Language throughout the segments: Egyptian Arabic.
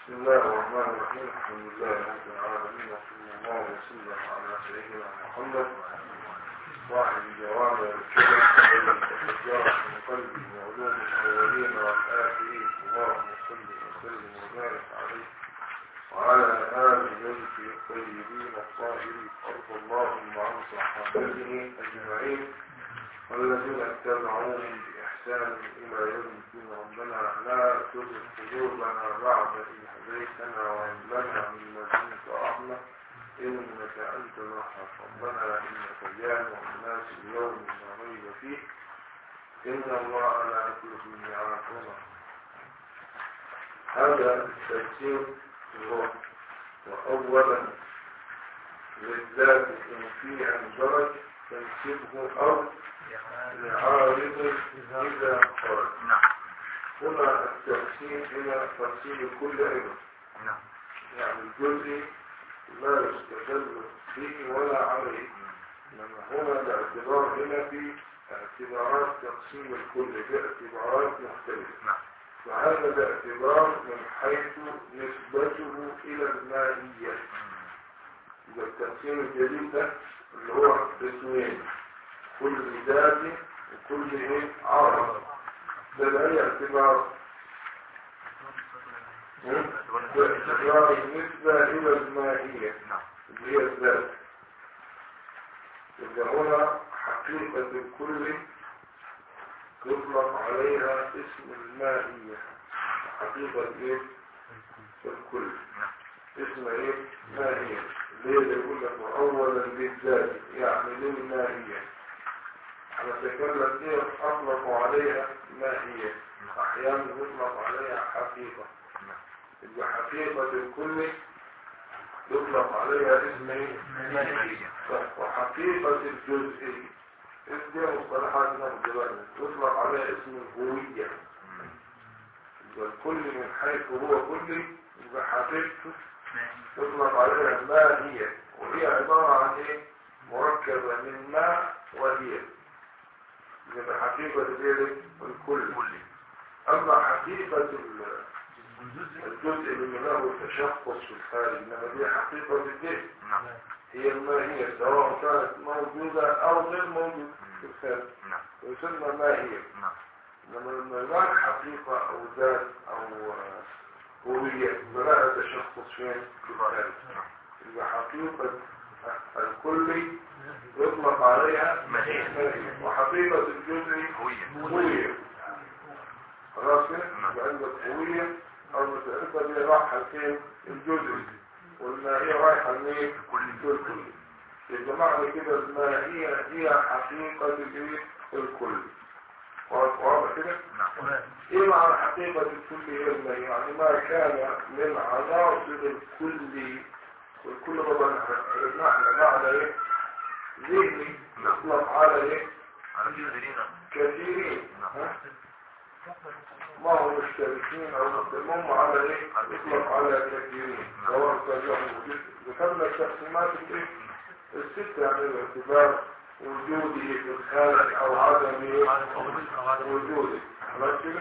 بسم الله الرحمن الرحيم الحمد لله رب العالمين وصلى الله وسلم على سيدنا محمد صاحب الجواب الكريم الذي تفجر من قلبه وعلوم الاولين والآخرين اللهم صل وسلم وبارك عليه وعلى آله الطيبين الطاهرين وارض اللهم عن صحابته أجمعين والذين اتبعوهم بإحسان إلى يوم الدين ربنا لا تزغ قلوبنا بعد إذ هديتنا وهب لنا من لدنك رحمة إنك أنت الوهاب ربنا إنك جامع الناس اليوم لا ريب فيه إن الله لا يخلف الميعاد هذا التفسير هو وأولا للذات إن في عن درج تنسبه أو لعارض إذا خرج هنا التقسيم هنا تقسيم كل علم يعني الجزء لا يستدل فيه ولا عليه إنما هنا الاعتبار هنا في اعتبارات تقسيم الكل باعتبارات مختلفة وهذا الاعتبار من حيث نسبته إلى المائية إذا التقسيم الجديد ده اللي هو قسمين كل ذات وكل ايه عارض ده بأي اعتبار باعتبار النسبة إلى المائية اللي هي الذات يبقى هنا حقيقة الكل يطلق عليها اسم المائية حقيقة ايه الكل اسم ايه مائية ليه يقول لك وأولا للذات يعني للمائية على تكلم ايه اطلقوا عليها مائية احيانا يطلق عليها حقيقة يبقى حقيقة الكل يطلق عليها اسم ايه وحقيقة الجزء دي مصطلحات نحن دلوقتي يطلق عليها اسم الهوية يبقى الكل من حيث هو كلي يبقى حقيقته يطلق عليها ما هي وهي عبارة عن ايه مركبة من ماء وهي يبقى حقيقة ذلك الكل اما حقيقة الجزء اللي له تشخص في الخارج انما دي حقيقة الجسم هي الماهية سواء كانت موجودة او غير موجودة في الخارج ويسمى ماهية انما لما يكون حقيقة او ذات او هوية فلا تشخص فين في الخارج يبقى حقيقة الكل يطلق عليها ماهية وحقيقة الجزء هوية خلاص كده يبقى عندك هوية او مسألتها دي رايحة فين الجزء والماهية رايحة لمين الكل يبقى معنى كده الماهية هي حقيقة الايه الكل واضح كده ايه معنى حقيقة الكل هي الماهية يعني ما كان من عناصر الكل والكل طبعا نحن معنى ايه ذهني يطلق على ايه كثيرين ما هو مشتركين او مقدمهم على ايه يطلق على كثيرين سواء كان ذكرنا التقسيمات الايه الستة يعني باعتبار وجوده في الخارج او عدم وجوده خلاص كده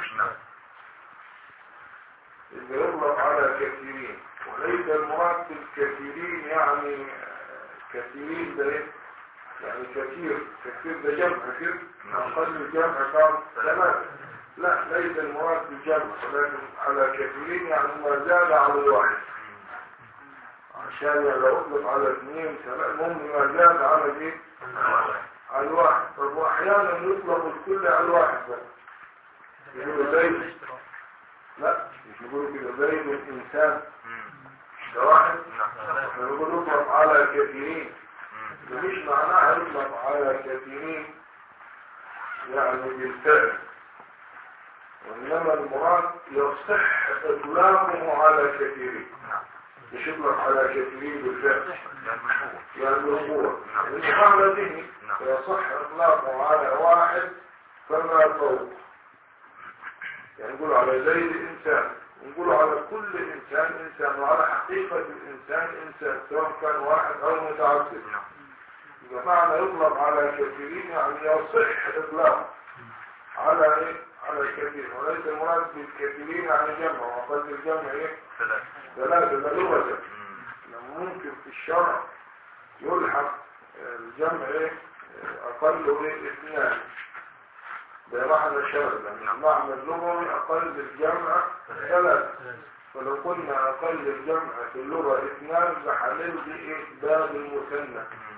إذا يطلق على كثيرين وليس المراد بالكثيرين يعني كثيرين ده ايه يعني كثير كثير ده جمع كثير أقل الجمع كان ثلاثة لا ليس المراد بالجمع ولكن على كثيرين يعني ما زاد على الواحد عشان لو اطلق على اثنين ثلاثة المهم ما زاد على ايه على الواحد طب واحيانا يطلق الكل على الواحد بس يقولوا زيد لا مش يقولوا كده زيد الانسان ده واحد يقولوا يطلق على كثيرين مش معناها يطلق على كثيرين يعني بالفعل وإنما المراد يصح إطلاقه على كثيرين مش يطلق على كثيرين بالفعل يعني بالقوة المعنى ذهني يصح إطلاقه على واحد فما فوق يعني نقول على زيد إنسان نقول على كل إنسان إنسان وعلى حقيقة الإنسان إنسان سواء كان واحد أو متعدد بمعنى يطلق على كثيرين يعني يصح إطلاق على إيه؟ على الكثير وليس المراد بالكثيرين عن الجمع وقد الجمع ايه ثلاثة ثلاثة ده لغة مم. إنه ممكن في الشرع يلحق الجمع ايه اقل ايه اثنان ده معنى شرع لأن المعنى اللغوي اقل الجمع ثلاثة ولو قلنا اقل الجمع في اللغة اثنان فحلل دي ايه باب المثنى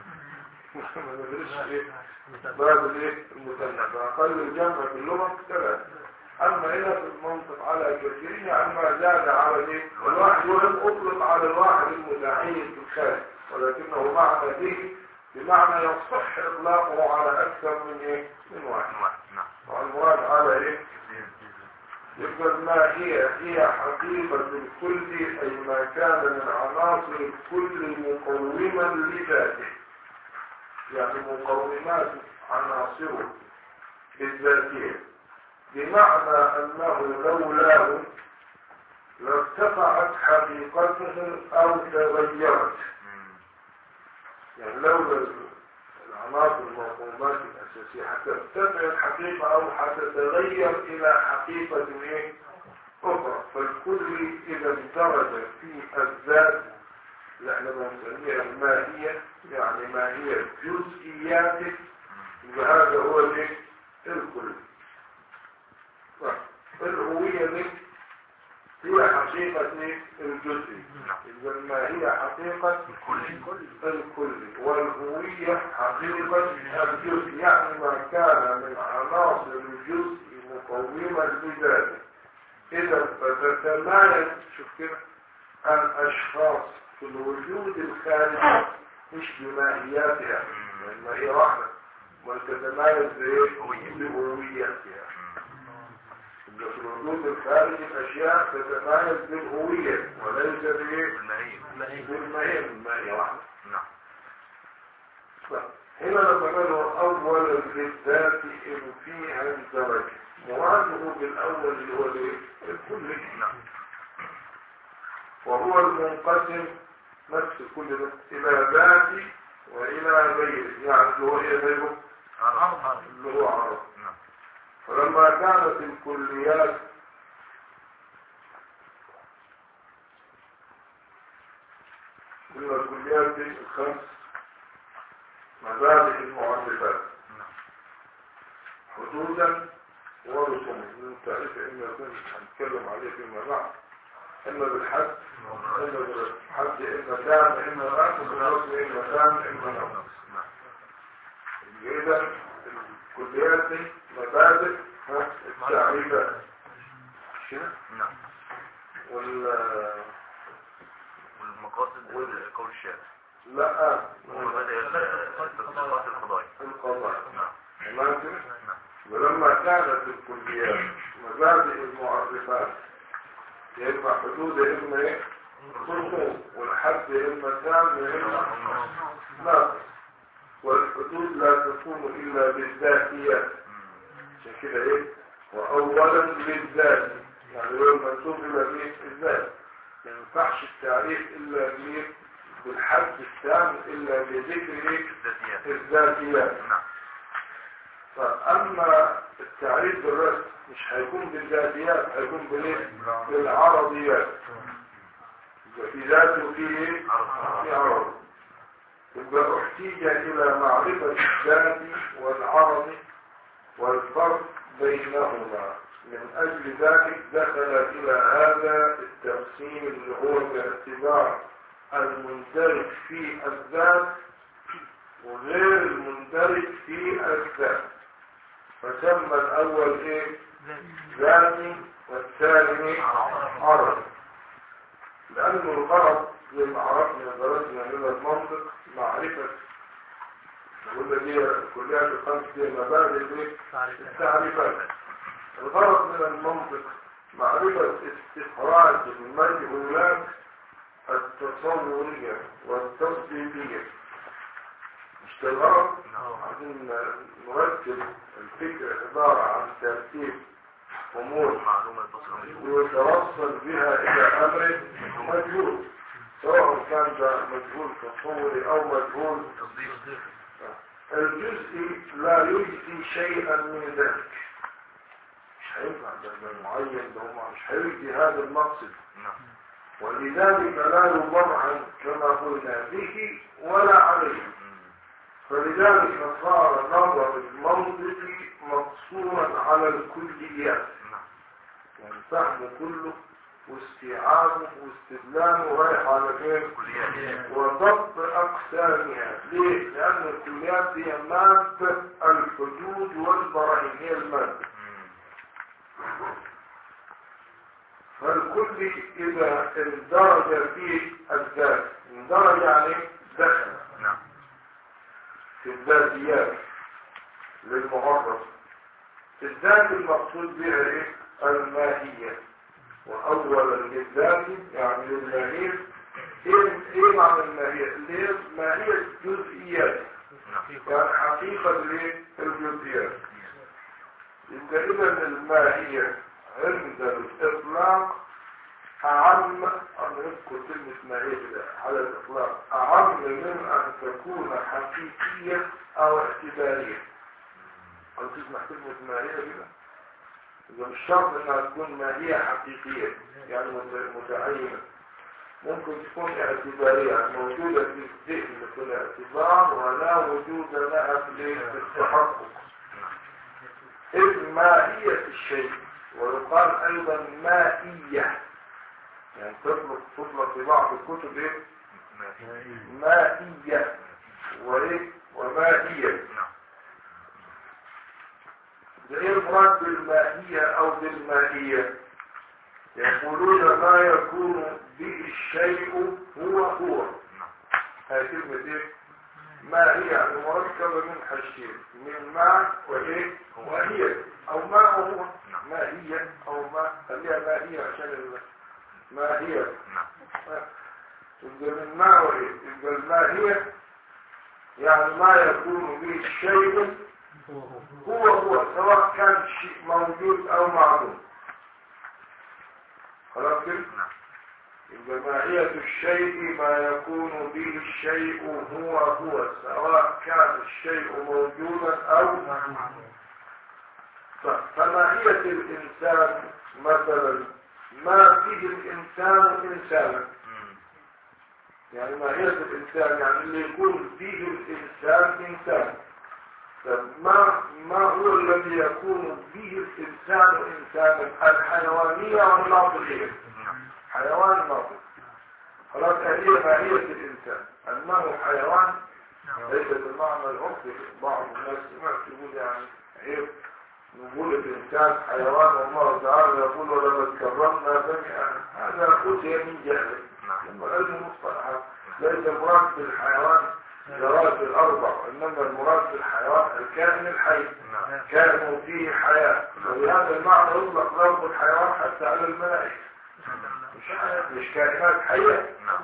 ما ندرسش ايه باب الايه المثنى فاقل الجمع في اللغة ثلاثة اما هنا في المنطق على كثيرين يعني ما زاد على ايه الواحد ولم اطلق على الواحد المتعين في الخارج ولكنه معنى به بمعنى يصح اطلاقه على اكثر من ايه من واحد واحد نعم والمراد على ايه يبقى ما هي هي حقيقة الكل أي ما كان من عناصر الكل مقوما لذاته يعني مقومات عناصره الذاتية بمعنى أنه لولاه لارتفعت حقيقته أو تغيرت مم. يعني لولا العناصر المقومات الأساسية هترتفع الحقيقة أو هتتغير إلى حقيقة إيه؟ أخرى فالكل إذا اندرج في الذات اللي احنا بنسميها الماهية يعني ماهية جزئياته يبقى هذا هو الايه؟ الكل طيب، الهوية دي هي حقيقة إيه؟ الجزء نعم. إذا ما هي حقيقة الكل. الكل والهوية حقيقة الجزء يعني ما كان من عناصر الجزء مقوما لذاته إذا فتتمايز شوف كده الأشخاص في الوجود الخارجي مش بماهياتها لأن هي واحدة وتتمايز بإيه؟ هوية. بهويتها يبقى في الوجود الخارجي الأشياء تتمايز بالهوية وليس بإيه؟ المهية بالمهية المهية واحدة نعم هنا لما قالوا أول بالذات إن فيها الدرجة مراده بالأول اللي هو الإيه؟ الكل نعم وهو المنقسم نفس كل ده إلى ذاتي وإلى غيره يعني اللي هو إيه غيره عرض اللي هو عرض نعم فلما كانت الكليات قلنا الكليات دي الخمس مبادئ المعرفات نعم حدودا ورسوما من تعريف ان يكون هنتكلم عليه فيما بعد اما بالحد اما بالحد اما كان اما نقص بالرسم اما كان اما نقص نعم اذا الكليات دي مبادئ ها، التعريفات مش كده؟ نعم وال والمقاصد قول الشارع لا هو بدأ التصرفات القضائية القضاء نعم تمام كده؟ نعم ولما كانت الكليات مبادئ المعرفات يبقى حدود اما ايه؟ رسوم والحد اما تام اما ناقص والحدود لا تكون الا بالذاتيات عشان كده ايه؟ واولا للذات يعني هو المنسوب الى ايه؟ الذات ما ينفعش التعريف الا بايه؟ بالحد التام الا بذكر ايه؟ الذاتيات الذاتيات نعم فأما التعريف بالرسم مش هيكون بالذاتيات هيكون بالايه؟ بالعرضيات يبقى في ذات وفي ايه؟ في عرض يبقى احتيج إلى معرفة الذات والعرض والفرق بينهما من أجل ذلك دخل إلى هذا التقسيم اللي هو باعتبار المندرج في الذات وغير المندرج في الذات فسمى الأول إيه؟ ذاتي والثاني عرض لأنه الغرض زي ما عرفنا درسنا من المنطق معرفة قلنا دي كلها الخمس دي مبادئ دي التعريفات الغرض من المنطق معرفة استخراج المجهولات التصورية والتصديقية مش ده الغرض عايزين نرتب الفكرة عبارة عن ترتيب أمور معلومة تصل مجهول ويتوصل بها إلى أمر مجهول سواء كان ده مجهول تصوري أو مجهول تصديق الجزء لا يجزي شيئا من ذلك مش هينفع ده ده معين ده هو مش هيجي هذا المقصد نعم ولذلك لا يضمعن كما قلنا به ولا عليه مم. فلذلك صار نظر المنطق مقصورا على الكليات نعم يعني فهم كله واستيعابه واستدلاله رايح على فين كليات وضبط أقسامها ليه؟ لأن الكليات هي مادة الحدود والبراهين هي المادة مم. فالكل إذا اندرج في الذات اندرج يعني دخل نعم في الذاتيات للمعرف الذات المقصود بها ايه الماهية واولا للذات يعني للماهية ايه ايه معنى الماهية اللي هي ماهية الجزئيات نعم يعني حقيقة الايه الجزئيات يبقى اذا الماهية عند الاطلاق اعم انا اذكر كلمة ماهية كده على الاطلاق اعم من ان تكون حقيقية او اعتبارية أو تسمح كلمة ماهية كده إذا مش شرط إنها تكون ماهية حقيقية يعني مت- متعينة ممكن تكون اعتبارية يعني موجودة في الذهن في الاعتبار ولا وجود لها في الايه؟ في التحقق إذ ماهية الشيء ويقال أيضا مائية يعني تطلق تطلق في بعض الكتب إيه؟ مائية وإيه؟ ومائية نعم ده ايه المراد بالمائية او بالمائية يقولون ما يكون به الشيء هو هو نعم هاي كلمة ايه ما هي يعني مركبة من حاجتين من ماء وايه وهي او ماء وهو ما هي او ما خليها ما هي عشان ال- ما هي نعم يبقى من ماء وايه يبقى الماهية يعني ما يكون به الشيء هو هو سواء كان شيء موجود او معدوم خلاص كده نعم يبقى ماهية الشيء ما يكون به الشيء هو هو سواء كان الشيء موجودا او ف- فماهية الانسان مثلا ما فيه الانسان انسانا مم. يعني ماهية الانسان يعني اللي يكون فيه الانسان انسان طب ما ما هو الذي يكون به الانسان انسانا الحيوانية والناطقية نعم حيوان ناطق خلاص هذه ماهية الانسان انه حيوان ليس بالمعنى العرفي بعض الناس سمعت يقول يعني عيب نقول الانسان حيوان والله تعالى يقول ولقد كرمنا بني ادم هذا خذ من جهل نعم ثم العلم مصطلحات ليس المراد بالحيوان ذوات الاربع وانما المراد بالحيوان الكائن الحي نعم كائن فيه حياه ولهذا المعنى يطلق لفظ الحيوان حتى على الملائكه مش مش كائنات حيه نعم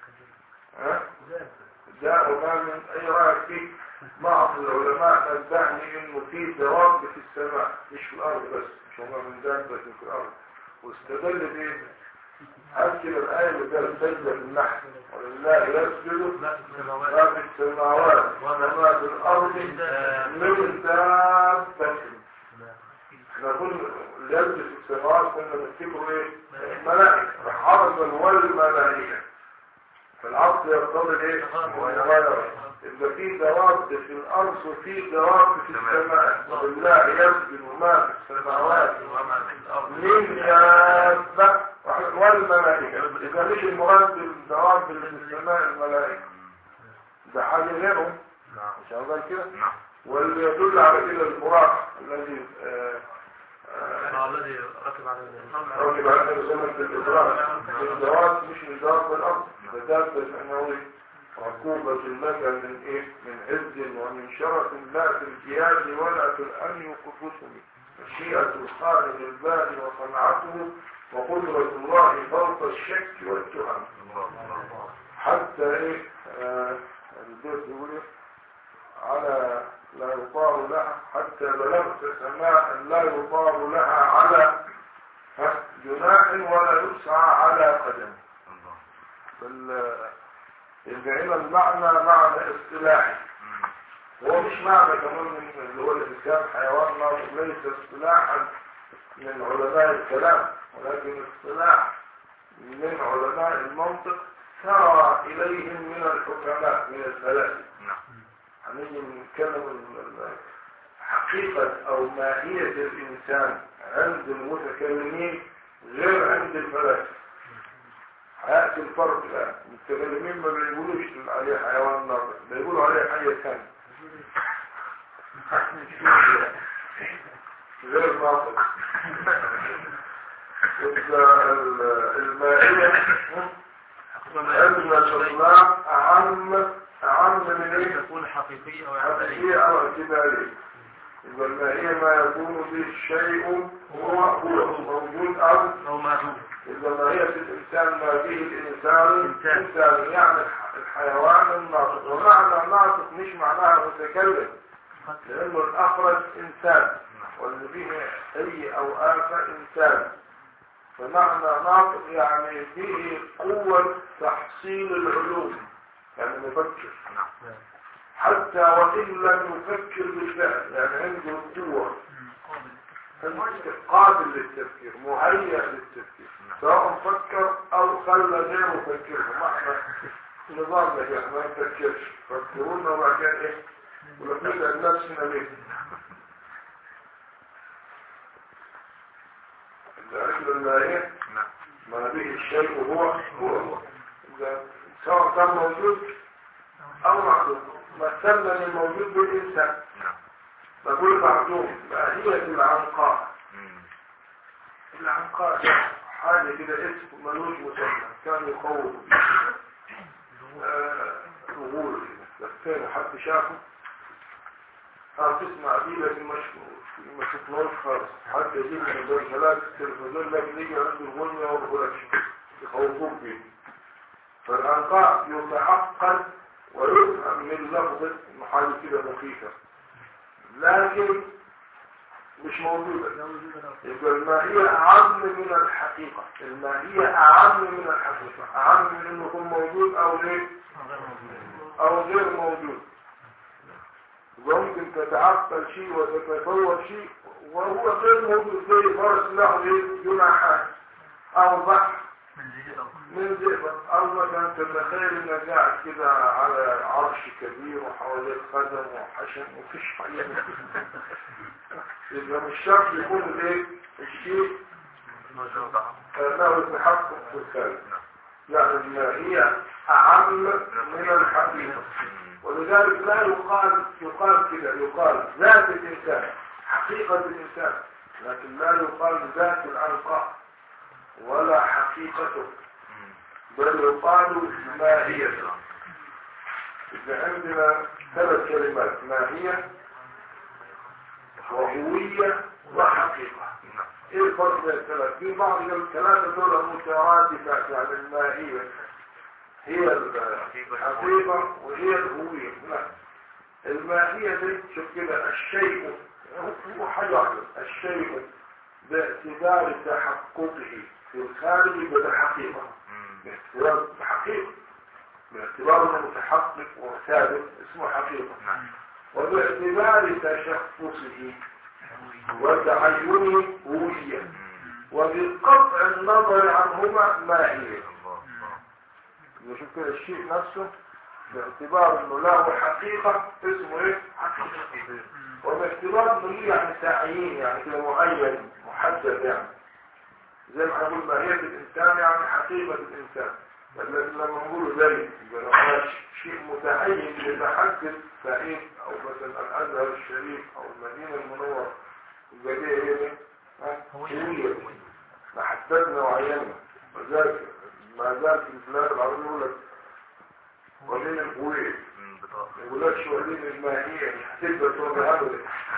ها ده وما من اي رايك فيه بعض العلماء نبهني انه في دواب في السماء مش في الارض بس مش وما من دابه في الارض واستدل بايه؟ هذه الآية اللي قال سجدة النحل ولله يسجد ما في السماوات ما في السماوات وما في الأرض من دابة احنا قلنا اللي يسجد في السماوات كنا نفتكره ايه؟ الملائكة حرزا والملائكة فالعصر يقتضي ايه؟ المغايرة إذا في دواب في الأرض وفي دواب في السماء ولله يسجد ما في السماوات وما في الأرض من دابة والملائكة إذا مش المراد بالدواب اللي في السماء الملائكة ده حاجة غيرهم نعم مش هنقول كده نعم واللي يدل على كده البراق الذي آه، آه، آه، الذي ركب على ركب على النبي صلى الله عليه وسلم في الإدراك الدواب مش من دواب الأرض ده دابة لأنه عقوبة لك من إيه؟ من عز ومن شرف لا في الجهاد ولا في الأمن وقدسه مشيئة الخالق الباري وصنعته وقدرة الله فوق الشك والتهم الله الله حتى ايه آه البيت يقول إيه؟ على لا يطار لها حتى بلغت سماء لا يطار لها على ها، جناح ولا يسعى على قدم الله فال يبقى هنا المعنى معنى اصطلاحي مم. هو مش معنى كمان من اللي هو الانسان حيوان ناطق ليس اصطلاحا من علماء الكلام ولكن اصطلاح من علماء المنطق سار إليهم من الحكماء من الفلاسفة نعم هنيجي نتكلم ال- ال- حقيقة أو ماهية الإنسان عند المتكلمين غير عند الفلاسفة هيأتي الفرق الآن المتكلمين ما بيقولوش عليه حيوان ناطق بيقولوا عليه حية ثانية غير ناطق وإذا ال- المائية علم الإطلاق أعم أعم من إيه؟ تكون حقيقية أو اعتبارية حقيقية أو اعتبارية إذا ما هي ما يكون به الشيء هو هو موجود أو أو معدوم إذا ما هي في الإنسان ما به الإنسان إنسان. إنسان يعني الح- الحيوان الناطق ومعنى الناطق مش معناها متكلم لأنه الأخرج إنسان واللي به أي أو آفة إنسان فمعنى ناطق يعني به قوة تحصيل العلوم يعني مفكر نعم حتى وإن لم يفكر بالفعل يعني عنده القوة قابل للتفكير مهيأ للتفكير سواء فكر أو خلى غيره يفكر معنى نظامنا يعني ما نفكرش فكرونا وبعدين إيه ونبدأ نفسنا ليه العلم المائية نعم ما به الشيء هو هو إذا سواء كان موجود أو معدوم مثلنا للموجود بالإنسان نعم نقول معدوم ماهية العنقاء مم. العنقاء ده حاجة كده اسم ملوش مسمى كان يخوف آه، ظهور كده بس كان حد شافه اه تسمع دي لكن مش ما شفناش خالص حتى يجيب من البرجلات التلفزيون لكن يجي عنده الغنية ويقولكش يخوفوك بيه فالعنقاء يتحقق ويفهم من لفظة إنه حاجة كده مخيفة لكن مش موجودة يبقى الماهية أعم من الحقيقة الماهية أعم من الحقيقة أعم من إنه يكون موجود أو ليه أو غير موجود وممكن تتعقل شيء وتتصور شيء وهو غير موجود زي فرس له إيه؟ جناحان أو بحر من ذئبة أو مثلا تتخيل إنك قاعد كده على عرش كبير وحواليك خدم وحشم ومفيش حاجة يبقى مش شرط يكون الايه الشيء موجود له تحقق في الخارج يعني الماهية أعم من الحقيقة ولذلك لا يقال يقال كده يقال ذات الإنسان حقيقة الإنسان لكن لا يقال ذات العنقاء ولا حقيقته بل يقال ماهية إذا عندنا ثلاث كلمات ماهية وهوية وحقيقة ايه الفرق بين الثلاث في بعض الثلاثة دول مترادفة يعني الماهية هي الحقيقة وهي الهوية لا الماهية دي شوف كده الشيء هو حاجة واحدة الشيء باعتبار تحققه في الخارج بالحقيقة باعتبار بحقيقة باعتبار انه متحقق وثابت اسمه حقيقة وباعتبار تشخصه وتعينه هوية وبقطع النظر عنهما ما هي نشوف كده الشيء نفسه باعتبار انه له حقيقة اسمه ايه حقيقة وباعتبار انه ليه يعني تعيين يعني كده معين محدد يعني زي ما نقول ماهية الانسان يعني حقيقة الانسان لكن لما نقول ذلك يبقى لو كان شيء متعين متحدد فايه او مثلا الازهر الشريف او المدينة المنورة يبقى دي ايه هوية ما حددنا وعيننا وذلك ما زال في البلاد العربية يقول لك ولين الهوية ما يقولكش ولين الماهية مش هتقدر تقول هذا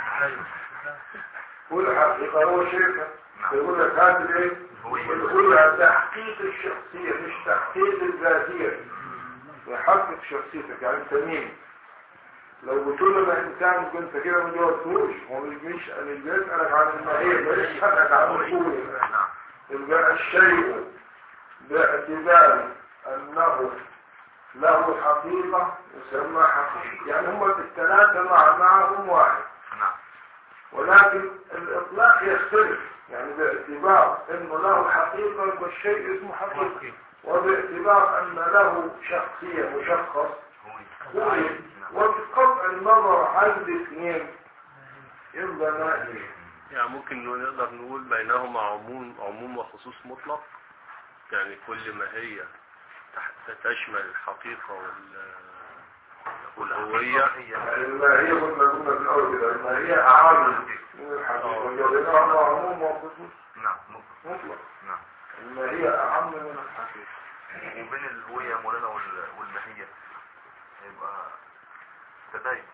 كل حقيقة هو شركة يقول لك هذا الايه الهوية تحقيق الشخصية مش تحقيق الذاتية يحقق شخصيتك يعني انت مين لو قلت له ده انسان كنت كده ما جاوبتوش هو مش مش اللي بيسألك عن الماهية ده يسألك عن الهوية يبقى الشيء باعتبار انه له حقيقة يسمى حقيقة يعني هم الثلاثة مع معهم واحد ولكن الإطلاق يختلف يعني باعتبار انه له حقيقة والشيء اسمه حقيقة وباعتبار ان له شخصية مشخص هوية وبقطع النظر عن الاثنين يبقى ناهي يعني ممكن نقدر نقول بينهما عموم عموم وخصوص مطلق يعني كل ما هي تح- تشمل الحقيقة وال والهوية الماهية قلنا قلنا في الأول كده الماهية أعم من الحقيقة وجدناها عموم وخصوص نعم مطلق نعم الماهية أعم من الحقيقة وبين الهوية مولانا وال- والماهية يبقى تباين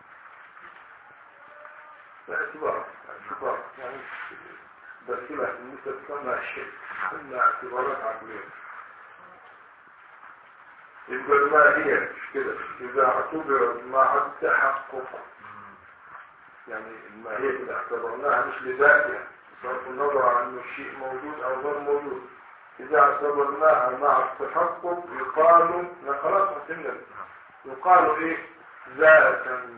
باعتبار اعتبار يعني بس لا بالنسبة تسمى الشيء إلا اعتبارات عقلية يبقى الماهية مش كده إذا اعتبر مع التحقق يعني الماهية كده اعتبرناها مش لذاتها بصرف النظر عن انه الشيء موجود او غير موجود اذا اعتبرناها مع التحقق يقال لا خلاص فهمنا يقال ايه ذاتا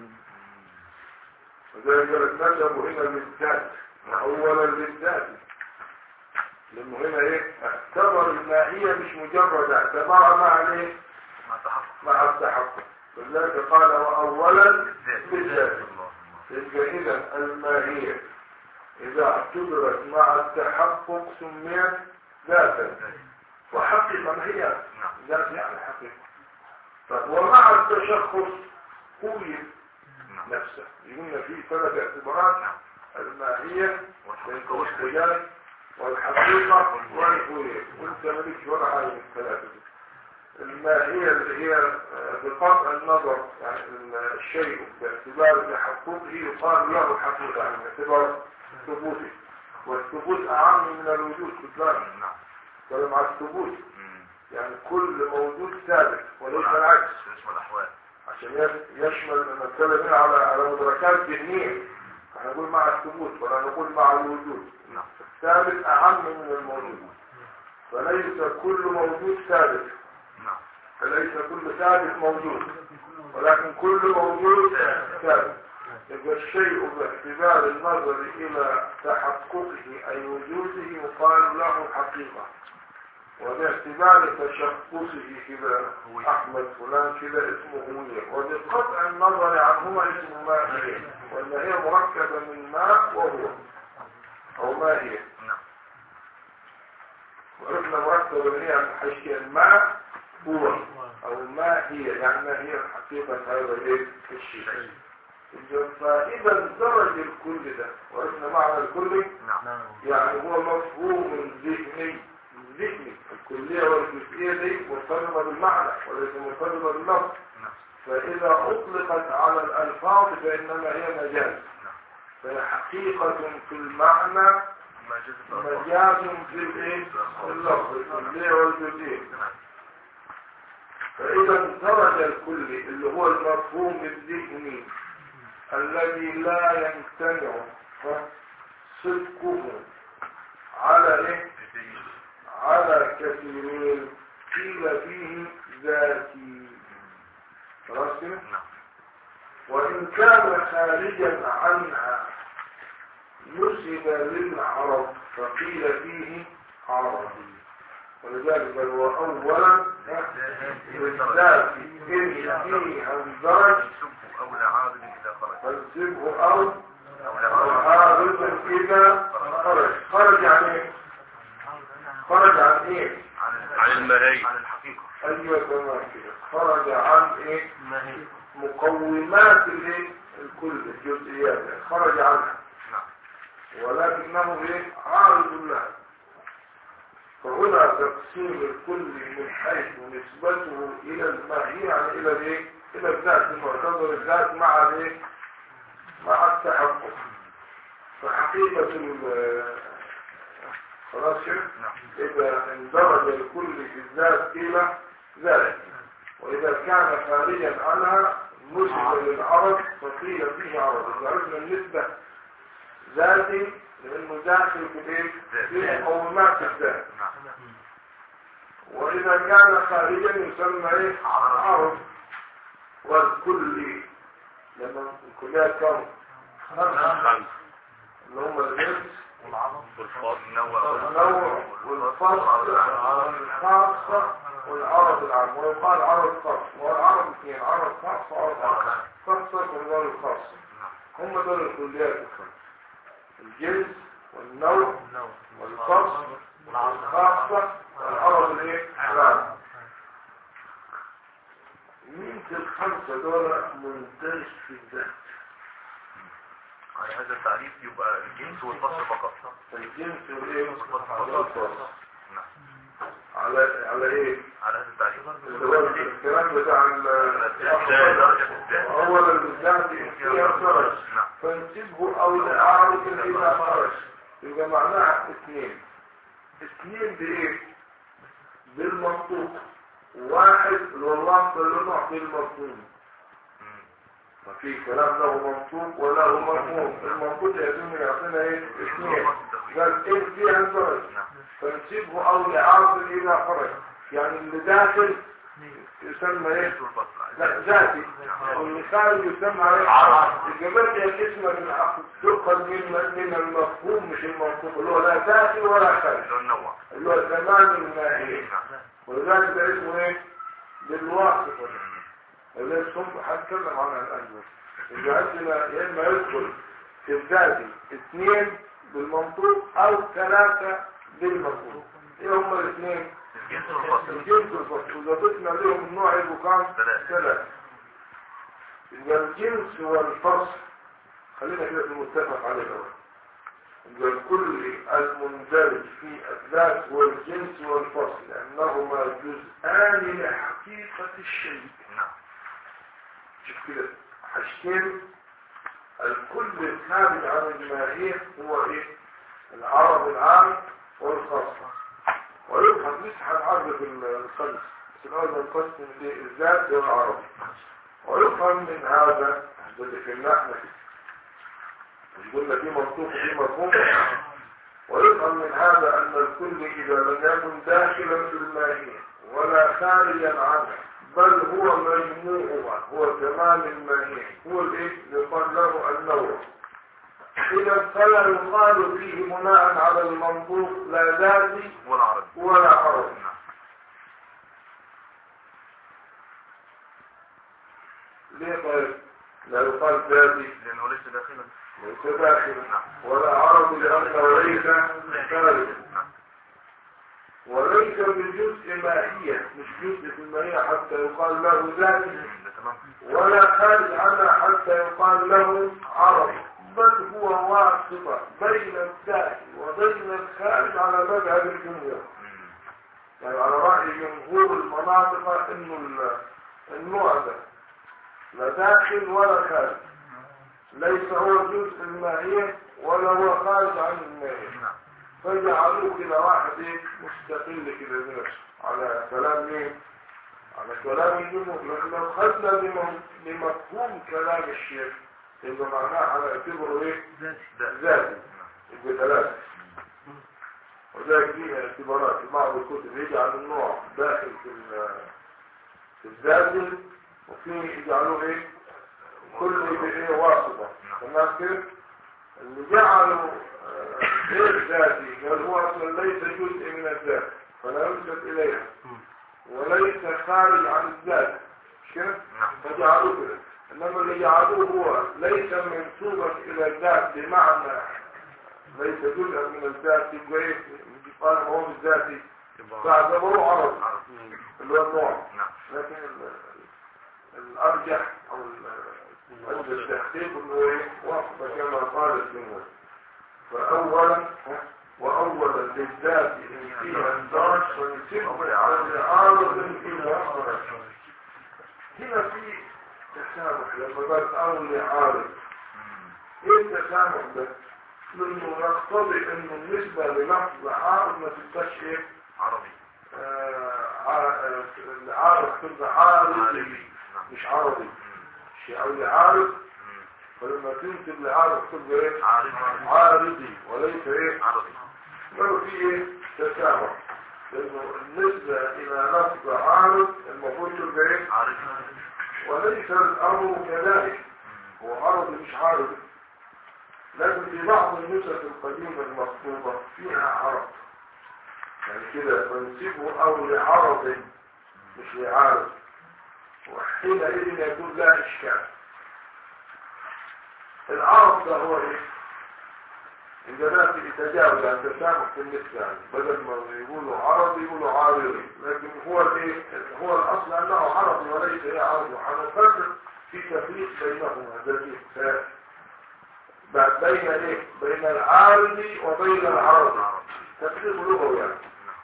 وذلك نسبوا هنا للذات اولا للذات لانه هنا ايه اعتبر الماهية مش مجرد اعتبرها مع الايه مع تحقق مع التحقق فذلك قال واولا الذات للذات الله تلك إذا الماهية إذا اعتبرت مع التحقق سميت ذاتا وحقيقة ما هي نعم ذات يعني حقيقة طب ومع التشخص هوية نعم نفسه يقولنا في ثلاث اعتبارات نعم الماهية والحقيقة والهوية الاختلاف والحقيقة والهوية وانت مالكش ولا حاجة من الثلاثة دي الماهية اللي هي آه، بقطع النظر يعني الشيء باعتبار تحققه يقال له حقيقة يعني باعتبار ثبوته والثبوت أعم من الوجود خد نعم بالك مع الثبوت مم. يعني كل موجود ثابت وليس العكس اسم الأحوال عشان يش- يشمل نتكلم هنا على على مدركات ذهنية هنقول مع الثبوت ولا نقول مع الوجود نعم الثابت أعم من الموجود فليس كل موجود ثابت نعم فليس كل ثابت موجود ولكن كل موجود ثابت يبقى الشيء باعتبار النظر إلى تحققه أي وجوده يقال له حقيقة وباعتبار تشخصه كذا أحمد فلان كذا اسمه هوية وبقطع النظر عنهما اسمه ماهية وأن هي مركبة من ماء وهو أو ماهية نعم وعرفنا مركبة من هي حشي الماء هو أو ما هي يعني ما هي حقيقة هذا الايه الشيء إذا- فإذا درج الكل ده وعرفنا معنى الكل نعم يعني هو مفهوم ذهني ذهني الكلية والجزئية دي مرتبطة بالمعنى وليس مرتبطة باللفظ نعم فإذا أطلقت على الألفاظ فإنما هي مجاز نعم فهي حقيقة في المعنى ما جزء الألفاظ. مجاز في الايه؟ في اللفظ الكلية والجزئية نعم فإذا درج الكل اللي هو المفهوم الذهني الذي لا يمتنع صدقه على إيه؟ على كثيرين قيل فيه ذاتي خلاص كده؟ نعم وإن كان خارجا عنها نسب للعرب فقيل فيه عربي ولذلك بل هو أولا بالذات إن فيها الدرج يسب أو لعابد إذا خرج فانسبه أو أو أو لعابد عارض إذا خرج خرج عن إيه؟ خرج عن إيه؟ عن الماهية عن الحقيقة أيوة تمام كده خرج عن إيه؟ مقومات الإيه؟ الكل الجزئيات خرج عنها نعم ولكنه ايه عارض لها فهنا تقسيم الكل من حيث نسبته الى الماهية يعني الى الايه الى الذات المعتبر الذات مع الايه مع التحقق فحقيقة ال- خلاص كده نعم إذا اندرج الكل في الذات إلى ذات وإذا كان خارجا عنها نسب للعرض فقيل فيه عرض إذا عرفنا النسبة ذاتي لأنه داخل في الإيه؟ في مقومات الذات نعم وإذا كان خارجا يسمى إيه؟ عرض والكل لما الكليات كم؟ خمسة خمسة اللي هم الجنس والفصل النوع النوع والفصل والخاصة والعرض العام ويقال عرض خاص والعرض اثنين عرض خاص وعرض عام خاصة والنوع الخاص هم دول الكليات الخمس الجنس والنوع والفصل والخاصة والعرض الايه العام مين في الخمسة دول مندرج في الذات على هذا التعريف يبقى الجنس والفصل فقط الجنس والايه والفصل والفصل نعم على على ايه على هذا التعريف اللي هو الكلام بتاع الابتداء درجة الابتداء أول الإسلام فيها خرج نعم فانسبه أو لأعرض إذا خرج يبقى معناها اثنين اثنين بإيه؟ بالمنطوق واحد اللي هو اللفظ اللي نعطي المفهوم مم. ما في كلام له منطوق وله مفهوم المنطوق يتم يعطينا ايه؟ اثنين قال ايه فيها خرج نعم فانسبه أو لأعرض إذا خرج يعني اللي داخل يسمى ايه؟ الجنس والفصل لا ذاتي واللي خارج يسمى عليه الجمال هي كلمة من العقل تؤخذ من من المفهوم مش المنطوق اللي هو لا ذاتي ولا خارج اللي هو النوع اللي هو زمان الماهي نعم ولذلك ده اسمه ايه؟ بالواسطة مم. اللي الصنف هنتكلم عنها الآن بس إذا عندنا يا إما يدخل في الذاتي اثنين بالمنطوق أو ثلاثة بالمفهوم ايه هما الاثنين؟ الجنس والفصل الجنس والفصل وإذا ضفنا لهم النوع يبقوا كام؟ ثلاثة. ثلاثة يبقى الجنس والفصل خلينا كده في المتفق عليه الأول يبقى الكل المندرج في الذات والجنس والفصل لأنهما جزءان لحقيقة الشيء نعم شوف كده حاجتين الكل الخارج عن الماهية هو ايه العرض العام والخاص ويبحث لسه هنعرف الخمس بس الأول بنقسم الايه؟ الذات والعرض ويفهم من هذا ده اللي في النحو مش قلنا في منطوق وفي مفهوم ويفهم من هذا أن الكل إذا لم يكن داخلا في الماهية ولا خارجا عنها بل هو مجموعها هو تمام الماهية هو الايه يقال له النوع إذا فلا يقال فيه بناء على المنطوق لا ذاتي والعربي ولا عرض نعم ليه طيب لا يقال ذاتي لأنه ليس داخلا ليس داخل ولا عرض لأنه ليس خارج نعم وليس بجزء ماهية مش جزء في الماهية حتى يقال له ذاتي مم. ده تمام ولا خارج عنها حتى يقال له عرض بل هو واسطة بين الذات وبين الخارج على مذهب الجمهور مم. يعني على رأي جمهور المناطق انه ال- النوع ده لا داخل ولا خارج ليس هو جزء الماهية ولا هو خارج عن الماهية نعم فجعلوه كده واحد ايه مستقل كده بنفسه على كلام مين على كلام الجمهور لكن لو خدنا بم- بمفهوم كلام الشيخ يبقى معناه على اعتبره ايه ده ذاتي يبقى ثلاثة وذلك فيها اعتبارات في بعض الكتب يجعل النوع داخل في ال- في الذاتي وفيه يجعلوه ايه كل بايه واسطة تمام كده اللي جعلوا آه، غير ذاتي قال هو اصلا ليس جزء من الذات فلا ينسب اليها وليس خارج عن الذات مش كده نعم فجعلوه كده انما اللي جعلوه هو ليس منسوبا الى الذات بمعنى ليس جزءا من الذات يبقى ايه قال هو الذاتي فاعتبروه عرض عربي اللي هو النوع نعم لكن ال- الارجح او ال- عند التحقيق انه ايه وصف كما قال الجمهور فاولا واولا للذات ان فيها الدرج فنسبه على عارض الى خرج هنا في تسامح لما قال او لعارض مم. ايه التسامح ده؟ لانه يقتضي انه النسبه للفظ عارض ما تبقاش ايه؟ عربي آه، ع- آه، العارض تبقى عارضي عربي نعم مش عربي مم. شيء او لعارض مم. فلما تنسب لعارض تبقى ايه؟ عربي عارضي وليس ايه؟ عربي لو في ايه؟ تسامح لانه النسبه الى لفظ عارض المفروض تبقى ايه؟ عربي وليس الامر كذلك مم. هو عرضي مش عارضي لكن في بعض النسخ القديمة المخطوبة فيها عرض يعني كده تنسبه أو لعرض مش لعارض وحينئذ يكون لا إشكال العرض ده هو إيه؟ الجماعة تتجاوز عن تسامح في النسبة يعني بدل ما يقولوا عرضي يقولوا عارضي لكن هو الايه هو الاصل انه عرضي وليس ايه عرضي وهنفرق في تفريق بينهما ذاتي بعد بين ايه بين العارض وبين العرض تفريق لغوي يعني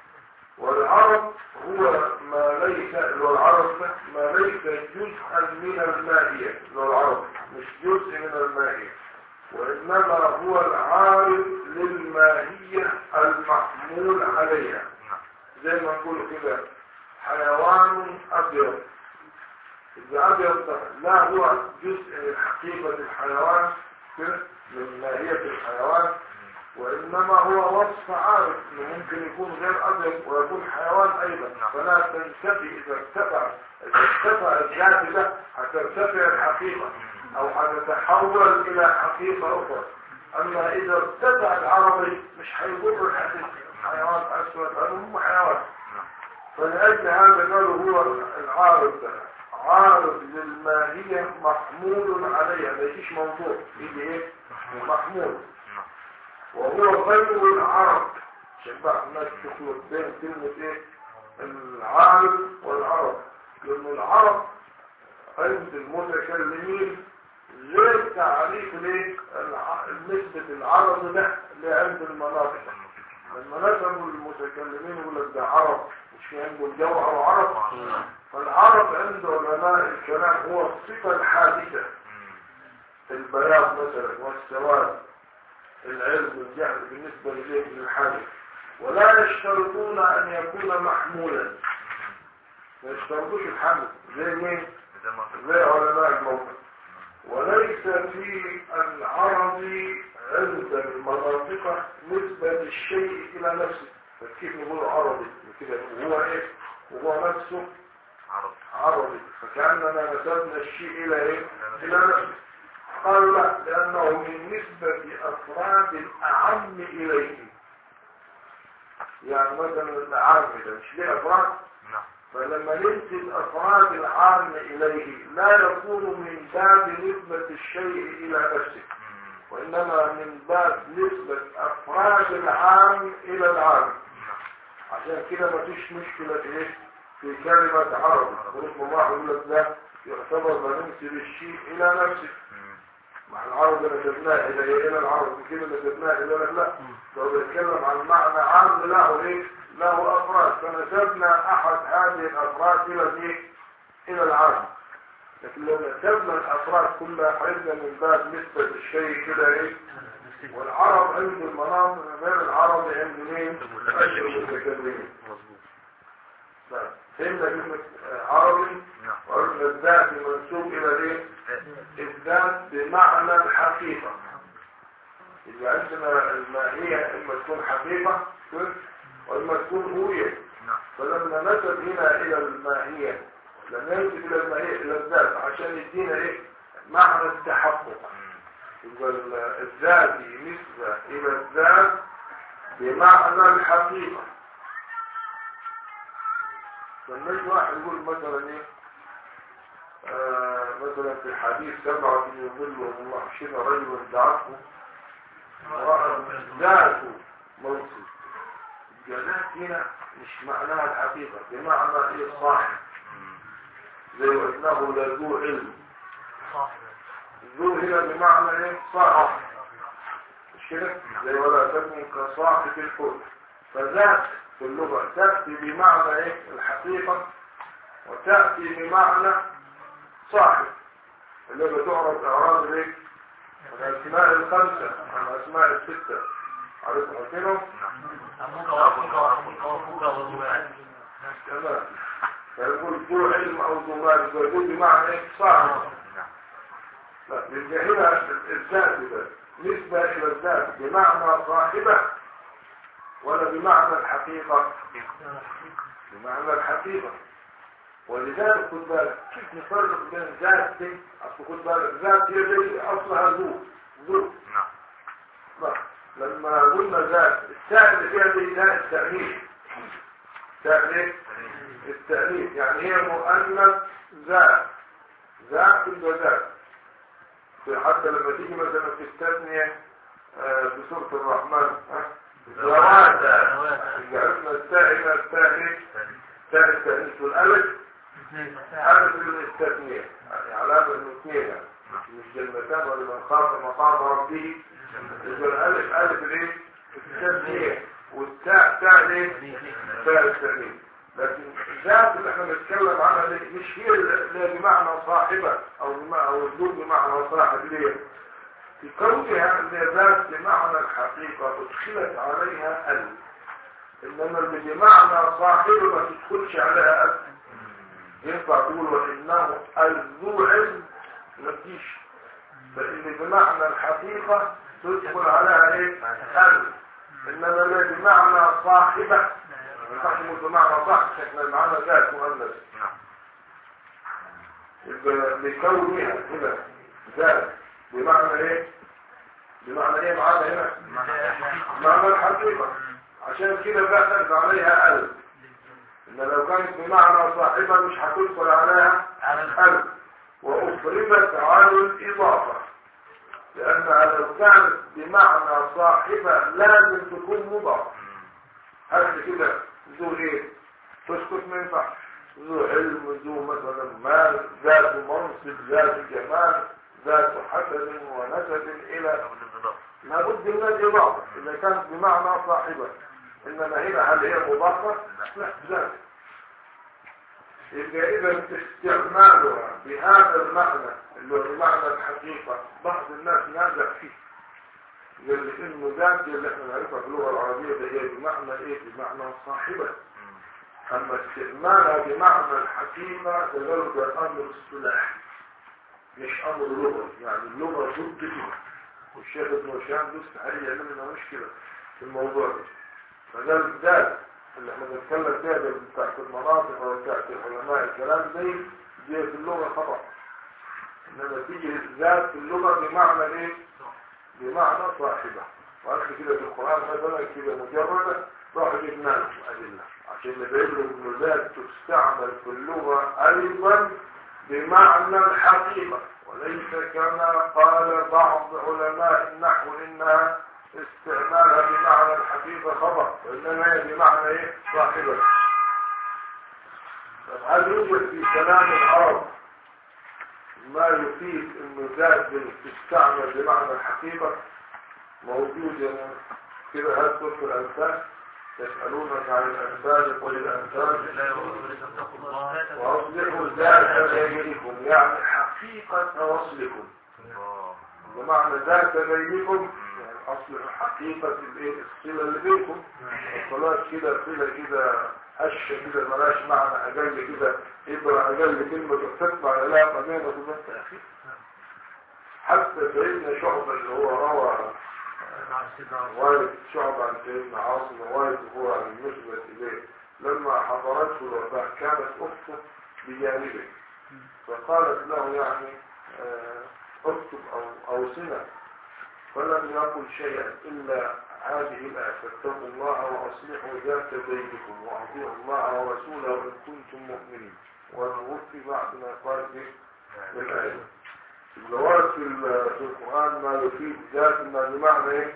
والعرض هو ما ليس اللي هو العرض ده ما ليس جزءا من المائية اللي هو العرض مش جزء من المائية وإنما هو العارض للماهية المحمول عليها زي ما نقول كده حيوان أبيض إذا أبيض ده لا هو جزء من حقيقة الحيوان كده من ماهية الحيوان وإنما هو وصف عارض إنه ممكن يكون غير أبيض ويكون حيوان أيضا فلا تنتفي إذا ارتفع إذا ارتفع الذات ده هترتفع الحقيقة او هتتحول الى حقيقة اخرى اما اذا ارتفع العربي مش هيضر الحقيقة حيوان اسود هم حيوان فلأجل هذا قالوا هو العارض ده عارض للماهية محمول عليها ما يجيش موضوع يجي ايه محمول وهو غير العرض عشان بقى الناس تخلط بين كلمة ايه العارض والعرض لان العرض عند المتكلمين غير تعريف ليه نسبة العرب ده لعند المناطق لما نسبوا المتكلمين يقول لك ده عرب مش عنده الجوهر وعرب فالعرب عند علماء الكلام هو الصفة الحادثة البياض مثلا والسواد العلم والجهل بالنسبة لليه للحادث ولا يشترطون ان يكون محمولا ما يشترطوش الحمل زي مين زي علماء الموقف وليس في العرض عند المناطق نسبة للشيء إلى نفسه فكيف نقول عرضي كده وهو إيه وهو نفسه عرض عرضي فكأننا نسبنا الشيء إلى إيه إلى نفسه قال لا لأنه من نسبة أفراد الأعم إليه يعني مثلا العام ده مش ليه أفراد نعم فلما ننسب أفراد العام إليه لا يكون من باب نسبة الشيء إلى نفسه وإنما من باب نسبة أفراد العام إلى العام عشان كده مفيش مشكلة في إيه؟ في كلمة عربي ورسم الله يقول لك ده يعتبر ما ننسب الشيء إلى نفسه مع العرب نسبناه إلى إيه؟ إلى العرب كده نسبناه إلى لا لا لو بيتكلم عن معنى عام له إيه؟ له أفراد فنسبنا أحد هذه الأفراد إلى الإيه؟ إلى العام لكن لو نسبنا الأفراد كلها حيثنا من باب نسبة الشيء كده إيه؟ والعرب عند المناطق غير العرب عند مين؟ عند المتكلمين مظبوط نعم. فهمنا كلمة عربي نعم وعرفنا الذات منسوب إلى الإيه؟ الذات بمعنى الحقيقة يبقى عندنا الماهية إما تكون حقيقة كده، وإما تكون هوية نعم فلما نسب هنا إلى الماهية لم ينسب إلى الماهية إلى الذات عشان يدينا إيه معنى التحقق يبقى ال- الذات نسبة إلى الذات بمعنى الحقيقة لما يجي واحد يقول مثلا إيه آه مثلا في الحديث سبعة يظلهم الله شبه رجل دعته امرأة ذات منصب الجزاء هنا مش معناها الحقيقة بمعنى ايه صاحب زي وانه لذو علم صاحب ذو هنا بمعنى ايه صاحب مش كده زي ولا تكن كصاحب الحوت فذات في اللغة تأتي بمعنى ايه الحقيقة وتأتي بمعنى صاحب اللي بتعرف اعراض الايه الاسماء الخمسة عن الاسماء الستة عرفت عارفينهم أبوك وأخوك وأخوك وأخوك وأخوك تمام فيقول ذو علم او ذو مال فيقول بمعنى ايه صاحب نعم لا يبقى هنا الذات ده نسبة الى الذات بمعنى صاحبة ولا بمعنى الحقيقة بمعنى الحقيقة ولذلك خد بالك كيف نفرق بين ذات دي اصل خد بالك ذات هي زي اصلها ذو ذو نعم بقى. لما قلنا ذات التاء اللي فيها دي تاء التأنيث تاء ايه؟ التأنيث يعني هي مؤنث ذات ذات وذات حتى لما تيجي مثلا في التثنية آه، في سورة الرحمن ها؟ ذوات جعلنا التاء إلى التاء إيه؟ تاء التأنيث والألف ألف للتثنية يعني علامة من اثنين يعني. مش جنتان ولمن خاف مقام ربه يبقى الألف ألف الإيه؟ التثنية والتاء تاء الإيه؟ تاء التأنيث لكن ذات اللي احنا بنتكلم عنها دي مش هي اللي بمعنى صاحبة او بمعنى او الزوج بمعنى صاحب ليه في كونها ان ذات بمعنى الحقيقة ادخلت عليها ال انما اللي بمعنى صاحبه ما تدخلش عليها ال ينفع تقول وانه الذو علم ما تجيش فاللي بمعنى الحقيقة تدخل عليها ايه ال انما اللي بمعنى صاحبة ينفعش نقول بمعنى صح احنا معانا ذات مؤنث يبقى لكونها هنا ذات بمعنى ايه بمعنى ايه معانا هنا معنى الحقيقة عشان كده بحثت عليها ألف إن لو كانت بمعنى صاحبة مش هتدخل عليها ألف وأفرمت على الإضافة لأنها لو كانت بمعنى صاحبة لازم تكون مضافة هذا كده ذو ايه تسكت ما ينفعش ذو علم ذو مثلا مال ذات منصب ذات جمال ذات حسد ونسب الى لابد من الاضافه اذا كانت بمعنى صاحبه انما هنا هل هي مضافه لا ذات يبقى اذا استعمالها بهذا المعنى اللي هو بمعنى الحقيقه بعض الناس نازع فيه لأن إنه ذات دي اللي احنا نعرفها في اللغة العربية ده هي بمعنى ايه بمعنى صاحبة أما استعمالها بمعنى الحكيمة تجرد الأمر اصطلاحي مش أمر لغة يعني اللغة ضد كده والشيخ ابن هشام دوست عليه يعمل لنا مشكلة في الموضوع ده فده الذات اللي احنا بنتكلم فيها ده بتاعت المناطق أو بتاعت العلماء الكلام زي دي في اللغة خطأ إنما تيجي الذات في اللغة بمعنى ايه بمعنى صاحبة وأخذ كده في القرآن مثلا كده مجردة راح جبنا له أدلة عشان نبين له إنه ذات تستعمل في اللغة أيضا بمعنى الحقيقة وليس كما قال بعض علماء النحو إنها استعمالها بمعنى الحقيقة خطأ وإنما هي بمعنى إيه صاحبة طب هل يوجد في كلام العرب ما يفيد انه ذات تستعمل بمعنى الحقيقة موجود يعني كده هل في الأنفال يسألونك عن الأنفال قل الأنفال وأصلحوا ذات بينكم يعني حقيقة وصلكم بمعنى ذات بينكم يعني أصلح حقيقة الإيه الصلة اللي بينكم الصلاة كده صلة كده هشة كده ملاش معنى أقل كده إبرة أقل كلمة تتبع العلاقة بينك وبين أخيك حتى سيدنا شعبة اللي هو روى والد شعبة عن سيدنا عاصم والد هو عن النسبة إليه لما حضرته الوفاة كانت أخته بجانبه فقالت له يعني آه، اكتب أو أوصنا فلم يقل شيئا إلا هذه الآية فاتقوا الله وأصلحوا ذات بينكم وأطيعوا الله ورسوله إن كنتم مؤمنين ونوفي بعد ما قال به الآية الورد في ال- في القرآن ما يفيد ذات ما بمعنى إيه؟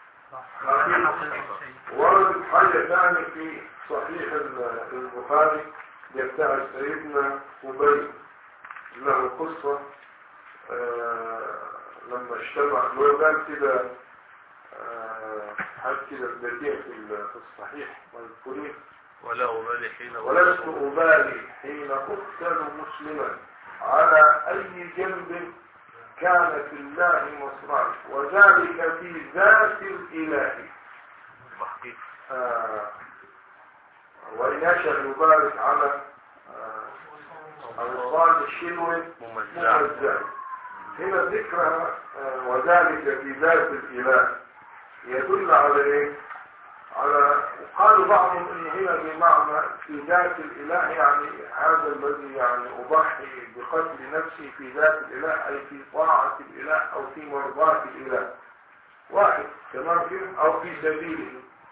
ورد حاجة ثانية في صحيح ال- البخاري بتاع سيدنا أبي له قصة آه، لما اجتمع لو قال كده آه، حد كده بديع في ال- في الصحيح مذكورين ولا أبالي حين ولست أبالي حين أقتل مسلما على أي جنب كان في الله مصرعي وذلك في ذات الإله تحقيق آه، وإن يشاء يبارك على آه، أوصال الشلو ممزع ممزع هنا ذكرها آه، وذلك في ذات الإله يدل على إيه؟ على وقال بعضهم ان هنا بمعنى في ذات الاله يعني هذا الذي يعني اضحي بقتل نفسي في ذات الاله اي في طاعة الاله او في مرضاة الاله واحد تمام كده او في سبيله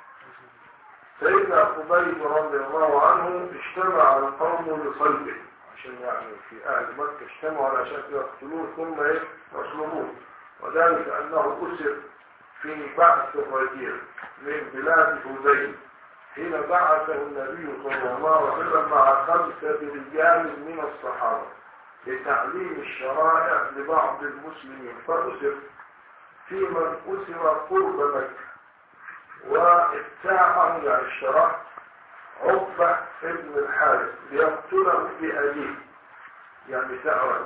سيدنا قبيب رضي الله عنه اجتمع القوم لصلبه عشان يعني في اهل مكة اجتمعوا علشان يقتلوه ثم ايه يصلبوه وذلك انه اسر في بعث الرجيع من بلاد هذيل حين بعثه النبي صلى الله عليه وسلم مع خمسة رجال من الصحابة لتعليم الشرائع لبعض المسلمين فأسر في من أسر قرب مكة واتاعه يعني الشرع عقبة ابن الحارث ليقتله بأبيه يعني تعرف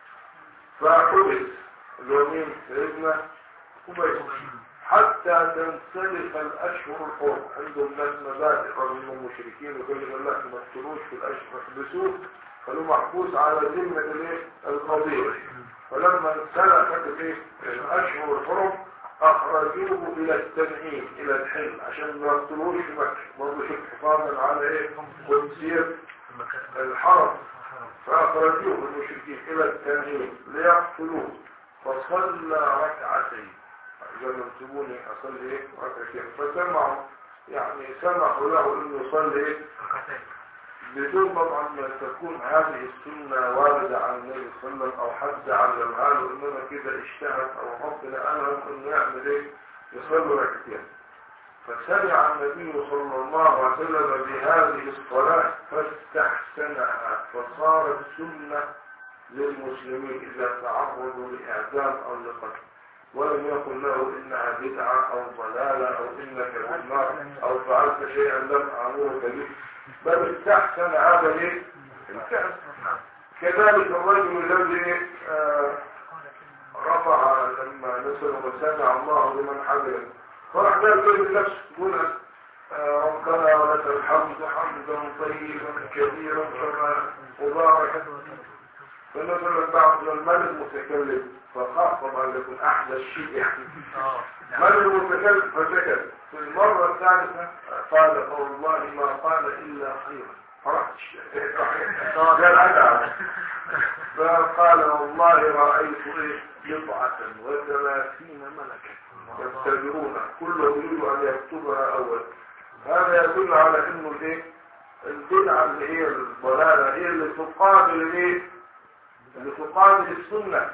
فحبس اللي هو مين سيدنا قبيس حتى تنسلخ الأشهر الحرم عندهم ناس مبادئ رغم انهم مشركين وكل الله ما تقتلوش في الأشهر احبسوه خلوه محبوس على ذمة الايه القضية فلما انسلخت الايه الأشهر الحرم أخرجوه إلى التنعيم إلى الحل عشان ما يقتلوش في مكة برضه شوف حفاظا على إيه قدسية الحرم فأخرجوه المشركين إلى التنعيم ليقتلوه فصلى ركعتين إذا لم تبوني أصلي إيه ركعتين فسمعوا يعني سمحوا له إنه يصلي إيه بدون طبعا ما تكون هذه السنة واردة عن النبي صلى الله عليه وسلم أو حد علمها له إنما كده اجتهد أو ربنا ألهم إنه يعمل إيه يصلي ركعتين فسمع النبي صلى الله عليه وسلم بهذه الصلاة فاستحسنها فصارت سنة للمسلمين إذا تعرضوا لإعدام أو لقتل ولم يقل له إنها بدعة أو ضلالة أو إنك في النار أو فعلت شيئا لم أمرك به بل استحسن هذا ليه الفعل كذلك الرجل الذي آه رفع لما نسأل وسمع الله لمن حضر فرح قال كل نفسه يقول آه ربنا ولك الحمد حمدا طيبا كثيرا كما مباركا فنزل بعض الملك متكلم فخاف طبعا يكون احدث شيء يعني من المتكلم فسكت في المرة الثالثة قال والله ما قال إلا خيرا فرحت قال أدعى فقال والله رأيت إيه بضعة وثلاثين ملكا يبتدرون كله يريد أن يكتبها أول هذا يدل على إنه الإيه البدعة اللي هي الضلالة هي اللي تقابل الإيه اللي تقابل السنة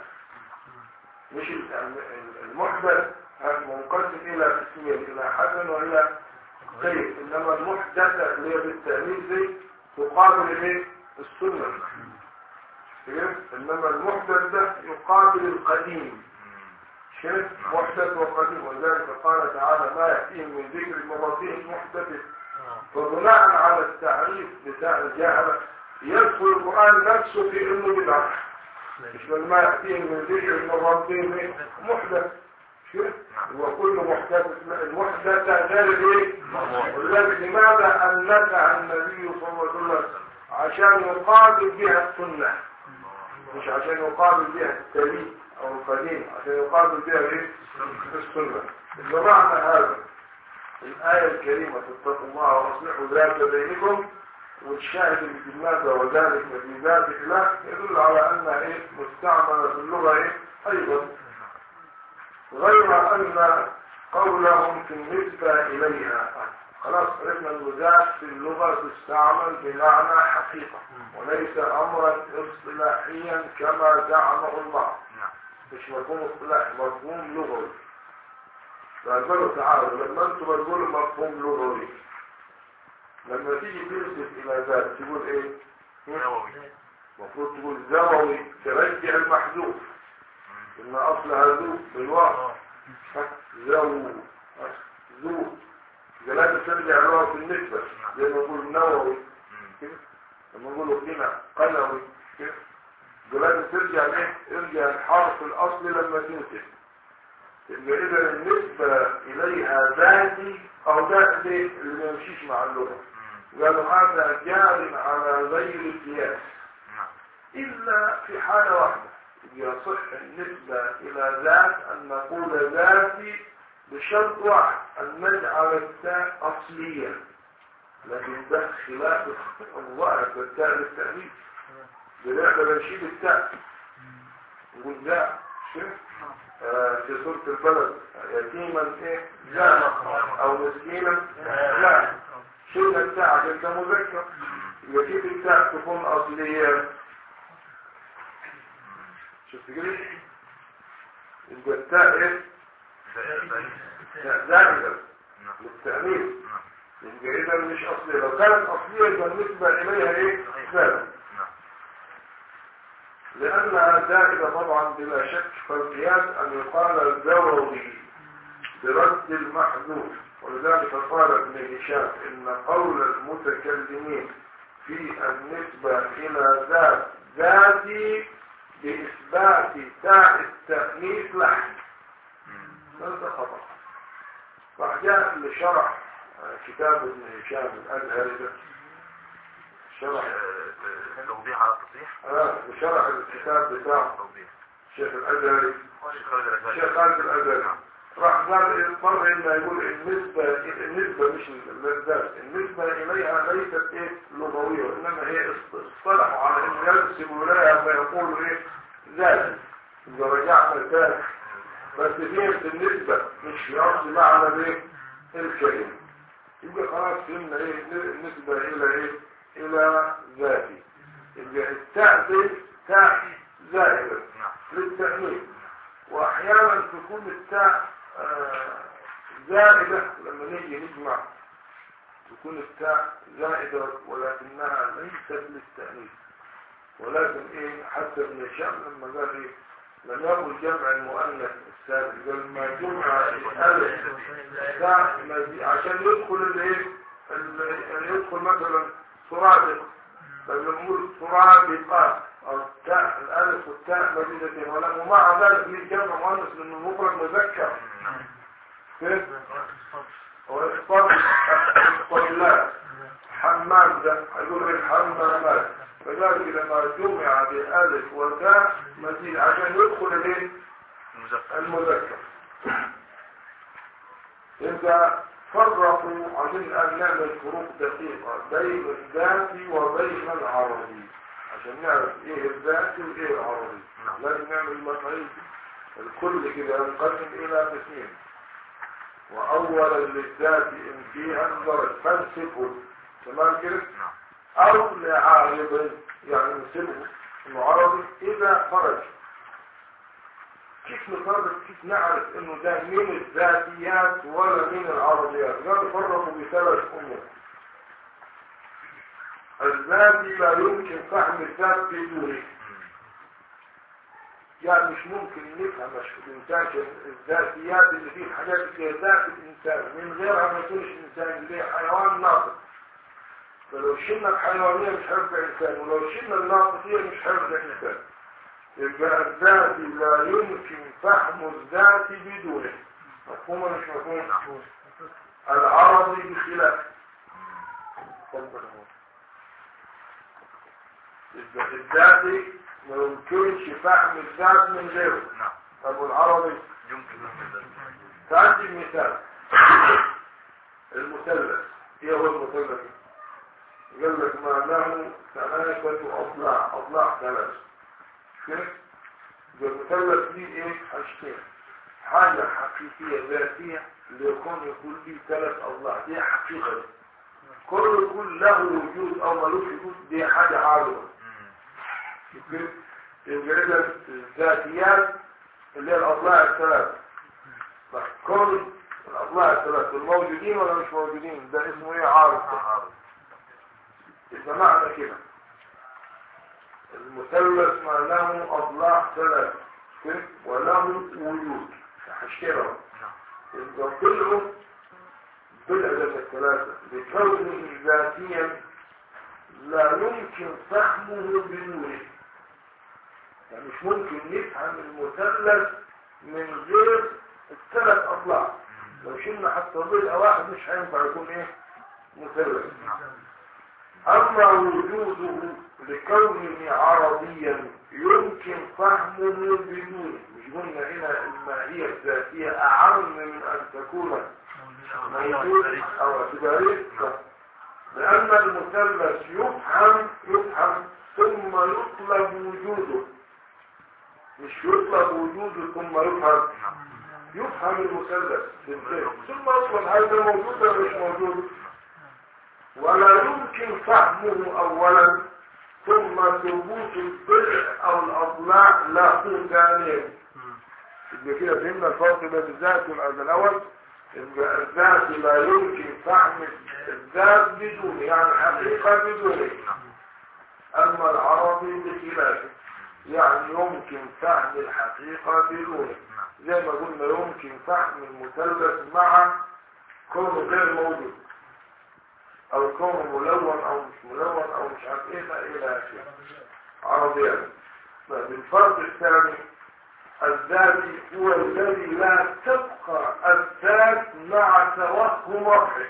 مش المحدث منقسم الى قسمين الى حسن والى سيء انما المحدثة اللي هي بالتأمين زي تقابل الايه السنة فهمت انما المحدث ده يقابل القديم شرك محدث وقديم ولذلك قال تعالى ما يأتيهم من ذكر مرضيه محدث فبناء على التعريف بتاع الجهل يدخل القرآن نفسه في انه بدعة مش ما يأتيهم من ذكر من ربهم محدث شرك وكل محدث المحدثة غير ايه ولذلك لماذا أنك النبي صلى الله عليه وسلم عشان يقابل بها السنة مش عشان يقابل بها التاريخ او القديم عشان يقابل بها ايه السنة بمعنى هذا الآية الكريمة اتقوا الله واصلحوا ذات بينكم والشاهد اللي في المادة وذلك في ذات الله يدل على أنها إيه مستعملة في اللغة إيه أيضا غير أن قولهم في النسبة إليها خلاص عرفنا المزاج في اللغة تستعمل بمعنى حقيقة وليس أمرا اصطلاحيا كما زعمه البعض مش مفهوم اصطلاحي مفهوم لغوي فقالوا تعالوا لما انتم بتقولوا مفهوم لغوي لما تيجي تنسب الى ذات تقول ايه المفروض تقول زووي ترجع المحذوف ان اصلها ذو بالواو زو ذو لازم ترجع له في النسبة زي ما نقول نووي كده لما نقول قنا قلوي كده لازم ترجع ليه ارجع الحرف الاصلي لما تنسب يبقى اذا النسبة اليها ذاتي او ذات اللي ما يمشيش مع اللغة قالوا هذا جار على غير القياس الا في حالة واحدة يصح النسبة الى ذات ان نقول ذاتي بشرط واحد ان نجعل التاء اصلية لكن ده خلاف الله التاء للتأليف بنحن بنشيل التاء نقول لا آه، في سورة البلد يتيما ايه لا او مسكينا لا شيل التاء عشان ده مذكر يجيب التاء تكون اصلية شفت كده يبقى التاء ايه تاء زائدة للتأمين يبقى اذا مش اصلية لو كانت اصلية يبقى النسبة اليها ايه زائدة لأنها زائدة طبعا بلا شك فالقياس أن يقال الزووي برد المحذوف ولذلك قال ابن هشام إن قول المتكلمين في النسبة إلى ذات ذاتي بإثبات تاء التأنيث لحن هذا خطأ فجاء لشرح كتاب ابن هشام الأزهري ده شرح توضيح على التصحيح آه بشرح الكتاب بتاع توضيح الشيخ الأزهري الشيخ خالد الأزهري. الشيخ خالد الأزهري راح قال اضطر إنه يقول النسبة النسبة مش الذات النسبة إليها ليست إيه لغوية وإنما هي اصطلحوا على إنه ينسب إليها فيقول إيه ذات إذا رجعنا ذات بس فهمت النسبة مش يقصد معنى الإيه الكلمة يبقى خلاص فهمنا إيه النسبة إلى إيه إلى ذاتي يبقى التاء دي تاء زائدة نعم للتأمين وأحيانا تكون التاء آه، زائدة لما نيجي نجمع تكون التاء زائدة ولكنها ليست للتأنيث ولكن إيه حتى ابن هشام لما قال إيه لم يقل جمع المؤنث السالم قال ما جمع الألف تاء مزي- عشان يدخل الايه ال- يدخل مثلا سرادق لما نقول سرادقات او التاء الالف والتاء مزيدتين ولكن ومع ذلك ليه جمع مؤنث لانه مفرد مذكر كيف هو اختصار الطلاب حمام ده هيقول لك حمامات فذلك لما جمع بألف وتاء مزيد عشان يدخل الايه المذكر المذكر إذا فرقوا عشان أن نعمل فروق دقيقة بين الذاتي وبين العربي عشان نعرف إيه الذاتي وإيه العربي نعم. لازم نعمل مفاهيم الكل كده ينقسم إلى قسمين وأولا للذات إن فيها الدرج فانسبه تمام كده نعم أو لعارض يعني نسبه إنه عربي إذا خرج كيف نفرق كيف نعرف إنه ده من الذاتيات ولا من العربيات لا نفرق بثلاث أمور الذاتي لا يمكن فهم الذات بدونه يعني مش ممكن نفهم الإنسان الذاتيات اللي فيه الحاجات اللي هي ذات الإنسان من غيرها ما يكونش إنسان اللي هي حيوان ناطق فلو شلنا الحيوانية مش هيبقى إنسان ولو شلنا الناطقية مش هيبقى إنسان يبقى الذاتي لا يمكن فهم الذات بدونه مفهوم ولا مش مفهوم العربي بخلاف تفضل هو. يبقى الذاتي ما يمكنش فهم الذات من غيره نعم طب والعربي يمكن فهم الذات. تعدي المثال المثلث ايه هو المثلث قال لك معناه ثلاثة أضلاع أضلاع ثلاثة كيف؟ يبقى المثلث ليه ايه حاجتين حاجة حقيقية ذاتية ليكون يكون ليه ثلاث أضلاع دي حقيقة كل يكون له وجود أو ملوش وجود دي حاجة عارضة مم. كيف؟ يبقى إذا الذاتيات اللي هي الأضلاع الثلاثة كل الأضلاع الثلاثة الموجودين ولا مش موجودين ده اسمه ايه عارض عارض. يبقى معنى كده المثلث معناه أضلاع ثلاثة كيف؟ وله وجود هشترى نعم يبقى طلعوا بالعدد الثلاثة لكونه ذاتيا لا يمكن فهمه بدونه يعني مش ممكن نفهم المثلث من غير الثلاث أضلاع لو شلنا حتى ضلع واحد مش هينفع يكون ايه مثلث نعم أما وجوده لكونه عربيا يمكن فهمه بدونه مش قلنا هنا الماهية الذاتية أعم من أن تكون موجود أو اعتبارية لأن المثلث يفهم يفهم ثم يطلب وجوده مش يطلب وجوده ثم يفهم نعم يفهم المثلث في الذهن ثم اصلا هذا موجود ولا مش موجود ولا يمكن فهمه اولا ثم ثبوت الضلع او الاضلاع له ثانيا يبقى كده فهمنا الفرق بين الذات والعدد الاول يبقى الذات لا يمكن فهم الذات بدون يعني حقيقه بدونه اما العربي بخلافه يعني يمكن فهم الحقيقه بدونه زي ما قلنا يمكن فهم المثلث مع كونه غير موجود او كونه ملون او مش ملون او مش عارف ايه بقى الى اخره عربيا بالفرق الثاني الذاتي هو الذي لا تبقى الذات مع توهم ربه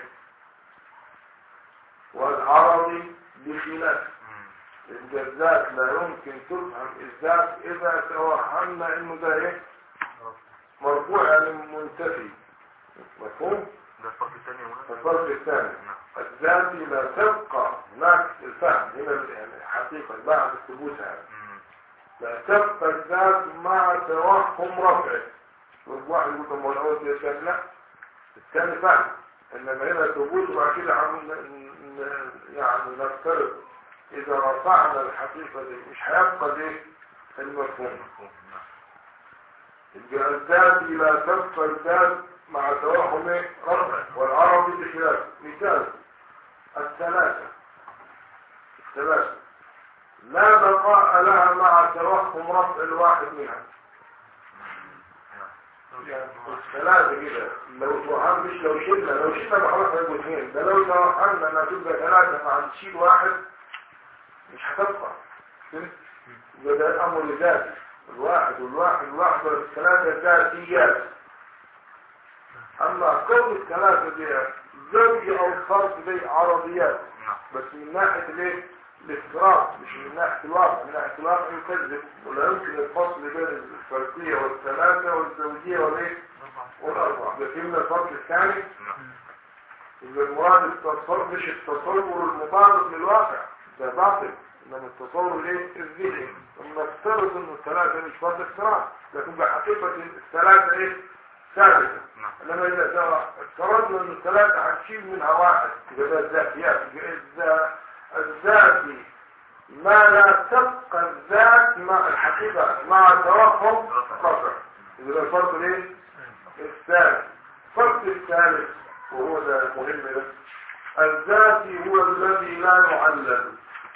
والعربي بخلافه إن الذات لا يمكن تفهم الذات إذا توهمنا إنه ده إيه مرفوع يعني منتفي مفهوم؟ ده الفرق الثاني يا مولانا الفرق الثاني نعم الذات لا تبقى هناك الفهم هنا يعني حقيقة بعد ثبوتها مم. لا تبقى الذات مع توهم رفعه والواحد يقول طب ما هو الاول يا شيخ لا الثاني فهم انما هنا ثبوت وبعد كده عم ن- ن- يعني نفترض اذا رفعنا الحقيقه دي مش هيبقى دي المفهوم مفهوم نعم يبقى الذات لا تبقى الذات مع توهم إيه؟ رفع والعربي بخلاف مثال الثلاثه الثلاثه لا بقاء لها مع توهم رفع الواحد منها يعني الثلاثة كده لو توهم مش لو شلنا لو شلنا بخلاص هيبقوا اثنين ده لو توهمنا انها تبقى ثلاثة مع تشيل واحد مش هتبقى فهمت؟ يبقى ده امر ذاتي الواحد والواحد والواحد الثلاثة ذاتيات اما كون الثلاثة دي زوج او فرد دي عربيات نعم بس من ناحية الايه الافتراض مش من ناحية الواقع من ناحية الواقع يكذب ولا يمكن الفصل بين الفردية والثلاثة والزوجية والايه والأربعة ده فهمنا الفرق الثاني نعم يبقى المراد التصور مش التصور المطابق للواقع ده باطل انما التصور الايه الذهني ثم نفترض ان الثلاثة مش فرد افتراض لكن بحقيقة الثلاثة ايه ثابتة نعم انما اذا افترضنا ان الثلاثة هتشيل منها واحد يبقى ده الذاتيات يبقى الذا- الذاتي ما لا تبقى الذات مع الحقيقة مع توهم رفع يبقى ده الفرق الايه الثالث الفرق الثالث وهو ده مهم ده الذاتي هو الذي لا يعلل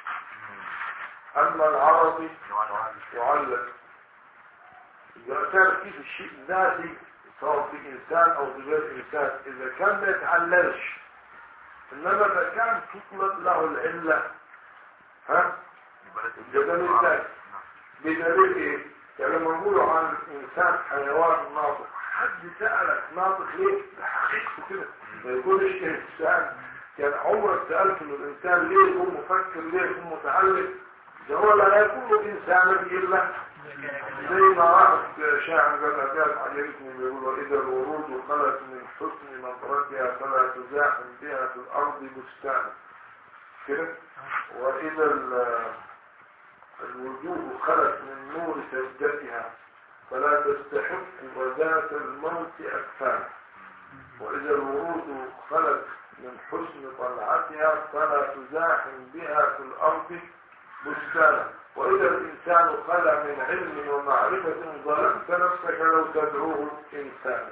اما العربي يعلل إذا كان في الشيء ذاتي سواء في إنسان أو في غير إنسان إذا كان ما يتعللش إنما إذا كان تطلب له العلة ها الجدل الذاتي بدليل إيه؟ يعني لما نقولوا عن الإنسان حيوان ناطق حد سألك ناطق ليه؟ بحقيقته كده ما يكونش إنسان يعني عمرك سألت إنه الإنسان ليه يكون مفكر ليه يكون متعلم ده هو لا يكون إنسانا إلا زي ما واحد شاعر قال أبيات عجبتني بيقول إذا الورود خلت من حسن نظرتها فلا تزاحم بها في الأرض بستان كده وإذا ال- الوجوه خلت من نور سجدتها فلا تستحق وذات الموت أكفان وإذا الورود خلت من حسن طلعتها فلا تزاحم بها في الأرض بستانا وإذا الإنسان خلى من علم ومعرفة ظلمت نفسك لو تدعوه إنسانا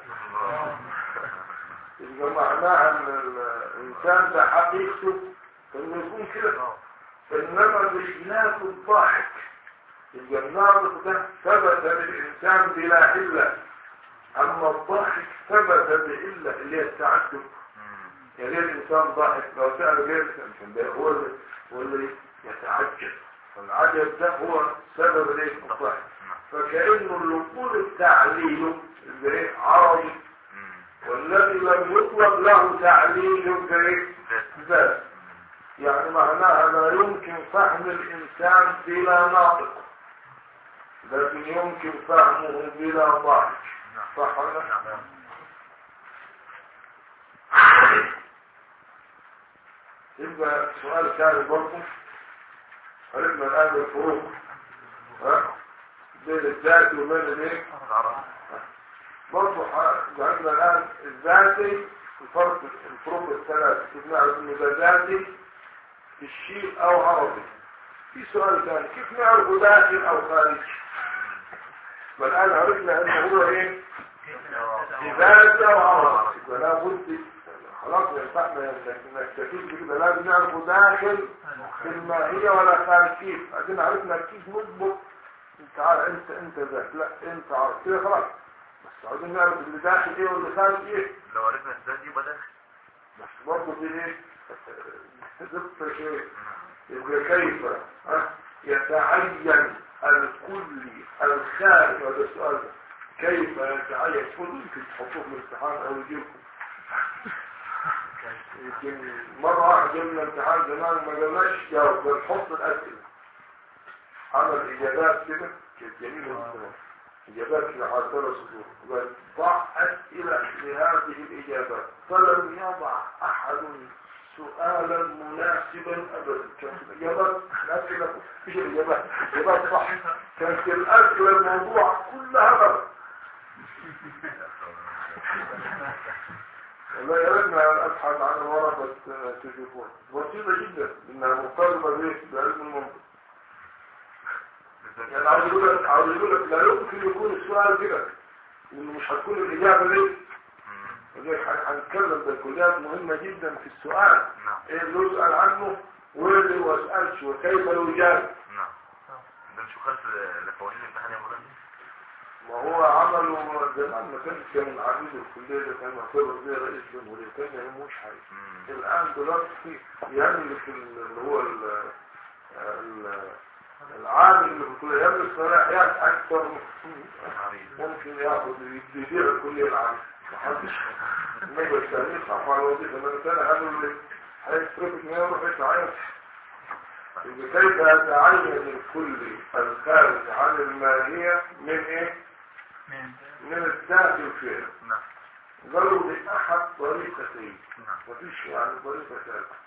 يبقى معناها أن الإنسان ده حقيقته إنه يكون كده إنما بخلاف الضاحك يبقى الناطق ده ثبت للإنسان بلا علة أما الضاحك ثبت بعلة اللي هي التعجب يعني ليه الإنسان ضاحك لو سأل غير الإنسان ده هو اللي هو اللي يتعجب فالعجب ده هو سبب ليه الضحك فكأنه اللقول التعليل اللي ايه عربي والذي لم يطلب له تعليل بايه ذات يعني معناها لا يمكن فهم الإنسان بلا ناطق لكن يمكن فهمه بلا ضحك صح ولا لا؟ يبقى سؤال ثاني برضه عرفنا الآن الفروق ها؟ بين الذات وبين الايه العرب برضه ح- عندنا الان الذاتي الفرق الفروق الثلاث كيف نعرف انه ده ذاتي في الشيء او عربي في سؤال ثاني كيف نعرف داخل او خارج والان عرفنا انه هو ايه ذاتي او عربي يبقى لا بد خلاص ينفعنا انك نكتفي بكده لازم نعرف داخل في الماهيه ولا خارج كيف عشان عرفنا كيف نضبط انت عارف انت انت ذات لا انت عارف كده خلاص بس عاوزين نعرف اللي داخل ايه واللي خارج ايه لو عرفنا الذات يبقى داخل بس برضه في ايه دقة ايه يبقى كيف ها؟ يتعين الكلي الخارج هذا السؤال ده كيف يتعين كل يمكن تحطوه في الامتحان او يجيبكم يمكن مرة واحدة جبنا امتحان زمان ما قالناش جاوب بل حط الأسئلة عمل إجابات كده كانت جميلة جدا إجابات كده على ثلاث سطور قال ضع أسئلة لهذه الإجابات فلم يضع أحد سؤالا مناسبا أبدا كانت الإجابات الأسئلة مش الإجابات الإجابات صح كانت الأسئلة الموضوع كلها غلط والله يا ريتنا ابحث عن ورقة تليفون بسيطة جدا انها مرتبطة بايه؟ بعلم المنطق يعني عاوز يقول لك عاوز يقول لك لا يمكن يكون السؤال كده انه مش هتكون الاجابة ليه؟ لذلك هن- هنتكلم بالكليات مهمة جدا في السؤال نعم ايه اللي يسأل عنه وايه اللي ما يسألش وكيف يجاب نعم ده مش خالف لقوانين الامتحان يا مولانا ما هو عمله زمان ما كانش كان عميد الكلية ده كان معتبر زي رئيس جمهورية كان يهموش حاجة مم. الآن دلوقتي يملك اللي هو ال- ال- العامل اللي بتقول يملك صلاحيات أكثر من- ممكن ياخد يدير الكلية العامة محدش ما يستنيش صح على الوظيفة من كان قالوا لي هيصرفك من يروح يتعين يبقى كيف يتعين الكل الخارج عن المالية من ايه؟ من الداخل فيها نعم قالوا بأحد طريقتين نعم مفيش يعني طريقة ثالثة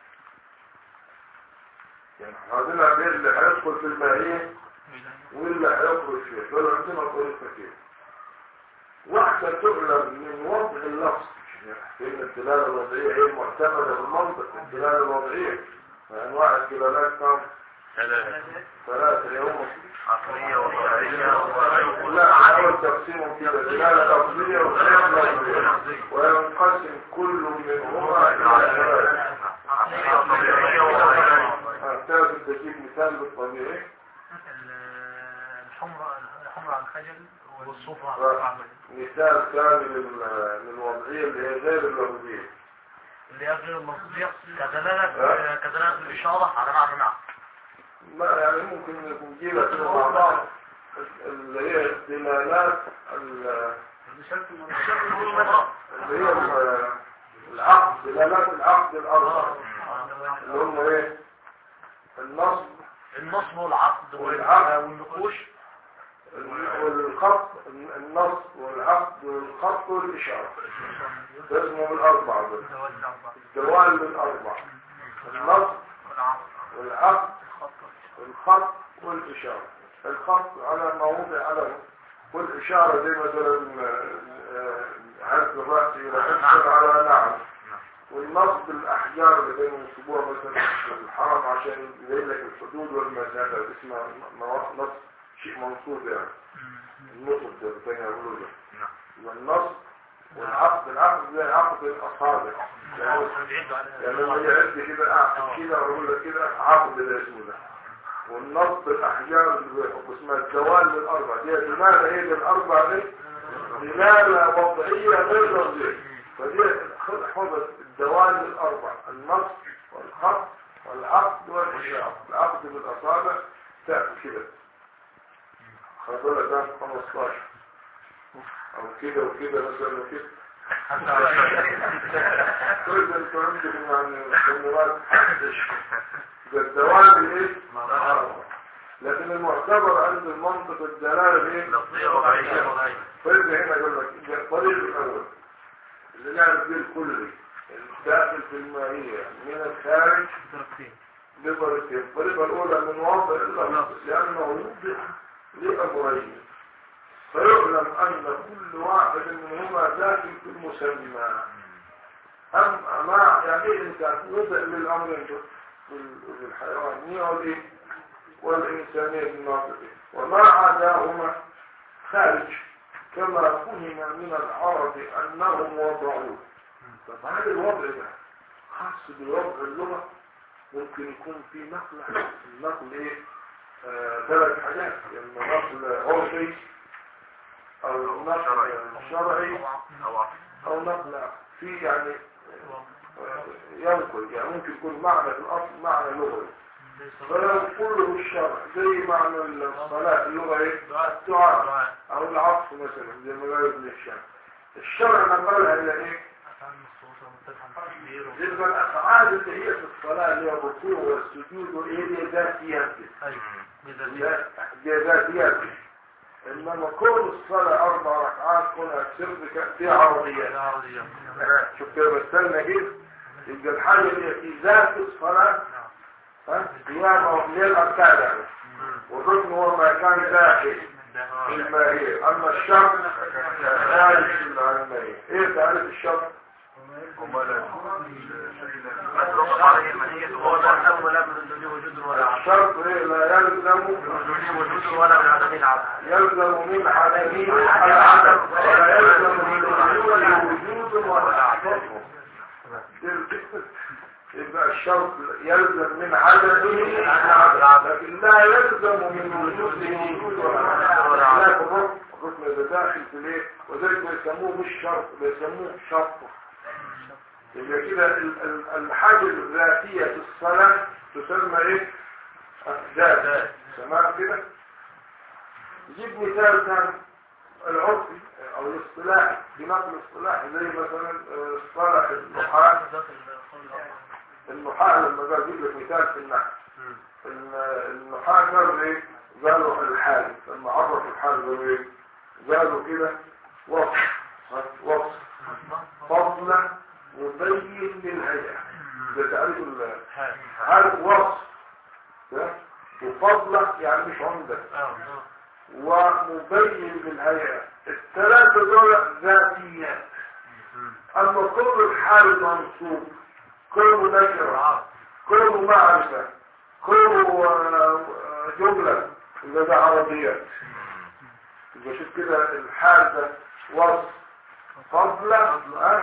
يعني احنا عندنا غير اللي هيدخل في الماهية واللي هيخرج فيها دول عندنا طريقتين واحدة تعلم من وضع اللفظ لأن الدلالة الوضعية هي معتمدة بالمنطق الدلالة الوضعية فأنواع الدلالات كم؟ ثلاثة ثلاثة يوم عقلية وضعية لا أول تقسيم كده دلالة لفظية وغير لفظية وينقسم كل منهما إلى ثلاثة عقلية وطبيعية وضعية أعتاد تجيب مثال بالطبيعي الحمرة الحمرة على الخجل والصوفة على آه. العمل مثال ثاني لل- للوضعية اللي هي غير اللفظية اللي هي غير المصديق كدلالة كدلالة الإشارة على معنى نعم ما يعني ممكن نجيبها كده مع بعض اللي هي الدلالات ال- اللي هي ال- العقد دلالات العقد الأربع اللي هم ايه النصب النصب والعقد وال- والعقد. والنقوش والخط النصب والعقد والخط والإشارة ده اسمهم الأربعة دول الدوال الأربع النصب والعقد والخط والإشارة الخط على موضع علم والإشارة زي مثلا آه، عرض الرأس إلى أسفل على نعم والنصب الأحجار اللي بين ينصبوها مثلا في الحرم عشان يبين لك الحدود والمسافة اسمها نص- نصب شيء منصوب يعني النصب ده بتاني يقولوا ده نعم والنصب والعقد العقد زي عقد الأصابع يعني يعني لما يعد كده اعقد كده واقول لك كده عقد ده اسمه ده والنصب الاحجار اللي بيحط اسمها الدوال للاربع دي لماذا هي دي الاربع دي دلاله وضعيه غير لفظيه فدي حفظت الدوال للاربع النصب والخط والعقد والاشاره العقد بالاصابع تاتي كده خد بالك ده 15 او كده وكده مثلا وكده كل انت عندك يعني كاميرات حدش ده الدوام ايه لكن المعتبر عند المنطق الدلالة ايه لفظية وضعية طيب هنا يقول لك ده الطريق الاول اللي نعرف بيه الكلي الداخل في المائية من الخارج بطريقتين الطريقة الأولى من وضع اللفظ لأنه يوضح لأمرين فيعلم أن كل واحد منهما داخل في المسمى أم مع يعني إيه إنسان نبدأ للأمرين دول بال- بالحيوانية والإيه والإنسانية بالناطقة وما عداهما خارج كما فهم من العرب أنهم وضعوه طب هذا الوضع ده خاص بوضع اللغة ممكن يكون في نقل النقل ايه آه، ثلاث حاجات يعني نقل عرفي او نقل شرعي أو عقل او نقل في يعني آه، ينقل يعني ممكن يكون معنى في الاصل معنى لغوي فلو كله الشرع زي معنى الصلاة اللغة ايه الدعاء او العطف مثلا زي ما قال ابن الشام الشرع نقلها الى ايه يبقى الافعال اللي هي في الصلاة اللي هي الركوع والسجود وايه دي ذاتيات لا، دي ذاتيات انما كون الصلاة اربع ركعات كونها سر في عرضيات شوف كده بستنى كده يبقى الحاجة اللي هي في ذات الصلاة ها قيامة وليل أركان يعني والركن هو ما كان داخل في الماهية أما الشرط خارج عن الماهية إيه تعرف الشرط؟ مدروس عليه المنية هو وهو لا يلزم ولا من دون وجود ولا عدم الشرط إيه لا يلزم دون وجود ولا من عدم العدم يلزم من عدمه العدم ولا يلزم من وجود وجود ولا عدم يبقى الشرط يلزم من عدمه العدم لكن لا يلزم من وجوده وجود ولا عدم لا في الركن الركن ده داخل في الايه وذلك بيسموه مش شرط بيسموه شرط يبقى كده ال- ال- الحاجة الذاتية في الصلاة تسمى ايه؟ ذات تمام كده؟ جيب مثال كان العرفي او الاصطلاحي بنقل الاصطلاحي زي مثلا آه، اصطلاح النحاة النحاة لما قال جيب لك مثال في النحو ال- النحاة قالوا ايه؟ قالوا الحال لما عرفوا الحال قالوا ايه؟ قالوا كده وصف وصف فضلا مبين للهيئة ده تعريف ال- عارف وصف ده وفضلة يعني مش عمدة ومبين للهيئة الثلاثة دول ذاتيات أما كل الحال منصوب كل نكرة كل معرفة كل آه، جملة يبقى ده عربيات يبقى شوف كده الحال ده وصف فضلة آه،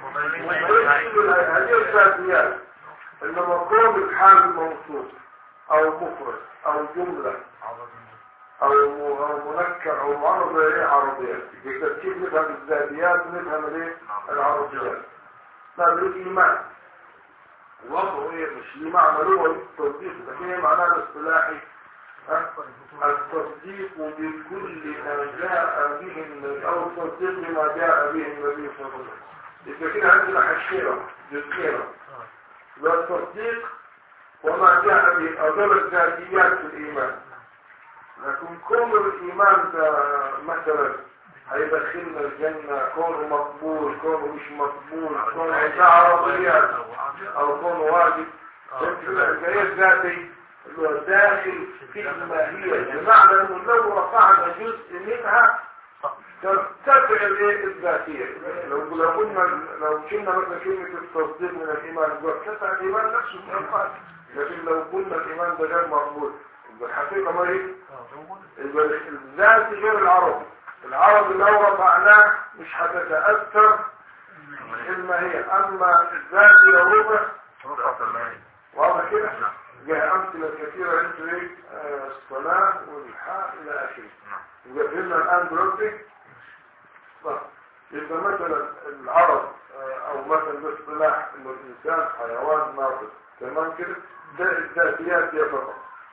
هذه الذاتيات انما كون الحال موصوف او مفرد او جملة او م- او منكر او معرض ايه عربيات يبقى كيف نفهم الذاتيات ونفهم الايه العربيات طيب الايمان وضعه ايه مش ليه معنى لغوي التصديق لكن ايه معناه الاصطلاحي ها؟ التصديق بكل ما جاء به النبي او التصديق بما جاء به النبي صلى الله عليه وسلم يبقى كده عندنا حشيرة جزئيرة والتصديق وما جاء به أدول الذاتيات في الإيمان لكن كون الإيمان ده مثلا هيدخلنا الجنة كونه مقبول كونه مش مقبول كونه ده عربيات أو كونه واجب الجاية الذاتي اللي هو داخل في الماهية بمعنى انه لو رفعنا جزء منها ترتفع الايه الذاتية لو لو قلنا لو شلنا مثلا كلمة التصديق من الإيمان وارتفع الإيمان نفسه من القلب لكن لو قلنا الإيمان ده غير مقبول يبقى الحقيقة ما هي يبقى الذات غير العربي العربي لو رفعناه مش هتتأثر الماهية أما الذات لو رفع واضح كده جاء أمثلة كثيرة انتوا ايه آه، الصلاة والحاء إلى آخره يبقى فهمنا الآن دلوقتي طيب. يبقى مثلا العرب آه، أو مثلا باصطلاح إنه الإنسان حيوان ناطق تمام كده ده الذاتيات هي فقط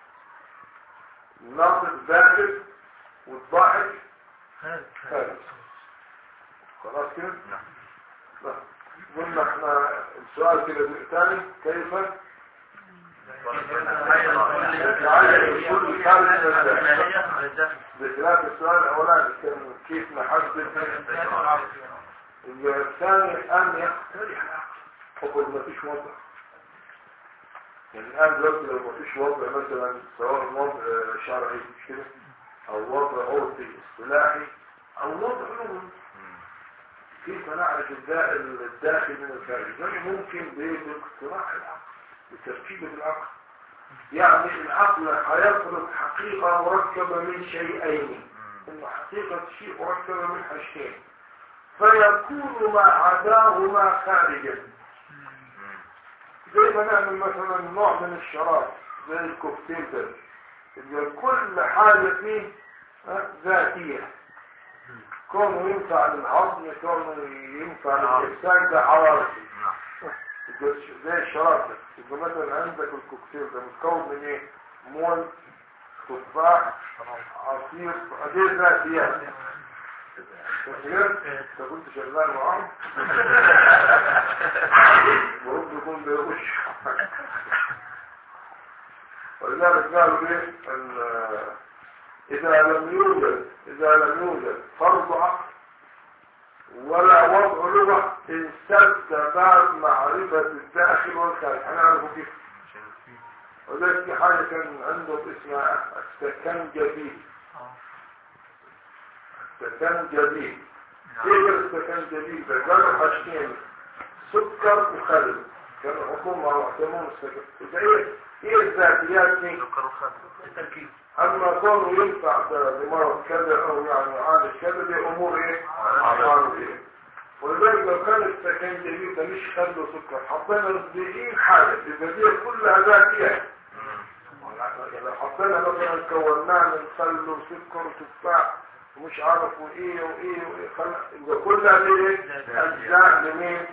الناطق ذاكر والضاحك خارج خلاص كده؟ طيب. قلنا احنا السؤال كده ثاني كيف يتعين كل خارج من الذات بخلاف السؤال الأولاني كان كيف نحدد الثاني أن يقترح حكم ما فيش وضع يعني الآن دلوقتي لو ما فيش وضع مثلا سواء وضع شرعي مش كده او وضع عرفي اصطلاحي او وضع لغوي كيف نعرف الدا- الداخل من الخارج ده ممكن باقتراح العقل بتركيبة العقل يعني العقل هيفرض حقيقة مركبة من شيئين ان حقيقة شيء مركبة من حاجتين فيكون ما عداهما خارجا زي ما نعمل مثلا نوع من الشراب زي الكوكتيل ده يبقى كل حاجة فيه ها، ذاتية كونه ينفع للعظم كونه ينفع للإنسان ده حرارتي يبقى زي الشراب ده يبقى مثلا عندك الكوكتيل ده متكون من ايه؟ موز تفاح عصير هذه ذاتيات تخيل انت كنت شغال معاهم ورب يكون بيغش ولذلك قالوا ايه ال- اذا لم يوجد اذا لم يوجد فرض عقل ولا وضع لغة انسد بعد معرفة الداخل والخارج هنعرفه كيف وذلك في حاجة كان عنده اسمها السكنجبي السكنجبي ايه السكنجبي ده قالوا حاجتين سكر وخل كانوا الحكومة يسمون السكر إذا ايه ايه الذاتيات دي سكر وخل التركيب اما كونه ينفع ده لمرض كذا او يعني عالج كذا دي امور ايه عارفين ولذلك لو كان السكن جديد ده مش خل وسكر حطينا رصديين حاجة يبقى دي كلها ذاتيات لو حطينا مثلا كوناه من خل وسكر وتفاح ومش عارف وايه وايه وايه خل يبقى كلها دي ايه اجزاء لمين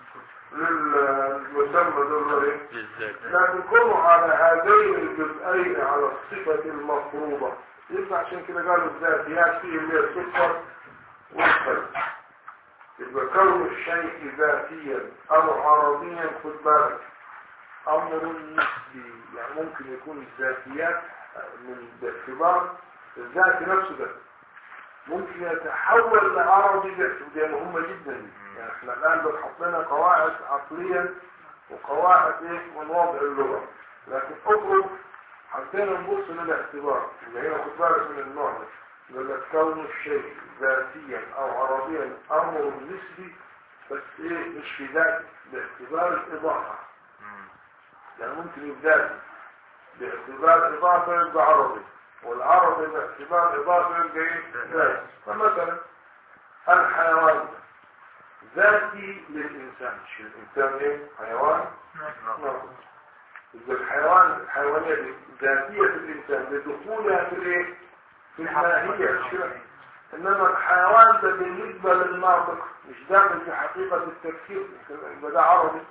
للمسمى دول ايه للذات لكن كونوا على هذين الجزئين على الصفة المفروضة يبقى عشان كده قالوا الذاتيات فيه اللي هي السكر والخل يبقى كون الشيء ذاتيا أو عرضيا خد بالك أمر نسبي يعني ممكن يكون الذاتيات من باعتبار الذات نفسه ده ممكن يتحول لعرضي باعتبار دي مهمة جدا يعني احنا الآن لو حطينا قواعد عقليا وقواعد ايه من وضع اللغة لكن اخرج حطينا نبص للاعتبار يبقى هنا خد بالك من النوع ده يقول لك كون الشيء ذاتيا او عربيا امر نسبي بس ايه مش في ذاته باعتبار الاضافة يعني ممكن يبقى باعتبار اضافة يبقى عربي والعربي باعتبار اضافة يبقى ايه ذاتي فمثلا الحيوان ذاتي للإنسان مش الإنسان إيه؟ حيوان نعم إذا الحيوان الحيوانية دي ذاتية في الإنسان بدخولها في الإيه؟ في الماهية مش كده؟ إنما الحيوان ده بالنسبة للناطق مش داخل في حقيقة التفكير يبقى ده عربي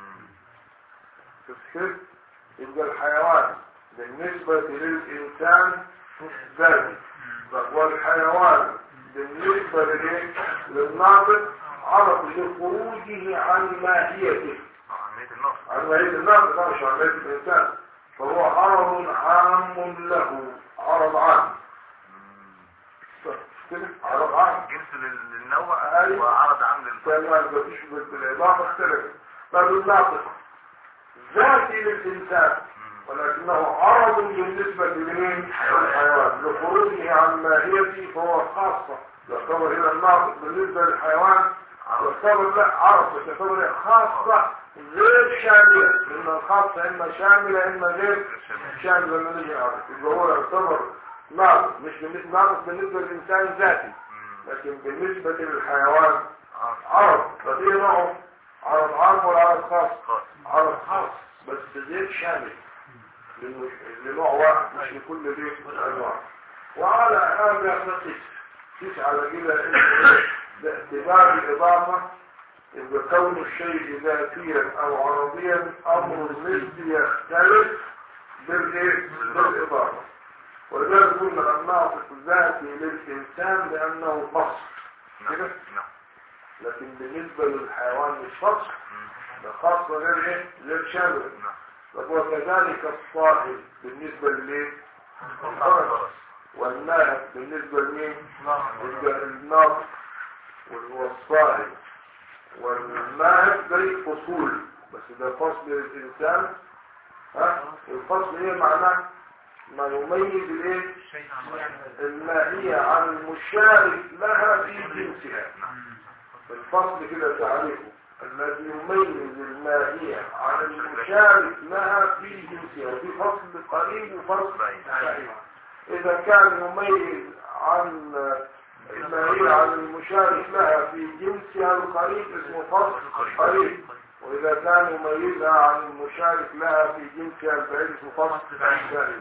تفكير يبقى الحيوان بالنسبة للإنسان ذاتي والحيوان بالنسبة للإيه؟ للناطق عرض لخروجه عن ماهيته أهمية النص عن ماهية الناطق ده مش عن ماهية الإنسان فهو عرض عام له عرض عام كده عرض عام جنس لل- للنوع أيوة. وعرض عام للفرد كان ما يثبتش بالإضافة اختلف فالناطق ذاتي للإنسان ولكنه عرض بالنسبة لمين؟ الحيوان لخروجه عن ماهيته فهو خاصة يعتبر هنا الناطق بالنسبة للحيوان يعتبر لا عرض بس يعتبر إيه؟ خاصة غير شاملة لأن الخاصة إما شاملة إما غير شاملة لما نيجي نعرف يبقى هو يعتبر ناطق مش بالنسبة ناطق بالنسبة للإنسان ذاتي لكن بالنسبة للحيوان عرض ففي نوعه عرض عام ولا عرض خاص خاص عرض خاص بس غير شامل لأنه لنوع واحد مش لكل بيت من الأنواع وعلى هذا نقيس قيس على كده إنه باعتبار الإضافة يبقى كون الشيء ذاتيا أو عرضيا أمر نسبي يختلف بالإيه؟ بالإضافة ولذلك قلنا الناطق الذاتي للإنسان لأنه فصل نعم كده؟ نعم لكن بالنسبة للحيوان مش فصل ده خاصة غير ايه؟ غير شامل نعم طب وكذلك الصاحب بالنسبة للايه؟ الفرس والناهب بالنسبة لمين؟ يبقى الناطق والصاحب والناهب زي فصول بس ده فصل الإنسان ها؟ الفصل ايه معناه؟ ما يميز الايه؟ الماهية عن المشارك لها في جنسها في الفصل كده تعريفه الذي يميز الماهية عن المشارك لها في جنسها في فصل قريب وفصل بعيد إذا كان يميز عن الماهية عن المشارك لها في جنسها القريب اسمه فصل قريب وإذا كان يميزها عن المشارك لها في جنسها البعيد اسمه فصل بعيد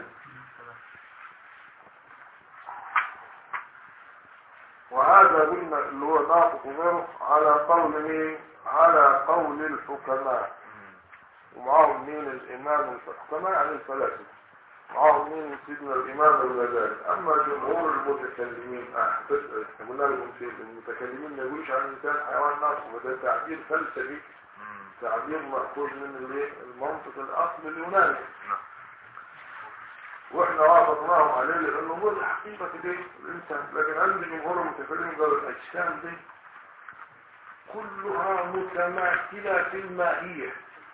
وهذا قلنا اللي هو ناطق غيره على قول مين على قول الحكماء ومعاهم مين الإمام الحكماء يعني الفلاسفة معاهم مين سيدنا الإمام الغزالي أما جمهور المتكلمين آه، بس إحنا قلنا لكم في المتكلمين ما يقولش عن الإنسان حيوان ناطق وده تعبير فلسفي تعبير مأخوذ من الايه؟ المنطق الأصل اليوناني واحنا وافقناهم عليه لانه هو الحقيقة دي الانسان لكن عند جمهور المتكلمين قالوا الاجسام دي كلها متماثلة في الماهية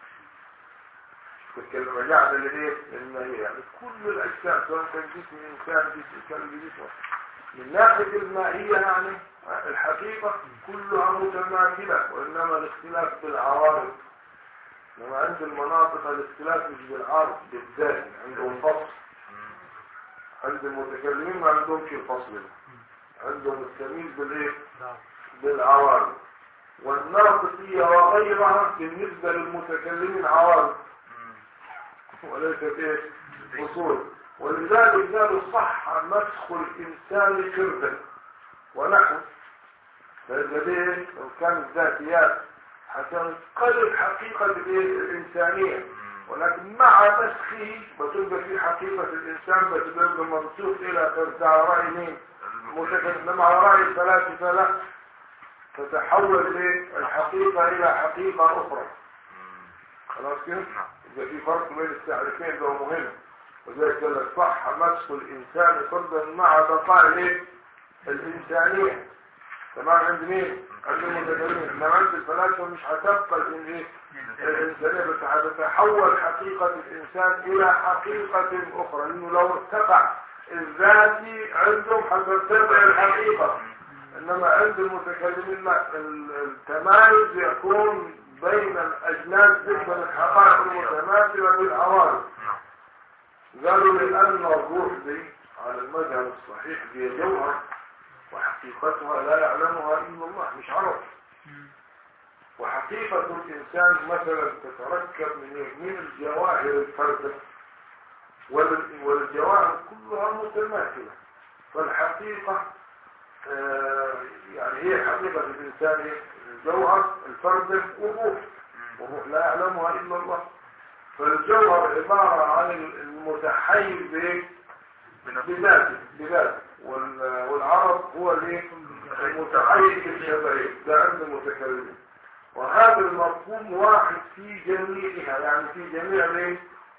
الكلمة رجعنا لإيه؟ للماهية يعني كل الأجسام سواء كان جسم إنسان جسم كلب جسم من ناحية الماهية يعني الحقيقة كلها متماثلة وإنما الاختلاف بالعوارض لما عند المناطق الاختلاف مش بالعرض بالذات عندهم فصل عند المتكلمين ما عندهمش الفصل ده عندهم التمييز بالايه بالعوارض والناطقية وغيرها بالنسبة للمتكلمين عوارض وليست ايه اصول ولذلك قالوا صح مسخ الانسان كردا ونحو فإذا دي لو كانت ذاتيات هتنقلب حقيقة الايه الإنسانية ولكن مع مسخه بتبقى في حقيقة الإنسان بتبقى منسوخ إلى ترجع رأي مين متكلم على رأي الفلاسفة لا تتحول إيه؟ الحقيقة إلى حقيقة أخرى خلاص كده؟ يبقى في فرق بين التعريفين ده مهم وذلك قال لك صح مسخ الإنسان فردا مع بقاء الإيه؟ الإنسانية تمام عند مين؟ عند المتكلمين انما عند الفلاسفه مش هتبقى الايه؟ الانسانيه بس هتتحول حقيقه الانسان الى حقيقه اخرى لانه لو ارتفع الذاتي عندهم هترتفع الحقيقه انما عند المتكلمين لا التمايز يكون بين الاجناس ضمن الحقائق المتماثله بالعوارض قالوا لان الروح دي على المذهب الصحيح هي جوهر وحقيقتها لا يعلمها إلا الله مش عرف وحقيقة الإنسان مثلا تتركب من من الجواهر الفردة والجواهر كلها متماثلة فالحقيقة آه يعني هي حقيقة الإنسان الجوهر الفردة والروح والروح لا يعلمها إلا الله فالجوهر عبارة عن المتحيز بذاته بذاته والعرب هو الايه المتحيز الشبهي ده عند المتكلمين وهذا المفهوم واحد في جميعها يعني في جميع الايه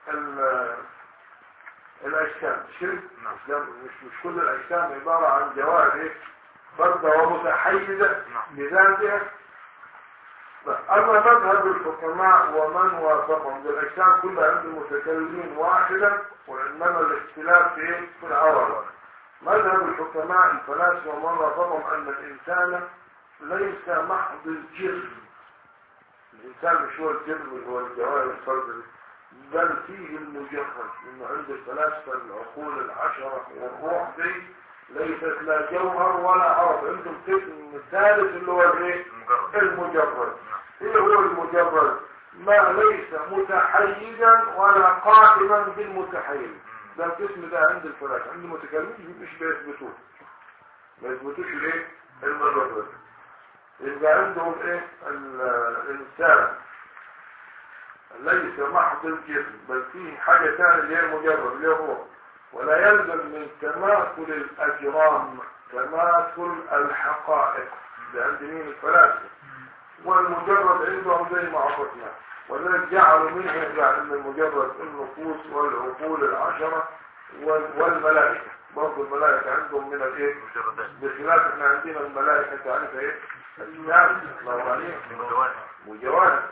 الاجسام شرك مش مش كل الاجسام عباره عن جوهر ايه فردة ومتحيزة بذاتها أما مذهب الحكماء ومن وافقهم بالأجسام كلها عند المتكلمين واحدا وإنما الاختلاف في في العوارض مذهب الحكماء الفلاسفة ومن وافقهم أن الإنسان ليس محض الجسم الإنسان مش هو الجسم اللي هو الجوارح الفرد بل فيه المجرد إنه عند الفلاسفة العقول العشرة والروح دي ليست لا جوهر ولا عرض عندهم قسم الثالث اللي هو الايه؟ المجرد ايه هو المجرد ما ليس متحيزا ولا قائما بالمتحيز ده القسم ده عند الفلاسفه عند المتكلمين مش بيثبتوه ما يثبتوش الايه المجرد يبقى عندهم ايه الانسان ليس محض الجسم بل فيه حاجه ثانيه اللي هي مجرد اللي هي الروح ولا يلزم من تماثل الاجرام تماثل الحقائق ده عند مين الفلاسفه والمجرد عندهم زي ما عرفنا ولذلك جعلوا منه يعني من المجرد النفوس والعقول العشرة والملائكة برضه الملائكة عندهم من الايه بخلاف احنا عندنا الملائكة تعرف ايه الناس الله عليهم وجوانب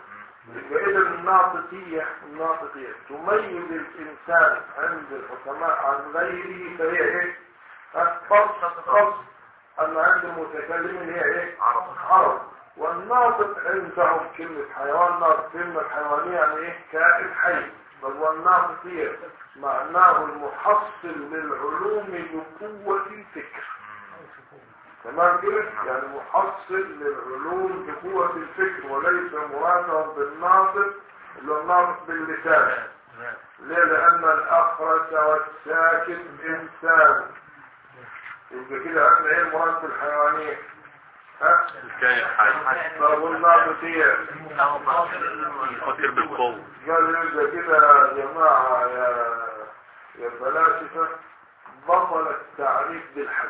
يبقى إذا الناطقية الناطقية تميز الإنسان عند الحكماء عن غيره فهي إيه؟ ها؟ فصل فصل أما عند المتكلمين هي إيه؟ عرب عرب والناطق عندهم كلمة حيوان ناطق كلمة حيوانية يعني إيه؟ كائن حي بل والناطقية معناه المحصل للعلوم بقوة الفكر تمام كده يعني محصل للعلوم بقوة الفكر وليس مراده بالناطق اللي هو الناطق باللسان ليه لأن الأخرس والساكت إنسان يبقى كده عرفنا إيه المراد بالحيوانية ها؟ الكائن حي طب والناطقية يفكر بالقوة قال يبقى كده يا جماعة يا يا فلاسفة بطل التعريف بالحد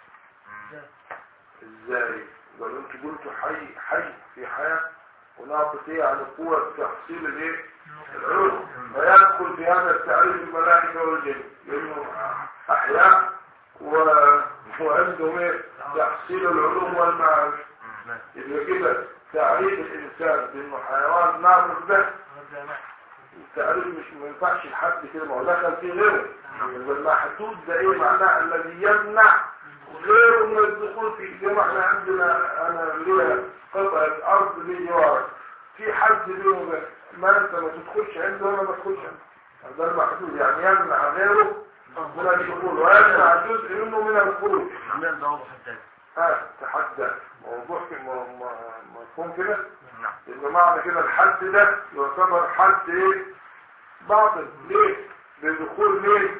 ازاي؟ قالوا انتوا قلتوا حي حي في حياة وناطقية عن قوة تحصيل الايه؟ العلوم فيدخل في هذا التعريف الملائكة والجن لأنه أحياء و... وعندهم ايه؟ تحصيل العلوم والمعارف يبقى كده تعريف الإنسان بأنه حيوان ناطق ده التعريف مش ما ينفعش لحد كده ما هو دخل فيه غيره يبقى المحدود ده ايه معناه الذي يمنع غيره من الدخول فيه زي ما احنا عندنا انا ليا قطعه ارض لي جوارك في حد بينه وبين ما انت ما تدخلش عنده وانا ما ادخلش عنده ده المحدود يعني يمنع غيره من الدخول ويمنع جزء منه من الخروج ها تحدى موضوع في- م- م- مفهوم كده نعم يبقى معنى كده الحد ده يعتبر حد ايه باطل ليه بدخول ليه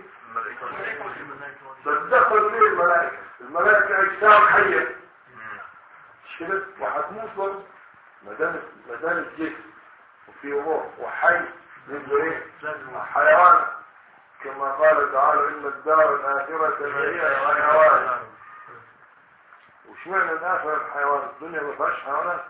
بس دخل ليه الملائكة الملائكة اجسام حية مش كده وهتموت برضه ما دام ما دام الجسم وفي روح وحي يبقى ايه حيوان كما قال تعالى ان الدار الاخرة هي الحيوان وش معنى الاخرة الحيوان الدنيا ما فيهاش حيوانات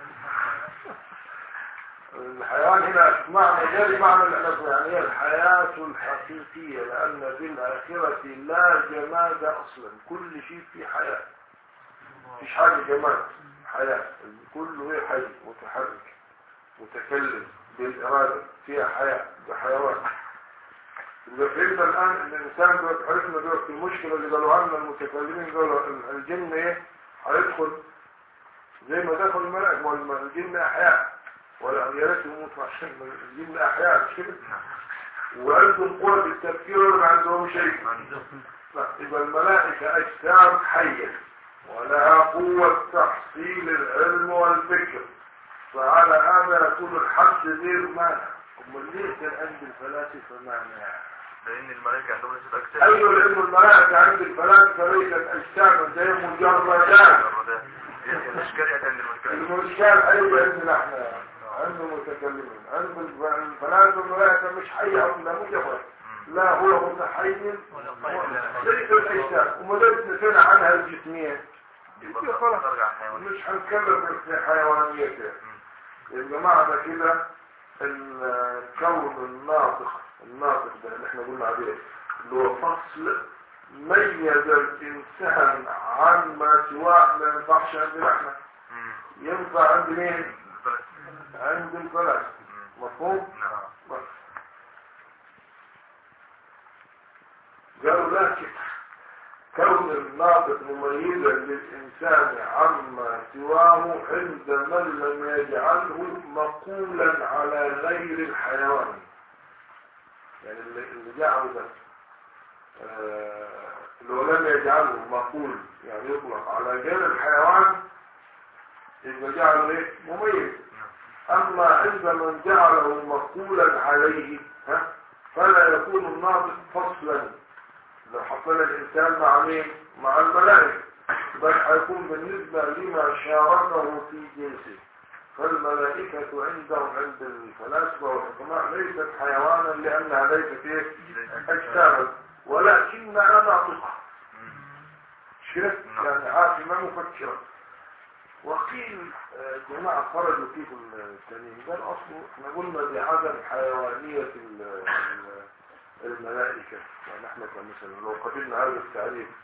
الحيوان هنا معنى غير معنى الحياة يعني هي الحياة الحقيقية لأن في الآخرة لا جماد أصلا كل شيء فيه حياة مفيش حاجة جماد حياة كله ايه حي متحرك متكلم بالإرادة فيها حياة بحيوان يبقى فهمنا الآن إن الإنسان دلوقتي عرفنا دلوقتي المشكلة اللي قالوا عنها المتكلمين قالوا ال- الجن إيه هيدخل زي ما دخل الملائكة والجن أحياء ولا يا ريت يموتوا عشان الجن أحياء مش كده وعندهم قوة التفكير ولا ما عندهم شيء لا يبقى الملائكة أجسام حية ولها قوة تحصيل العلم والفكر فعلى هذا يكون الحد غير مانع أمال ليه كان عند الفلاسفة مانع؟ لان الملائكه عندهم نسبه اجسام أيوة لأن الملائكة عند الفلاسفة ليست أجساما زي مجردات الاشكال ياتي عند المشكله المشكال أيوة عندنا احنا عند المتكلمين عند الف- الفلاسفة الملائكة مش حية أصلا مجرد لا هو متحيز ليس الأجسام وما دام نسينا عنها الجسمية يبقى خلاص ترجع حيوان مش هنتكلم في حيوانيته يبقى معنى كده الكون الناطق الناطق ده اللي احنا قلنا عليه اللي هو فصل ميز الانسان عن ما سواه ما ينفعش عندنا احنا ينفع عند مين؟ عند الفلاسفه مفهوم؟ نعم بس. قالوا لكن كون الناطق مميزا للإنسان عما سواه عند من لم يجعله مقولا على غير الحيوان يعني اللي اللي جعله ده آه، اللي هو لم يجعله مقول يعني يطلق على غير الحيوان يبقى جعله ايه مميز اما عند من جعله مقولا عليه ها فلا يكون الناطق فصلا لو حطينا الإنسان مع مين؟ مع الملائكة بل هيكون بالنسبة لما شاركه في جنسه فالملائكة عندهم عند الفلاسفة والحكماء ليست حيوانا لأنها ليست إيه؟ أجساما ولكنها ناطقة مش كده؟ نعم. يعني عاقمة مفكرة وقيل آه، جماعة خرجوا فيهم التانيين قال أصله احنا قلنا بعدم حيوانية ال- ال- الملائكة يعني احنا كمثلا لو قبلنا هذا التعريف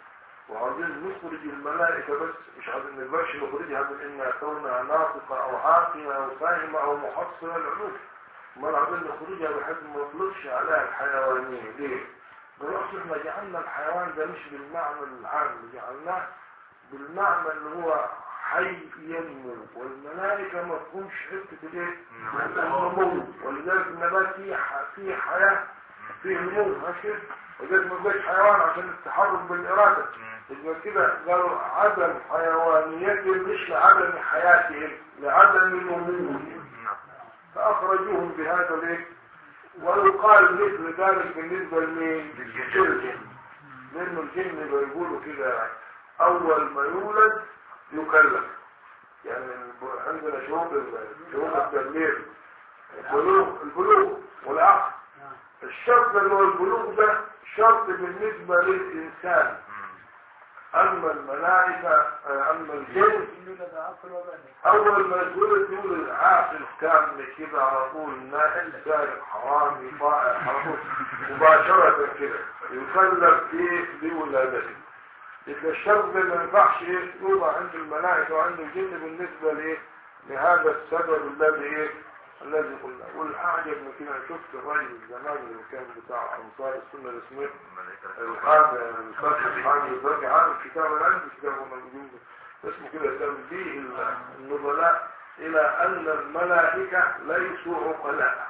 وعاوزين نخرج الملائكة بس مش عاوزين نبقاش نخرجها من إنها كونها ناطقة أو عاقلة أو فاهمة أو محصلة العلوم امال عاوزين نخرجها بحيث ما نطلقش عليها الحيوانية ليه؟ بالرأس احنا جعلنا الحيوان ده مش بالمعنى العام جعلناه بالمعنى اللي هو حي ينمو والملائكة ما تكونش حتة الايه؟ النمو ولذلك النبات فيه ح- فيه حياة فيه نمو ماشي ولذلك ما يبقاش حيوان عشان التحرك بالإرادة يبقى كده قالوا عدم حيوانيتهم مش لعدم حياتهم لعدم نموهم فأخرجوهم بهذا الايه ولو قال مثل ذلك بالنسبة لمين؟ للجن لأنه الجن بيقولوا كده أول ما يولد يكلف يعني الب- عندنا شروط ال- شروط التدمير البلوغ البلوغ والعقل الشرط اللي هو البلوغ ده شرط بالنسبة للإنسان أما الملائكة آه، أما الجن أول ما يتولد يولد عاقل كامل كده على طول نائل سارق حرامي طائع على طول مباشرة كده يكلف إيه بولادته يبقى الشرط ده ما ينفعش إيه يوضع عند الملائكة وعند الجن بالنسبة لإيه لهذا السبب الذي إيه الذي قلنا والأعجب من كده شفت الراجل زمان اللي كان بتاع أنصار السنة الاسمية الحاج الفتح الحاج الزكي عارف كتاب العلم كتاب موجود اسمه كده تنبيه النبلاء إلى أن الملائكة ليسوا عقلاء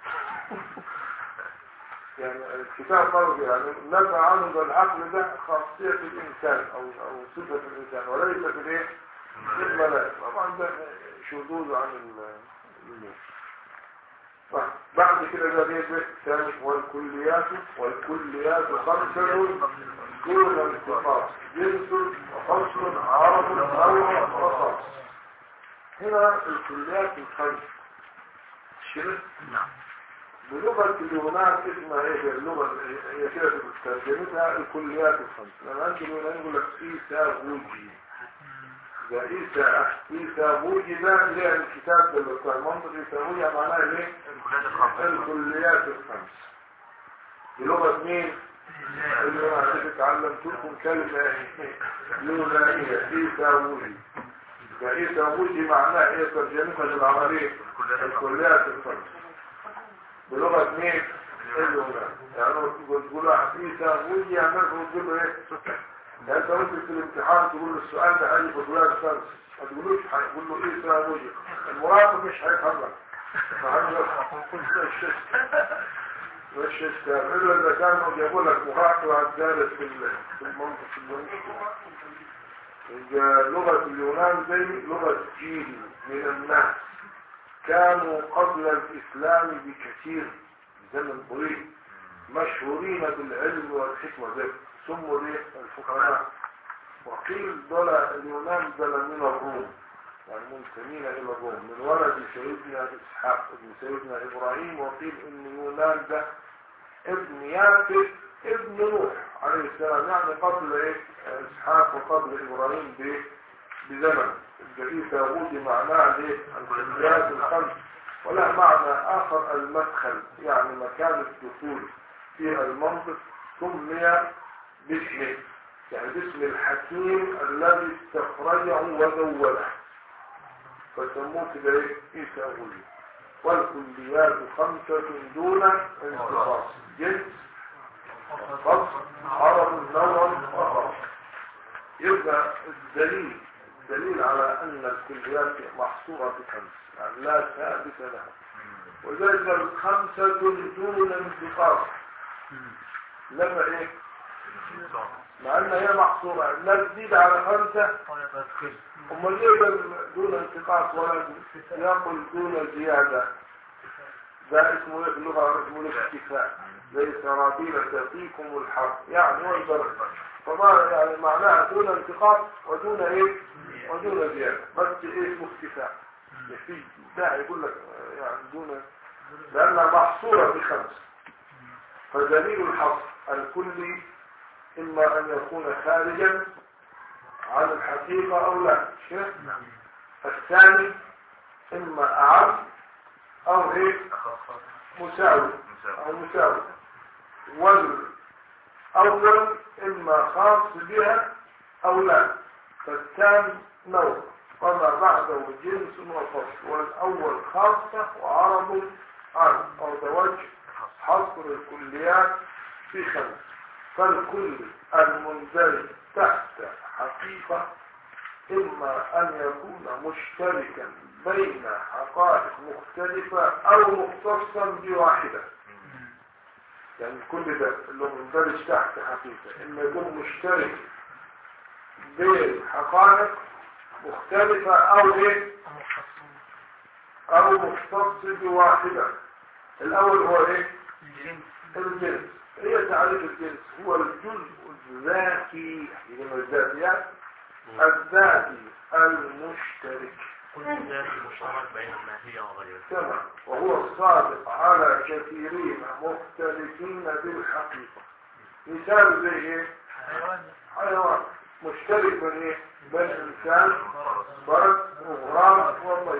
يعني الكتاب برضه يعني نفى عنه العقل ده خاصية الإنسان أو أو صفة الإنسان وليس في الإيه؟ في الملائكة طبعا ده شذوذ عن ال- النور طيب، بعد كده قال ايه البيت الثاني والكليات والكليات خمسة دون انتقاص جنس وفصل عرض نوع وخاص هنا الكليات الخمس شنو؟ نعم بلغة اليونان اسمها ايه اللغة هي كده ترجمتها الكليات الخمس لما عند اليونان يقول لك ايسا بوجي ده ايسا ايسا بوجي ده اللي هي الكتاب ده بتاع المنطق ايسا بوجي معناها ايه؟ الكليات الخمس بلغة مين؟ اليونان تعلمت لكم كلمة يونانية ايساوي فايساوي معناها ايه ترجمتها بالعربية الكليات الخمس بلغة مين؟ اليونان يعني تقول واحد ايساوي يعني تقول له ايه؟ يعني انت ممكن في الامتحان تقول له السؤال ده هيجي في الكليات الخمس ما تقولوش هيقول له ايساوي المراقب مش هيفهمك مش استعملوا إذا كانوا جابوا لك محاكمة على الدارس في ال- في المنطق الدنيا لغة اليونان زي لغة جيل من الناس كانوا قبل الإسلام بكثير زمن طويل مشهورين بالعلم والحكمة زي سموا ليه الفقهاء وقيل دول اليونان دول من الروم يعني منتمين إلى الروم من ولد سيدنا إسحاق ابن سيدنا إبراهيم وقيل إن يونان ده ابن يافت ابن نوح عليه السلام يعني قبل إيه إسحاق وقبل إبراهيم ب- بزمن الجديد وجد معناه ليه الكليات الخمس ولا معنى آخر المدخل يعني مكان الدخول في المنطق سمي باسمه يعني باسم الحكيم الذي استخرجه وزوله فسموه كده ايه عيسى أولي والكليات خمسة دون انتقاص جنس فصل عرض نوع وخاص يبقى الدليل الدليل على أن الكليات محصورة بخمس يعني لا ثابت لها وذلك الخمسة دون انتقاص لما ايه مع ان هي محصورة لا تزيد على خمسة امال ليه بل- دون انتقاص ولا يقول دون زيادة ده اسمه ايه في اللغة اسمه الاكتفاء زي سرابيل تقيكم الحر يعني وانظر فما يعني معناها دون انتقاص ودون ايه ودون زيادة بس ايه اسمه اكتفاء في داعي يقول لك آه، يعني دون لانها محصورة بخمس فدليل الحصر الكلي اما ان يكون خارجا عن الحقيقة او لا شيء الثاني اما اعم او ايه مساوي او مساوي والاول اما خاص بها أو لا فالثاني نوع وما بعده جنس وفصل والأول خاصة وعرض عام أو ده وجه حصر الكليات في خمس فالكل المندرج تحت حقيقة إما أن يكون مشتركا بين حقائق مختلفة أو مختصا بواحدة يعني كل ده اللي هو مندرج تحت حقيقة إما يكون مشترك بين حقائق مختلفة أو إيه أو مختص بواحدة الأول هو إيه الجنس الجنس هي تعريف الجنس هو الجزء الذاتي من الذاتيات الذاتي المشترك كل ذات مشترك بين الماهية وغيرها كما وهو الصادق على كثيرين مختلفين بالحقيقة مثال زي ايه حيوان حيوان مشترك بين ايه بين الانسان برد وغرام وطير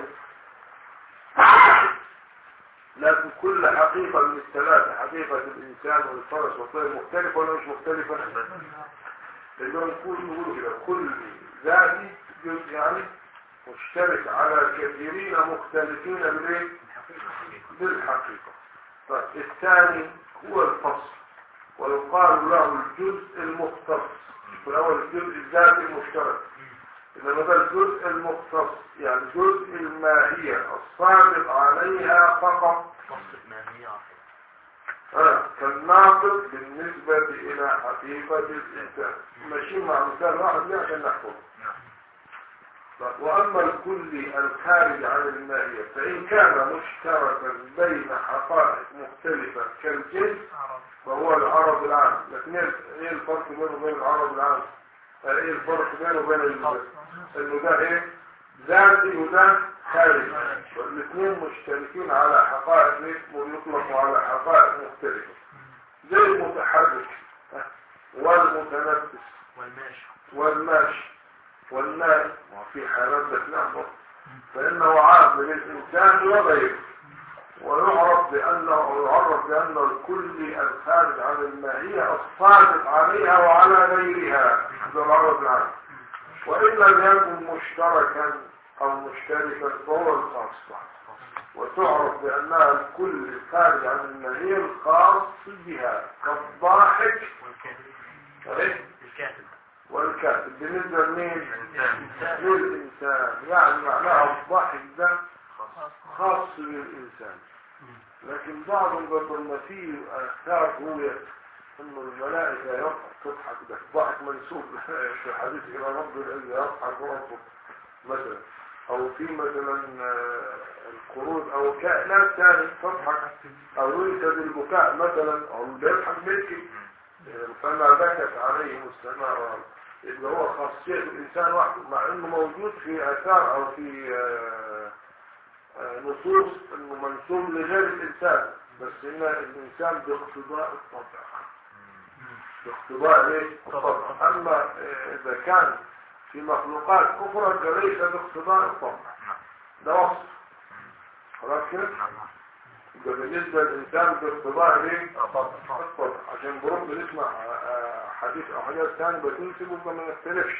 لكن كل حقيقة من الثلاثة حقيقة الإنسان والفرس والطير مختلفة ولا مش مختلفة؟ اللي هو نقول نقول كده كل ذاتي جزء يعني مشترك على كثيرين مختلفين بالايه؟ بالحقيقة طيب الثاني هو الفصل ويقال له الجزء المختص في الأول الجزء الذاتي المشترك إنما ده الجزء المختص يعني جزء الماهية الصادق عليها فقط قصة ماهية واحدة آه، كالناطق بالنسبة إلى حقيقة الإنسان ماشيين مع مثال واحد ليه عشان نحفظه طيب، وأما الكلي الخارج عن الماهية فإن كان مشتركا بين حقائق مختلفة كالجنس فهو العرض العام لكن ايه إيه الفرق بينه وبين العرض العام آه، ايه الفرق بينه وبين ال- انه ده ايه ذاتي وده خارج والاثنين مشتركين على حقائق ايه ويطلقوا على حقائق مختلفة زي المتحرك آه، والمتنفس والماشي والماشي والنائم وفي حالات بتنعمر فإنه عام للإنسان وغيره ويعرف بأنه يعرف بأنه الكل الخارج عن الماهية الصادق عليها وعلى غيرها هذا العرض العام وإن لم يكن مشتركا أو مشتركا فهو الخاصة وتعرف بأنها الكل الخارج عن الماهية الخاص بها كالضاحك والكاتب إيه؟ الكاتب والكاتب بالنسبة لمين؟ الإنسان للإنسان يعني معناها الضحك ده خاص بالإنسان لكن بعضهم قالوا ما فيه آثار رؤية إنه الملائكة يضحك تضحك ده ضحك منسوب في حديث إلى رب العزة يضحك ربه مثلا أو في مثلا آه، القرود أو كائنات ثانية تضحك أو يوجد البكاء مثلا أو بيضحك بيبكي فما بكت عليهم السماء والأرض يبقى هو خاصية الإنسان وحده مع إنه موجود في آثار أو في آه، آه، نصوص إنه منسوب لغير الإنسان بس إن الإنسان باقتضاء الطبع باقتضاء إيه؟ الطبع أما آه، إذا كان في مخلوقات أخرى فليس باقتضاء الطبع ده وصف خلاص كده؟ يبقى بالنسبة للإنسان باقتضاء إيه؟ الطبع عشان برب نسمع آه، حديث أو حاجات ثانية بتنسبه فما يختلفش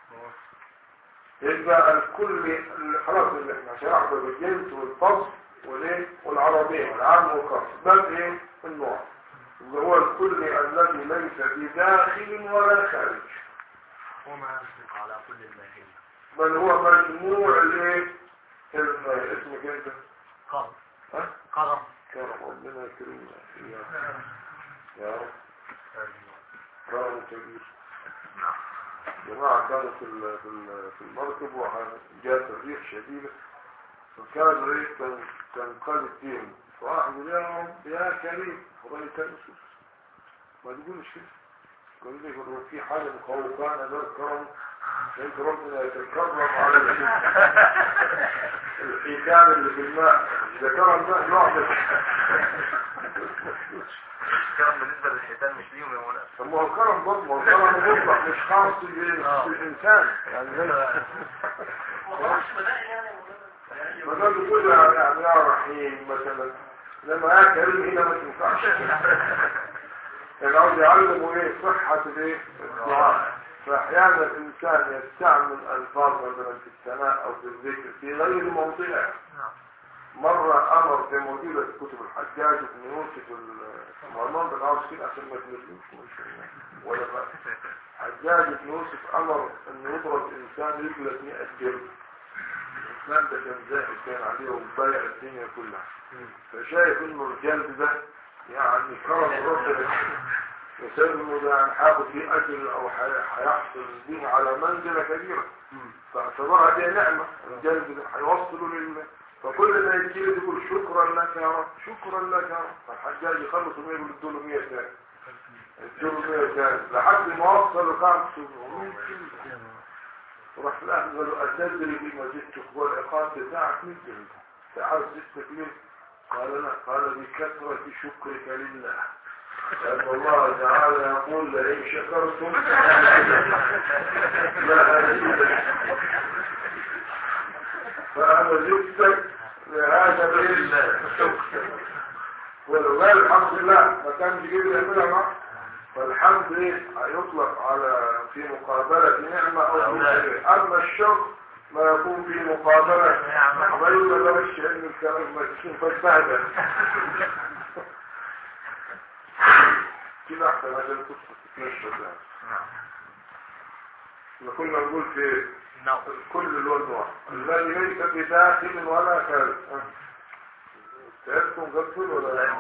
يبقى الكل خلاص اللي احنا شرحنا بالجنس والفصل والايه والعربية والعام والخاص بل ايه النوع اللي هو الكل الذي ليس بداخل ولا خارج وما يصدق على كل الماهية بل هو مجموع الايه ال- اسمك انت قرن ها قرن كرم ربنا يكرمنا يا يا رب كرم كبير جماعة كانوا في ال- في ال- في المركب وجاءت الريح شديدة فكان الريح كان تنقلب بهم فواحد يقول يا رب يا كريم والله كان مسوس ما تقولش كده قال لي هو في حاجة مخوفانا ده الكرم انت ربنا يتكرم على الحيتان اللي في الماء ده كرم ده نوع من الكلام بالنسبة للحيتان مش ليهم يا مولانا طب ما هو الكرم برضه ما هو الكرم مطلق مش خاص بال- بالإنسان يعني زي مثلا بيقول يعني يا رحيم مثلا لما يا كريم هنا ما تنفعش يعني عاوز يعلموا ايه صحة الايه الدعاء صح احيانا الانسان يستعمل الفاظ مثلا في الثناء او في الذكر في غير موضعها مرة امر في موجودة في كتب الحجاج بن يوسف المرمان بن عاوز كده عشان ما تنزلوش ولا بقى حجاج بن يوسف امر ان يضرب انسان يجلس 100 جلد الاسلام ده كان زاهد كان عليه وبايع الدنيا كلها فشايف انه الجلد ده يعني كرم ربنا يسلم ده عن حاخد فيه اجر او حي- هيحصل به على منزله كبيره فاعتبرها دي نعمه الجلد ده هيوصله لله فكل ما يجي له يقول شكرا لك يا رب شكرا لك يا رب فالحجاج يخلص 100 يقول ادوا له 100 ثاني ادوا له 100 ثاني لحد ما وصل لقاعة 700 كيلو وراح الاهل قال له اتدري بما جئتك والعقاب بتاعك 100 جنيه تعال جئتك ليه؟ قال لا قال بكثرة شكرك لله لأن الله تعالى يقول لئن شكرتم لا أزيدك فأنا زدتك لهذا بإذن ولو قال الحمد لله ما كانش جيب يعملها معه فالحمد ايه هيطلق على في مقابلة نعمة او في شيء اما الشكر ما يكون في مقابلة غير بلاش ان الكلام ما يكون فاستهدى كده احسن عشان قصة تتنشر يعني احنا كنا نقول في نعم كل الوضوح الذي ليس بداخل ولا خارج تعبتم قبل ولا لا؟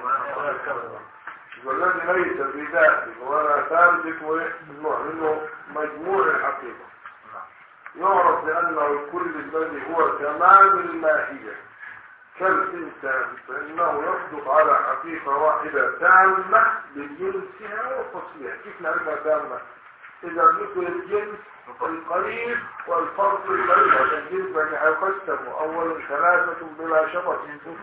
والذي ليس بداخل ولا خارج هو النوع منه مجموع الحقيقة يعرف بأنه الكل الذي هو تمام الماهية كالإنسان فإنه يصدق على حقيقة واحدة تامة بجنسها وفصلها كيف نعرفها تامة؟ إذا ذكر الجنس القريب والفرق القريب عشان الجنس يعني هيقسم أولا ثلاثة بلا شبط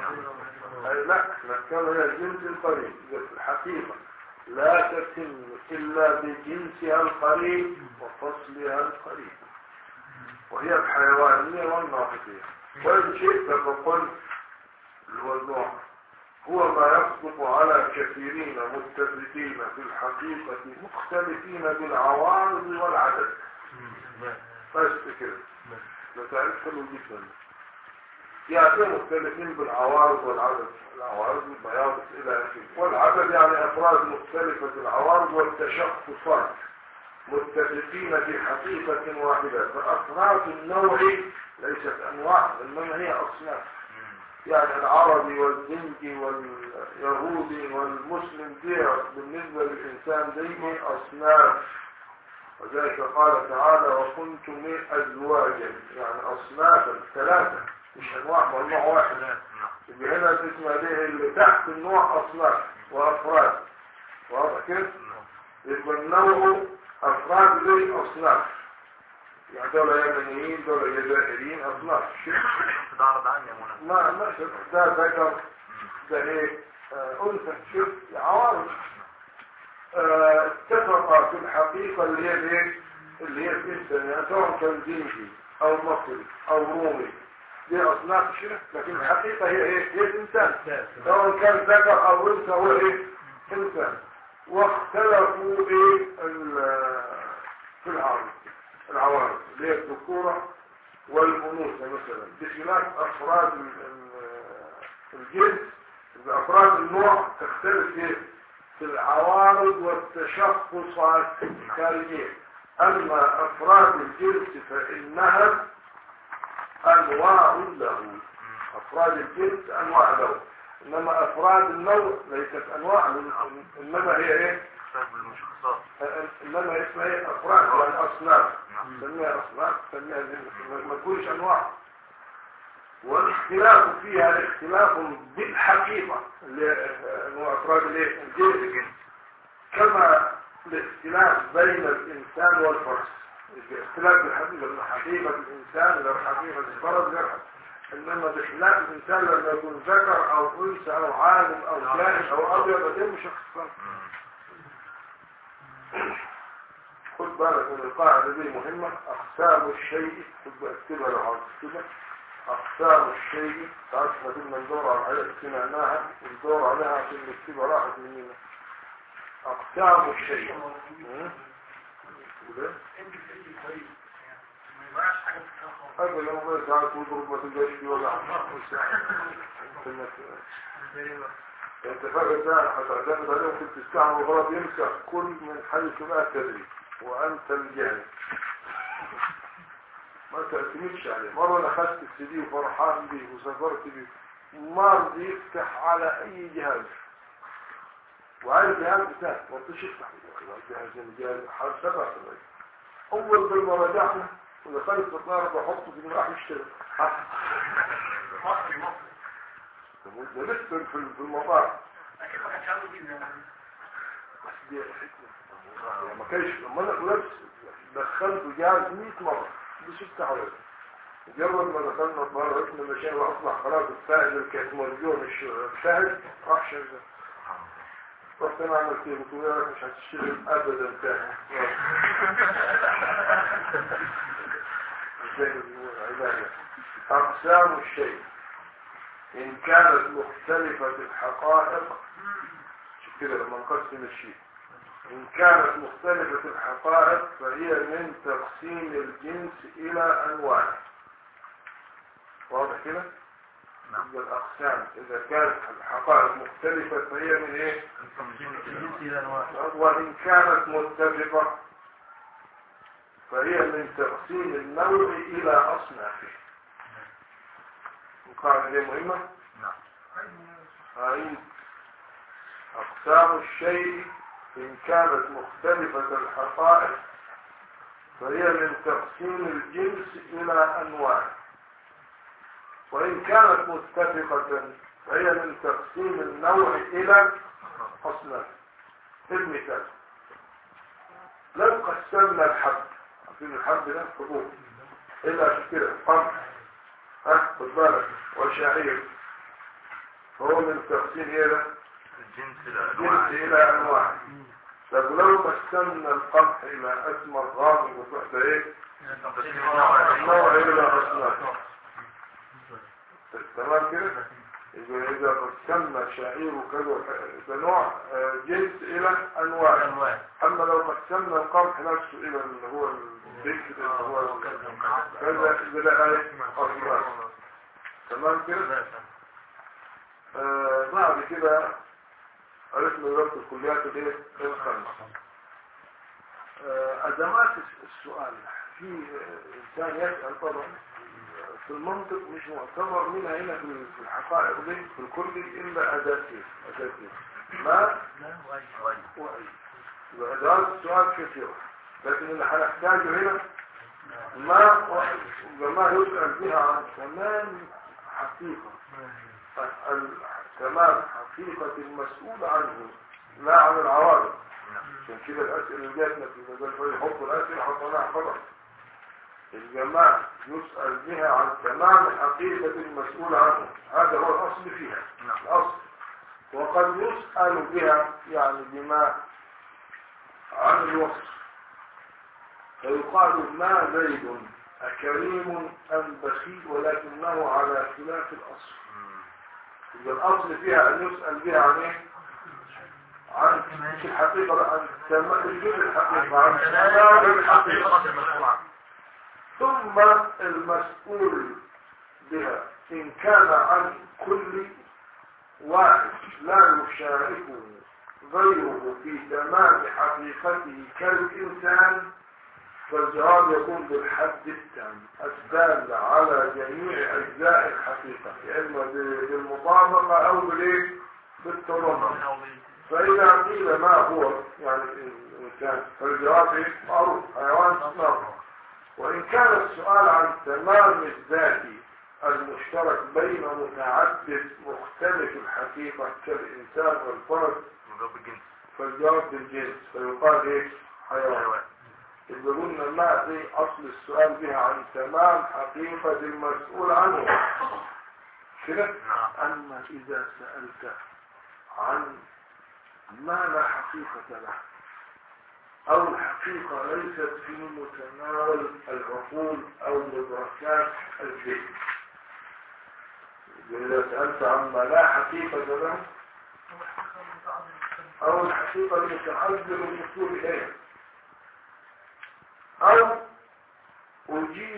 أي لا نتكلم هي الجنس القريب إذا في الحقيقة لا تتم إلا بجنسها القريب وفصلها القريب وهي الحيوانية والناطقية وإن شئت فقل الوضوح هو ما يصدق على كثيرين متفقين في الحقيقة مختلفين بالعوارض والعدد بس كده ده تعرف حلو جدا يعني مختلفين بالعوارض والعدد العوارض والبياض الى اخره والعدد يعني افراد مختلفة العوارض والتشخصات متفقين في حقيقة واحدة فأفراد النوع ليست أنواع إنما هي أصناف يعني العربي والزنجي واليهودي والمسلم دي بالنسبة للإنسان دي أصناف وذلك قال تعالى وكنتم أزواجا يعني أصنافا ثلاثة مش أنواع والنوع واحد يبقى هنا اسمها دي اللي تحت النوع أصناف وأفراد واضح كده؟ يبقى النوع أفراد دي أصناف يعني دول يمنيين دول جزائريين أصناف شوف ده عرض عني يا منى ما ما شوف ده ذكر ده ايه آه، انثى شوف عوارض آه، اتفق في الحقيقة اللي هي الايه اللي هي الانسان يعني سواء كان زنجي او مصري او رومي دي اصناف شرك لكن الحقيقة هي ايه هي الانسان سواء كان ذكر او انثى هو ايه انسان واختلفوا ايه ال- في العوارض العوارض اللي هي الذكورة والأنوثة مثلا بخلاف أفراد ال- ال- الجنس إذا أفراد النوع تختلف في في العوارض والتشخصات الخارجية أما أفراد الجنس فإنها أنواع له أفراد الجنس أنواع له إنما أفراد النوع ليست أنواع إنما هي إيه اختلاف بالمشخصات انما اسمها ايه افراد يعني اصناف سميها اصناف سميها زي ما- ما تقولش انواع والاختلاف فيها الاختلاف بالحقيقة اللي هي انواع افراد الايه الجنس كما الاختلاف بين الانسان والفرس الاختلاف بالحقيقة ان حقيقة الانسان غير حقيقة الفرس غير حقيقة. انما بخلاف الانسان لما يكون ذكر او انثى او عالم او جاهل او ابيض ده مشخصات خد بالك من القاعدة دي مهمة أقسام الشيء خد بالك اكتبها لو عاوز كده أقسام الشيء تعرف ما كنا ندور على حاجات سمعناها وندور عليها عشان نكتبها راحت مننا أقسام الشيء ها؟ كده ما يبقاش حاجة تتخلص هذا لو ما ساعات تضرب ما تلقاش فيه ولا انت فاكر ده هتعتمد عليه ممكن تستعمل غلط يمسح كل من حيث لا تدري وانت الجاهل ما تعتمدش عليه مرة انا اخذت السي دي وفرحان بيه وسافرت بيه ما رضي يفتح على اي جهاز وعلى الجهاز بتاعي ما رضيش يفتح الجهاز الجهاز حال سبع سنوات اول ضربة رجعنا ودخلت في النار بحطه في راح يشتغل مصري مصري ده لسه في في المطار أكيد ما كانش عنده دين يعني بس دي حكمة يعني ما كانش لما انا خلاص دخلته جهاز 100 مرة مش يفتح ولا مجرد ما دخلنا النار عرفنا المشين واصبح خلاص السائل اللي كانت مرجوه مش انتهت راح شغل رحت انا عملت ايه قلت له يا رب مش هتشتغل ابدا تاني زي العبادة اقسام الشيء ان كانت مختلفة الحقائق شوف كده لما نقسم الشيء إن كانت مختلفة الحقائق فهي من تقسيم الجنس إلى أنواع واضح كده؟ نعم. يبقى الأقسام إذا كانت الحقائق مختلفة فهي من إيه؟ الجنس إلى أنواع وإن كانت متفقة فهي من تقسيم النوع إلى أصنافه القاعدة دي مهمة؟ نعم أعيد أقسام الشيء إن كانت مختلفة الحقائق فهي من تقسيم الجنس إلى أنواع وإن كانت متفقة فهي من تقسيم النوع إلى أصناف المثال لو قسمنا الحب عارفين الحب ده حبوب إلى كده قمح ها خد بالك وشعير فهو من تقسيم إيه ده؟ الجنس الأنواع جنس إلى أنواع طب لو قسمنا القمح إلى أسمر غامق وتحت إيه؟ النوع إلى أصناف تمام كده؟ إذا إذا قسمنا شعير وكذا وكذا، ده نوع آه، جنس إلى أنواع أنواع أما لو قسمنا القمح نفسه إلى اللي هو البكر اللي هو كذا إذا لا إيه؟ أصناف تمام كده؟ آه بعد كده عرفنا دلوقتي الكليات الايه الخمس آه ادوات السؤال في آه، انسان يسال طبعا في المنطق مش معتبر منها هنا في في الحقائق دي في الكل الا اداتين اداتين ما لا وأي واي يبقى ادوات السؤال كثيره لكن اللي هنحتاجه هنا ما واي وما يسال بها عن تمام حقيقه ال- تمام حقيقة المسؤول عنه لا عن العوارض عشان كده الأسئلة اللي جاتنا في مجال فريق حب الأسئلة حطيناها خبر الجماعة يسأل بها عن تمام حقيقة المسؤول عنه هذا هو الأصل فيها الأصل وقد يسأل بها يعني بما عن الوصف فيقال ما زيد أكريم أم بخيل ولكنه على خلاف الأصل يبقى الأصل فيها أن يسأل بها عن إيه؟ عن مش الحقيقة عن تمام الجزء الحقيقة عن تمام الحقيقة ثم المسؤول بها إن كان عن كل واحد لا يشاركه غيره في تمام حقيقته كالإنسان فالجواب يكون بالحد التام الدال على جميع أجزاء الحقيقة يا إما بالمطابقة أو بالإيه؟ بالتضمن فإذا قيل ما هو يعني الإنسان فالجواب إيه؟ معروف حيوان نار وإن كان السؤال عن تمام الذات المشترك بين متعدد مختلف الحقيقة كالإنسان والفرد من ضرب الجنس فالجواب بالجنس فيقال إيه؟ حيوان يبقى قلنا ما دي أصل السؤال بها عن تمام حقيقة المسؤول عنه كده نعم أما إذا سألت عن ما لا حقيقة له أو الحقيقة ليست في متناول العقول أو مدركات الذهن إذا سألت عما لا حقيقة له أو الحقيقة المتعذر الوصول إليها أو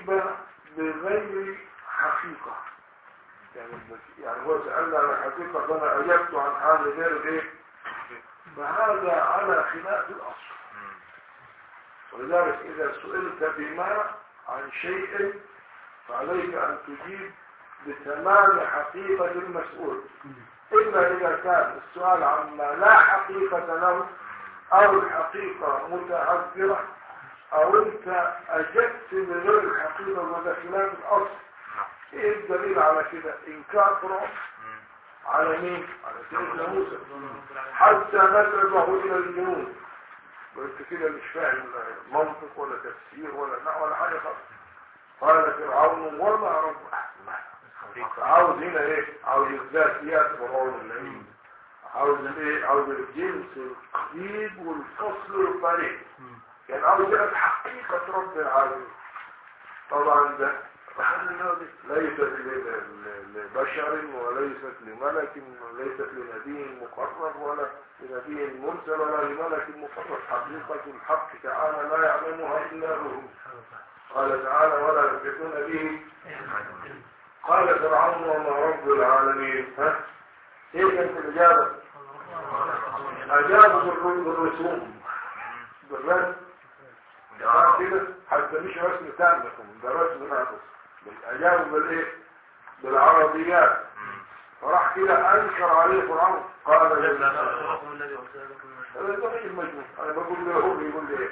أجيب بغير حقيقة يعني يعني هو سألنا عن الحقيقة فأنا أجبت عن حال غير إيه فهذا على خلاف الأصل ولذلك إذا سئلت بما عن شيء فعليك أن تجيب بتمام حقيقة المسؤول إلا إذا كان السؤال عما لا حقيقة له أو الحقيقة متعذرة أو أنت أجبت بغير الحقيقة وده خلاف الأصل إيه الدليل على كده إنكار فرعون على مين؟ على سيدنا موسى حتى نسبه إلى الجنود وانت كده مش فاهم منطق ولا تفسير ولا لا ولا حاجة خالص قال فرعون وما رب عاوز هنا ايه عاوز الذاتيات فرعون اللعين عاوز الايه عاوز الجنس القريب والفصل القريب يعني عاوز يبقى حقيقة رب العالمين طبعا ده ليست ل- ل- لبشر وليست لملك وليست لنبي مقرب ولا لنبي مرسل ولا لملك مقرب حقيقة الحق تعالى لا يعلمها إلا هو قال تعالى ولا يحيطون به قال فرعون وما رب العالمين ها ايه كانت الإجابة أجابوا بالر- بالرسوم بالرسم بعد كده حتى مش رسم تامكم ده رسم ناقص أجابوا بالإيه بالعربيات فراح كده أنكر عليه فرعون قال لله هذا ده غير مجنون انا بقول له هو بيقول لي ايه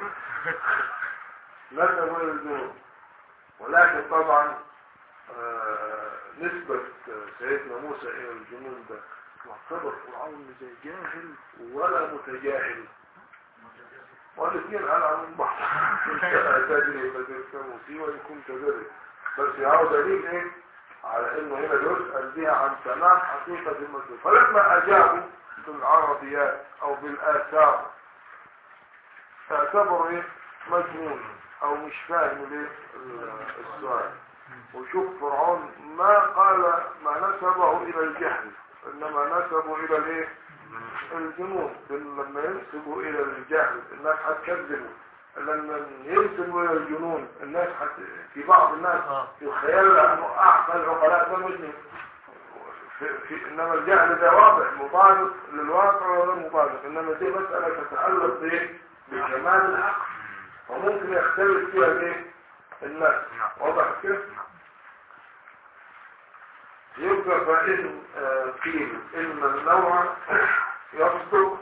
نسبه الى الجنون ولكن طبعا آه، نسبة سيدنا موسى الى الجنون ده معتبر فرعون زي جاهل ولا متجاهل والاثنين على من بعض كنت تدري فتركموا فيه وان كنت تدري بس يعود دليل ايه على انه هنا يسأل بها عن تمام حقيقة المسلم فلما اجابوا بالعربيات او بالاثار تعتبر ايه مجنون او مش فاهم ليه السؤال وشوف فرعون ما قال ما نسبه الى الجهل انما نسبه الى الايه الجنون لما ينسبوا الى الجهل الناس هتكذبوا لما ينسبوا الى الجنون الناس حت... في بعض الناس يخيل انه اعقل العقلاء ده مجنون في... في... انما الجهل ده واضح مطابق للواقع وغير مطابق انما دي مسألة تتعلق بايه بكمال العقل وممكن يختلف فيها الايه الناس واضح كده يبقى فإن آه، قيل إن النوع يصدق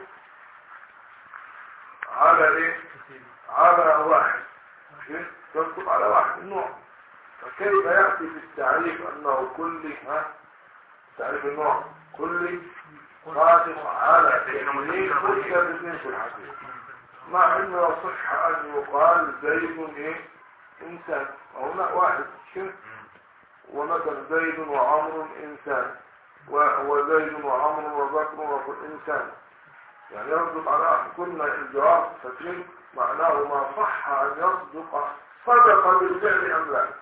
على إيه؟ على واحد إيه؟ يصدق على واحد النوع فكيف يأتي في التعريف أنه كل ها تعريف النوع كل صادق على اثنين كل باثنين في الحديث مع انه يصح ان يقال زيد ايه انسان او لا واحد شرك ومثلا زيد وعمر انسان و- وزيد وعمر وبكر وكل انسان يعني يصدق على واحد كنا الجواب فاكرين معناه ما صح ان يصدق صدق بالفعل ام لا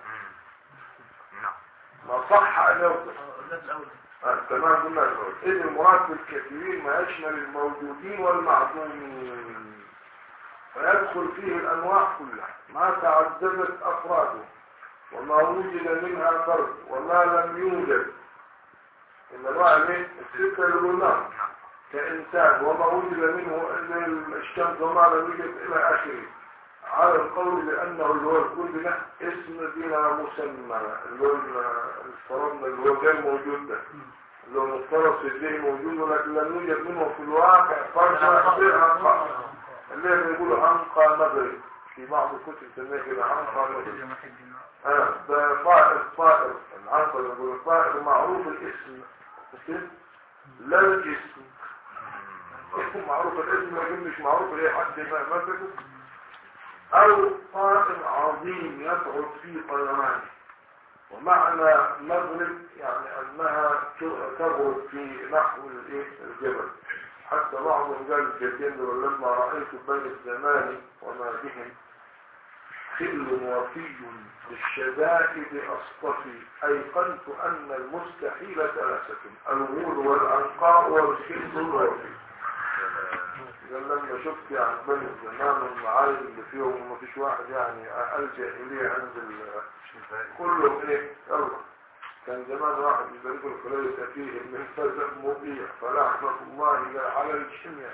ما صح ان يصدق آه، تمام قلنا الأول. إذ المراد بالكثيرين ما يشمل الموجودين والمعدومين فيدخل فيه الأنواع كلها ما تعددت أفراده وما وجد منها فرد وما لم يوجد الأنواع اللي الستة اللي قلناها كإنسان وما وجد منه إلا الشمس وما لم يوجد إلى آخره على القول لأنه اللي هو الكل ده اسم بلا مسمى اللي هو افترضنا اللي هو غير موجود ده اللي هو مفترض في الذهن موجود ولكن لم يوجد منه في الواقع فرصة يصير أنقى اللي هو يقولوا أنقى مغرب في بعض الكتب تسميه كده أنقى مغرب آه ده طائر طائر العنقى يقول الطائر معروف الاسم مش لا الجسم يكون معروف الاسم لكن مش معروف ايه حد ما مسكه او طائر عظيم يبعد في طيرانه ومعنى مغرب يعني انها تغرب في نحو الايه الجبل حتى بعضهم قال الجدين دول لما رايت بين الزمان وما بهم خل وفي بالشدائد اصطفي ايقنت ان المستحيل ثلاثه الغول والانقاء والخل الوفي قال لما شفت يعني بني الزمان والمعايب اللي فيهم وما فيش واحد يعني ألجأ إليه عند ال- كلهم إيه يلا كان زمان واحد يبارك الخلية فيه من فزق مبيع فلعنة الله على الجميع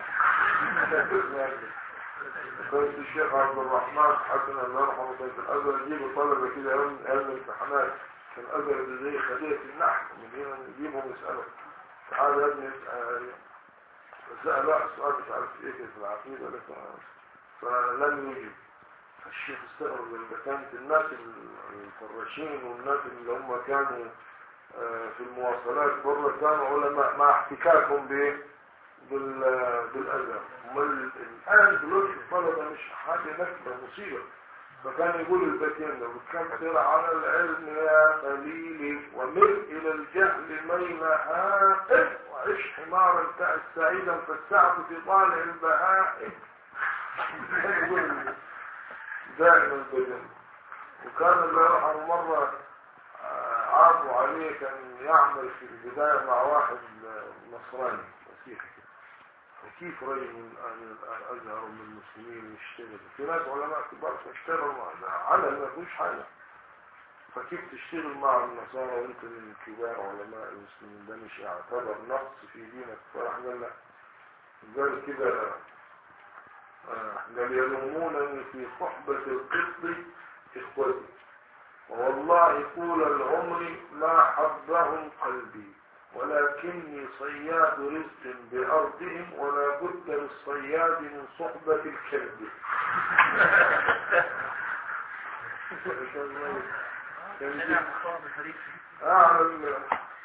كنت الشيخ عبد الرحمن حسن الله يرحمه كانت الأزهر يجيبوا طلبة كده يوم من أيام الامتحانات كان الأزهر اللي زي خلية النحو من هنا نجيبهم يسألوا تعالى يا ابني اسأل فسأل واحد سؤال مش عارف ايه كده في العقيدة ولا في- فلم يجب فالشيخ استغرب لما كانت الناس الفراشين والناس اللي هم كانوا آه، في المواصلات بره كانوا علماء مع احتكاكهم بايه؟ بال بالأذى امال الآن دلوقتي الطلبة مش حاجة نكبة مصيبة فكان يقول البيتين ده وتكثر على العلم يا خليلي ومل إلى الجهل ميلها وعش حمارا تعس سعيدا فالسعد في طالع البهائم يقول دائما البيتين وكان الله يرحمه مرة آه، عرضوا عليه كان يعمل في البداية مع واحد آه، نصراني مسيحي فكيف رجل من من الازهر ومن المسلمين يشتغل في ناس علماء كبار فاشتغلوا مع عمل ما فيهوش حاجه فكيف تشتغل مع النصارى وانت من كبار علماء المسلمين ده مش يعتبر نقص في دينك فراح قال لا قال كده آه، قال يلومونني في صحبة القط إخوتي والله طول العمر ما حبهم قلبي ولكني صياد رزق بأرضهم ولا بد للصياد من صحبة الكلب أعلم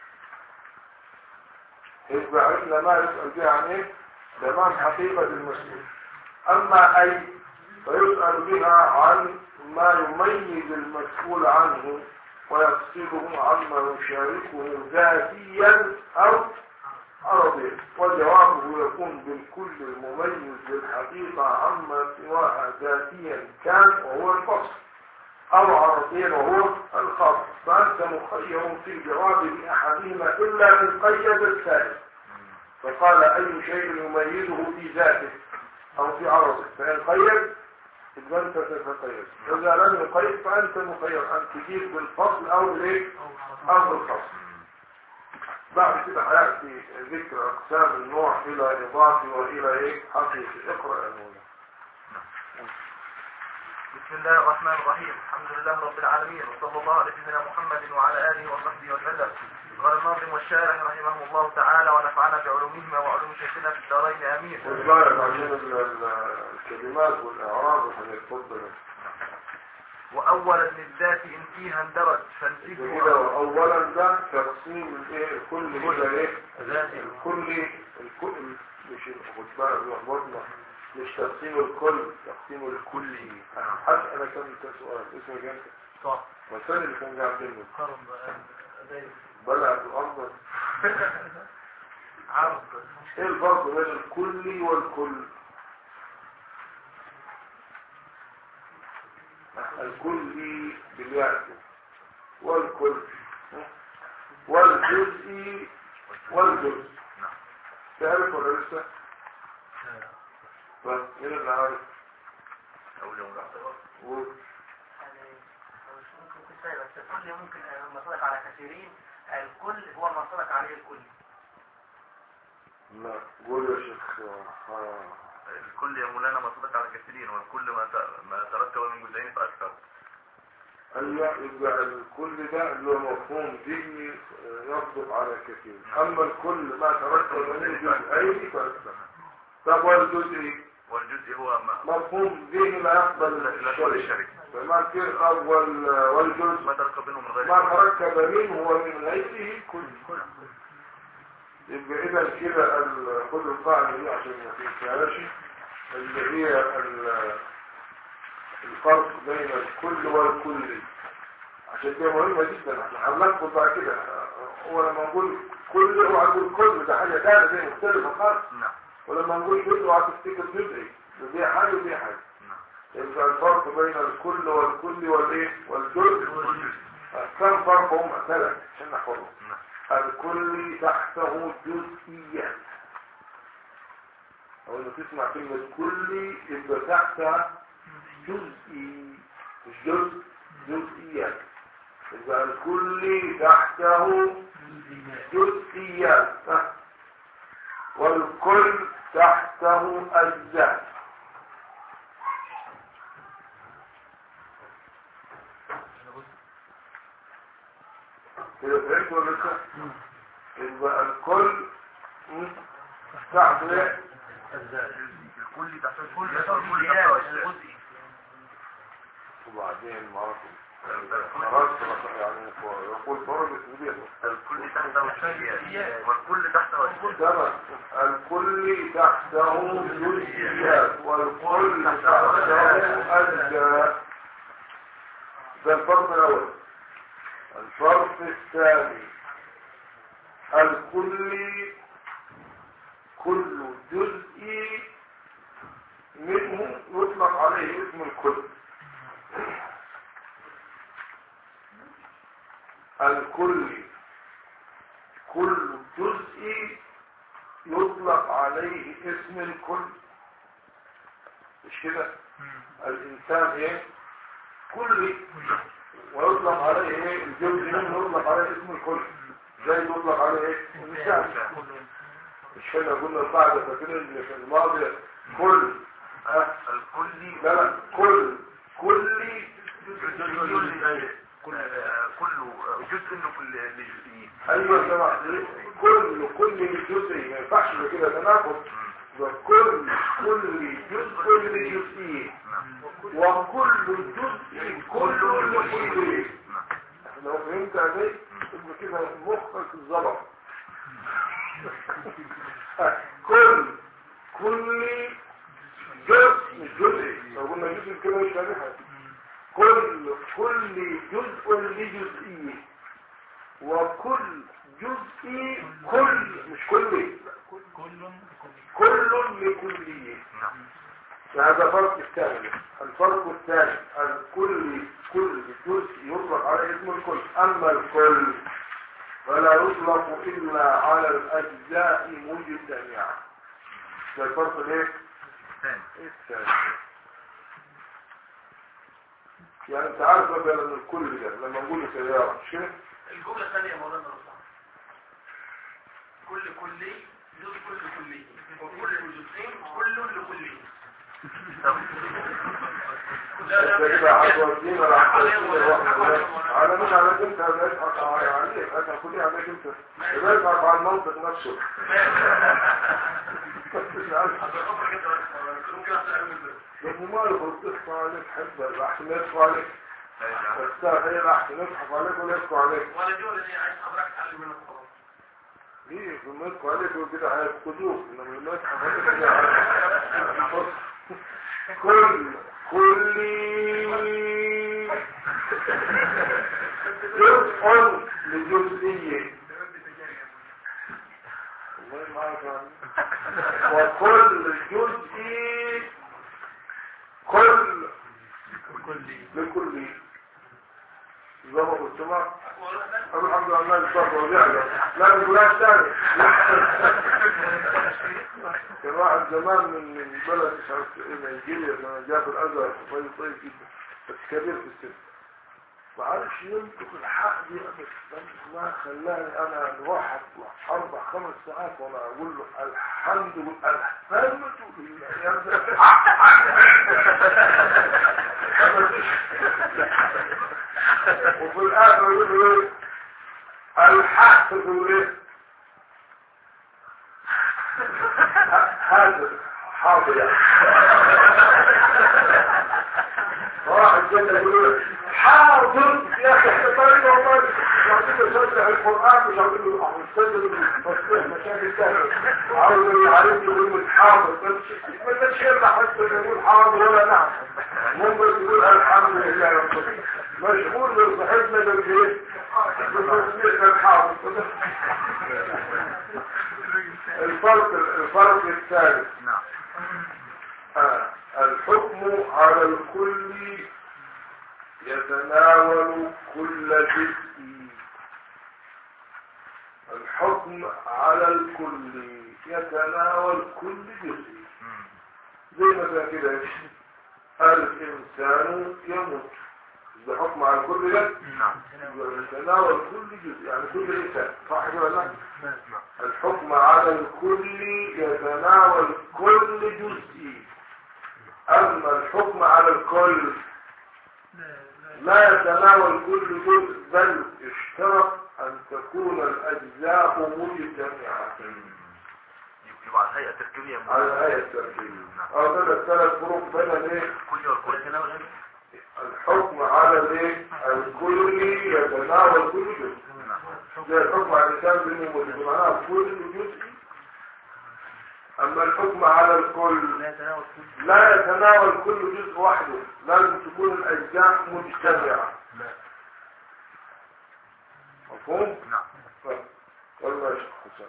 يبقى عرفنا ما يسأل بها عن إيه؟ تمام حقيقة المسلم أما أي فيسأل بها عن ما يميز المسؤول عنه ويفصله عما يشاركه ذاتيا أو عرضيا وجوابه يكون بالكل المميز للحقيقة عما سواها ذاتيا كان وهو الفصل أو عرضيا وهو الخاص فأنت مخير في الجواب بأحدهما إلا إن قيد الثالث فقال أي شيء يميزه في ذاته أو في عرضه فإن قيد يبقى أنت تتقيد إذا لم يقيد فأنت مخير أن تجيب بالفصل أو بالإيه؟ أو بالفصل بعد كده هيأتي ذكر أقسام النوع إلى إضافي وإلى إيه؟ حقيقي اقرأ يا مولانا بسم الله الرحمن الرحيم الحمد لله رب العالمين وصلى الله على سيدنا محمد وعلى اله وصحبه وسلم قال الناظم والشارح رحمه الله تعالى ونفعنا بعلومهما وعلوم شيخنا في الدارين امين والله عشان ال- ال- الكلمات والإعراب هنتفضل واولا للذات ان فيها اندرج كده فانسبه أولا ده تقسيم الإيه؟ الكل كده إيه؟ ذاتي الكل الكل مش خد بالك لخبطنا مش تقسيم الكل تقسيم الكلي حتى انا كان ده سؤال اسمك انت صح والثاني اللي كان قاعد منه قرن بلع الارض عرض ايه الفرق بين الكلي والكل الكلي بالياء والكل والجزء والجزء تعرف ولا لسه؟ طيب مين اللي عارف؟ أولى ولا و- ممكن تسأل بس الكل ممكن منصدق على كثيرين الكل هو منصدق عليه الكل لا قول يا شيخ آه. الكل يا مولانا ما صدق على كثيرين والكل ما ت- ما ترتب من جزئين فأكثر ايوه يبقى الكل ده اللي هو مفهوم ذهني آه، يصدق على كثير اما الكل ما ترتب من جزئين فاكثر طب والجزء والجزء هو ما مفهوم ذهني لا يقبل لا يقبل الشرك الشرك. فما كان طب وال- والجزء ما ترتب منه من غير ما تركب منه ومن غيره كل يبقى اذا كده ال- خد القاعده دي عشان ما تنساهاش اللي هي ال- الفرق بين الكل والكلي عشان دي مهمه جدا احنا هنلخبط بعد كده هو لما نقول كل اوعى تقول كل ده حاجه ثانيه دي مختلفه خالص نعم ولما نقول جزء اوعى تفتكر جزئي دي حاجه ودي حاجه نعم يبقى الفرق بين الكل والكل والايه والجزء كم فرق هم ثلاث عشان نحفظهم نعم الكل تحته جزئيات او انك تسمع كلمة كلي يبقى تحتها جزئي مش جزء جزئيات يبقى الكل تحته جزئيات ها؟ والكل تحته أجزاء كده فهمت ولا لسه؟ يبقى الكل م، تحته ايه؟ الكل تحت الكل كل الكل جزئيات تحت الأجزاء. جزئي وبعدين معاكم خلاص يعني يقول فرق السورية الكل تحته جزئيات والكل تحته أجزاء. تمام الكل تحته جزئيات والكل تحته أجزاء ده الفرق الأول الفرق الثاني الكل كل جزء منه يطلق عليه اسم الكل الكل كل جزء يطلق عليه اسم الكل مش كده الانسان ايه كلي ويطلق عليه ايه الجزء منه يطلق عليه اسم الكل زي يطلق عليه ايه الانسان مش كده قلنا القاعده فاكرين اللي في الماضي كل ها الكل لا لا كل كلي جزء كل كله جزء لكل لجزئين ايوه تمام كل كل جزء ما ينفعش يبقى كده تناقض يبقى كل كل جزء لجزئين وكل جزء كل لكل لو فهمت عليه يبقى كده مخك ظبط كل كل جزء مش جزء لو قلنا جزء كده مش هنفهم كل كل جزء لجزئيه وكل جزء كل مش كلي كل لكلية هذا فرق الثاني الفرق الثاني الكل كل جزء يطلق على اسم الكل أما الكل فلا يطلق إلا على الأجزاء مجتمعة ده الفرق الايه؟ ثاني الثاني يعني انت عارف مثلا ان الكل ده لما نقول سيارة مش كده؟ الجملة الثانية يا مولانا رصع كل كلي جزء كل كلي وكل جزئين كل لكلي لا انت كده هتودينا على مين على انت هيضحك عليك انا كلي عليك انت بيضحك على المنطق نفسه ممكن أسأل من لانه ما يخرج تخفى عليك حبة الاحسن يخفى عليك تستاهل هي الاحسن يضحك عليك ولا يخفى عليك ولا جملة دي عايز حضرتك تعلم منها خلاص ليه لما يضحك عليك وكده هيفقدوك انما لما يضحك عليك كده كل كل جزء لجزئية الله معاك يعني. وكل جزء كل لكل ظبط السماء أقول الحمد لله ما يصبر ويعلم لا نقولهاش تاني كان واحد زمان من من بلد مش عارف ايه نيجيريا لما جاء في الازهر طيب طيب جدا بس كبير في السن ما عرفش ينطق الحق دي ابدا ما خلاني انا نروح اربع خمس ساعات وانا اقول له الحمد لله الحمد لله يا ابني وفي الاخر يقول له ايه الحق تقول ايه حاضر حاضر يعني واحد جدا يقول له حاضر يا اخي احنا طريق والله مش عايزين نشرح القران مش عايزين له نستخدم تصليح مشاكل تانية عاوز يعرف يقول حاضر ما تنساش يلا حتى يقول حاضر ولا نعم ممكن تقول الحمد لله رب العالمين مشغول بصاحبنا بالجيش بتصليح الحاضر الفرق الفرق الثالث نعم آه، الحكم على الكل يتناول كل جزء الحكم على الكل يتناول كل جزء زي مثلا كده الإنسان يموت ده حكم على كل ده نعم يتناول كل جزء يعني كل إنسان صح كده ولا لا؟ الحكم على الكل يتناول كل جزء أما الحكم على الكل لا يتناول كل جزء بل اشترط أن تكون الأجزاء مجتمعة يبقى على الهيئة التركيبية على الآية التركيبية أو ثلاث ثلاث فروق بين الايه؟ كل والكل الحكم على الايه؟ الكل يتناول كل جزء زي الحكم على الإنسان بالنمو معناها كل جزء أما الحكم على الكل لا يتناول كل جزء وحده لازم تكون الأجزاء مجتمعة مفهوم؟ نعم طيب. والله يا شيخ حسين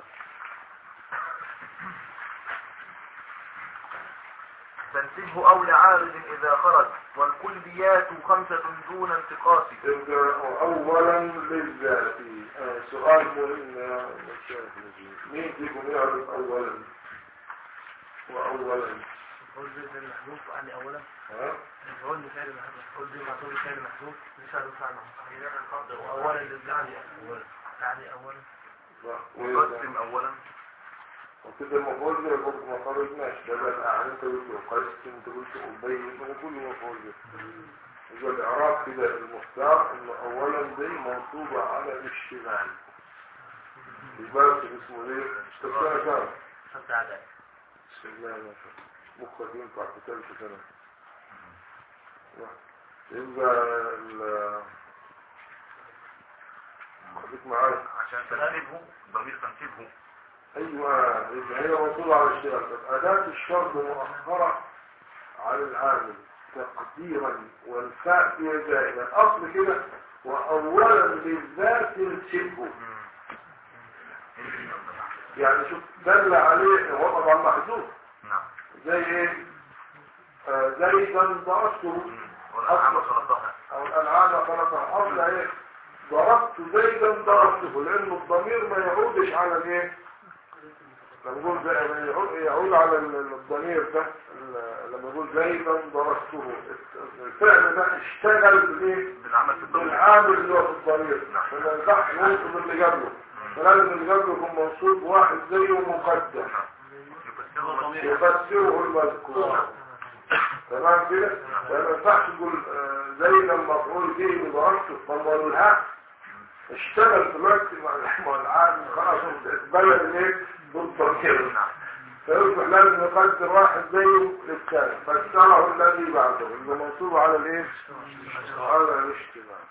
تنسبه أو لعارض إذا خرج والكليات خمسة دون انتقاص يبدأ أولا للذات آه، سؤال مهم يا مشايخ نجيب. مين فيكم يعرف أولا وأولا قول زي المحذوف قال لي اولا ها؟ قول لي فعل محذوف قول لي معطول فعل محذوف لسان فعل محذوف اولا للزعل اولا يعني اولا لا. يقسم أولا وكده المفروض ده برضه ما خرجناش ده بقى انت قلت قيست انت قلت ابين وكل المفروض ده يبقى الاعراب كده المختار انه اولا دي منصوبه على الاشتغال الباب اسمه ايه؟ تفسير كام؟ خمسة عدد بسم الله ما شاء الله مخك ينفع في ثالث سنه يبقى ال خليك معايا عشان تنسبه ضمير تنسبه ايوه يبقى هي موصولة على الشرط طب اداة الشرط مؤخرة على العامل تقديرا والفاء فيها زائدة الاصل كده واولا بالذات تنسبه يعني شوف دل عليه هو طبعا محذوف نعم زي ايه آه زيدا ضربته والأنعام خلقها او الانعام خلقها اصل ايه ضربت زيدا ضربته لانه الضمير ما يعودش على الايه لما يقول زي ما يعود, يعود على ال- الضمير ده ال- لما يقول زيدا ضربته الفعل ده اشتغل بالايه بالعمل في الضمير بالعامل اللي هو في الضمير فما ينفعش ينصب اللي قبله فلازم اللي قبله يكون منصوب واحد زيه مقدم يفسره يفسره المذكور تمام كده فما ينفعش تقول آه، زي المفعول به بضربته طب ما الها اشتغل دلوقتي مع مع العالم خلاص اتبلد ايه بالضمير فيصبح لازم يقدر واحد زيه للثاني فسره الذي بعده اللي منصوب على الايه على الاشتغال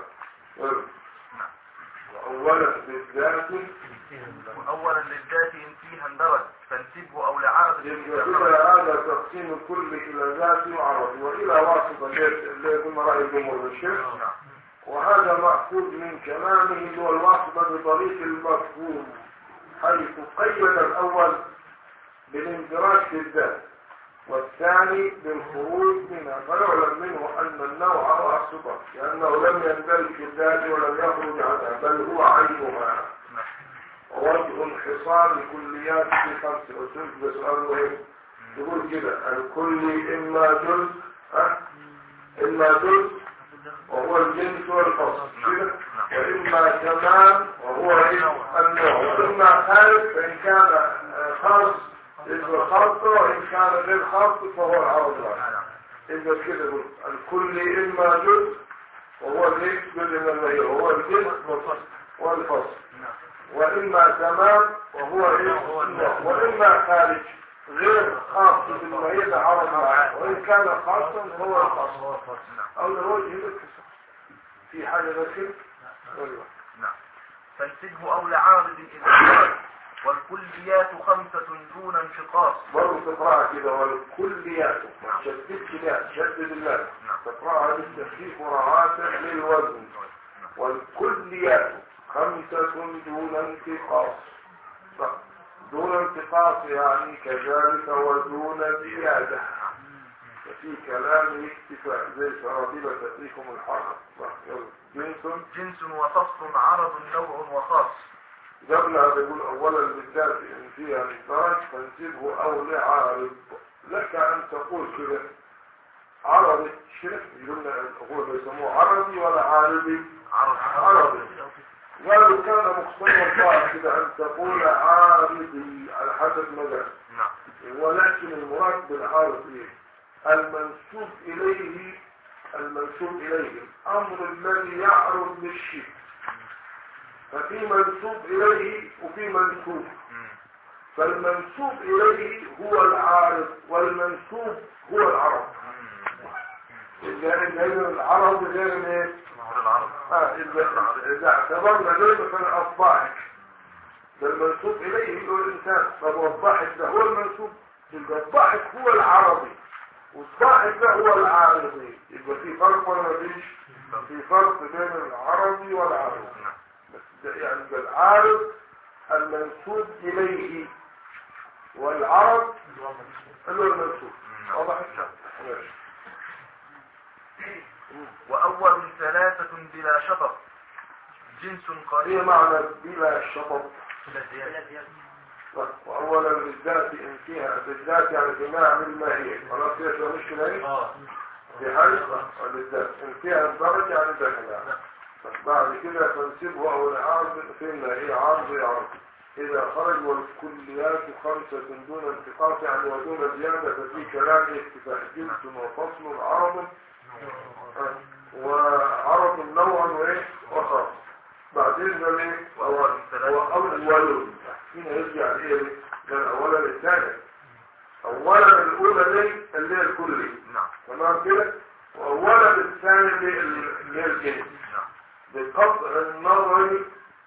واولا بالذات وأولا للذات إن فيها اندرج فانسبه أو لعارض إذا خرج يبقى هذا تقسيم الكل الى ذات وعرض والى واسطه اللي يكون راي الجمهور الشيخ وهذا مأخوذ من كلامه اللي هو الواسطه بطريق المفهوم حيث قيد الاول بالاندراج في الذات والثاني بالخروج منها فيعلم منه ان النوع واسطه لانه لم يندرج في الذات ولم يخرج عنها بل هو عينها ووجه انحصار الكليات في خمس أسس بسؤال مهم يقول كده الكل إما جزء ها؟ إما جزء وهو الجنس والفصل كده وإما تمام وهو إيه؟ النوع وإما خالف فإن كان آه، خاص اسم خاص وإن كان غير خاص فهو العرض العام. إذا كده يقول الكل إما جزء وهو الإيه؟ جزء من المهير وهو الجنس والفصل وإما تمام وهو إيه؟ وإما خارج غير خاص بالمعيد عرض معه وإن كان خاصا فهو الخاص أو لوجه الاتصال في حاجة بس كده؟ أيوة. فانسبه أو لعارض إذا خرج والكليات خمسة دون انشقاص برضه تقرأها كده والكليات ما تشددش لا شدد الله تقرأها بالتخفيف مراعاة للوزن والكليات خمسة دون انتقاص صح. دون انتقاص يعني كذلك ودون زيادة ففي كلام اكتفاء زي سرابيل تأتيكم الحرب صح يلا جنس جنس وفصل عرض نوع وخاص قبل هذا يقول اولا بالذات ان فيها الدرج فنسيبه او لعارض لك أن تقول كده عربي شرك يقولنا هو بيسموه عربي ولا عربي عربي قالوا كان مقتضى الله كده أن تقول عارضي على حسب مجال نعم ولكن المراد بالعارض ايه المنسوب اليه المنسوب اليه الامر الذي يعرض للشيء ففي منسوب اليه وفي منسوب مم. فالمنسوب اليه هو العارض والمنسوب هو العرض إذا إذا العرض غير الايه؟ غير العرب آه إذا إذا اعتبرنا ذلك مثلا الضاحك ده المنسوب إليه هو الإنسان طب والضاحك ده هو المنسوب يبقى الضاحك هو العربي والضاحك ده هو العارضي يبقى في فرق ولا مفيش؟ في فرق بين العربي والعارض نعم بس ده يعني يبقى العارض المنسوب إليه والعرض اللي هو المنسوب نعم. واضح الشرط ماشي وأول ثلاثة بلا شطر جنس ايه قريب معنى بلا شطط واولا بالذات ان فيها بالذات يعني في معنى الماهية خلاص فيها شو مشكلة ايه اه في حالة بالذات ان فيها الدرجة يعني داخل بعد كده تنسبه او العارض فيما هي عارض عارض اذا خرج والكليات خمسة دون انتقاص يعني ودون زيادة ففي كلام اكتفاء جنس وفصل عرض آه. وعرض نوع وايه وخاص بعدين ده ايه وأول ثلاثة وأول هنا يرجع إيه من أولا للثاني أولا الأولى دي اللي هي الكلي نعم تمام كده وأولا الثاني اللي اللي هي الجنس نعم بقطع النظر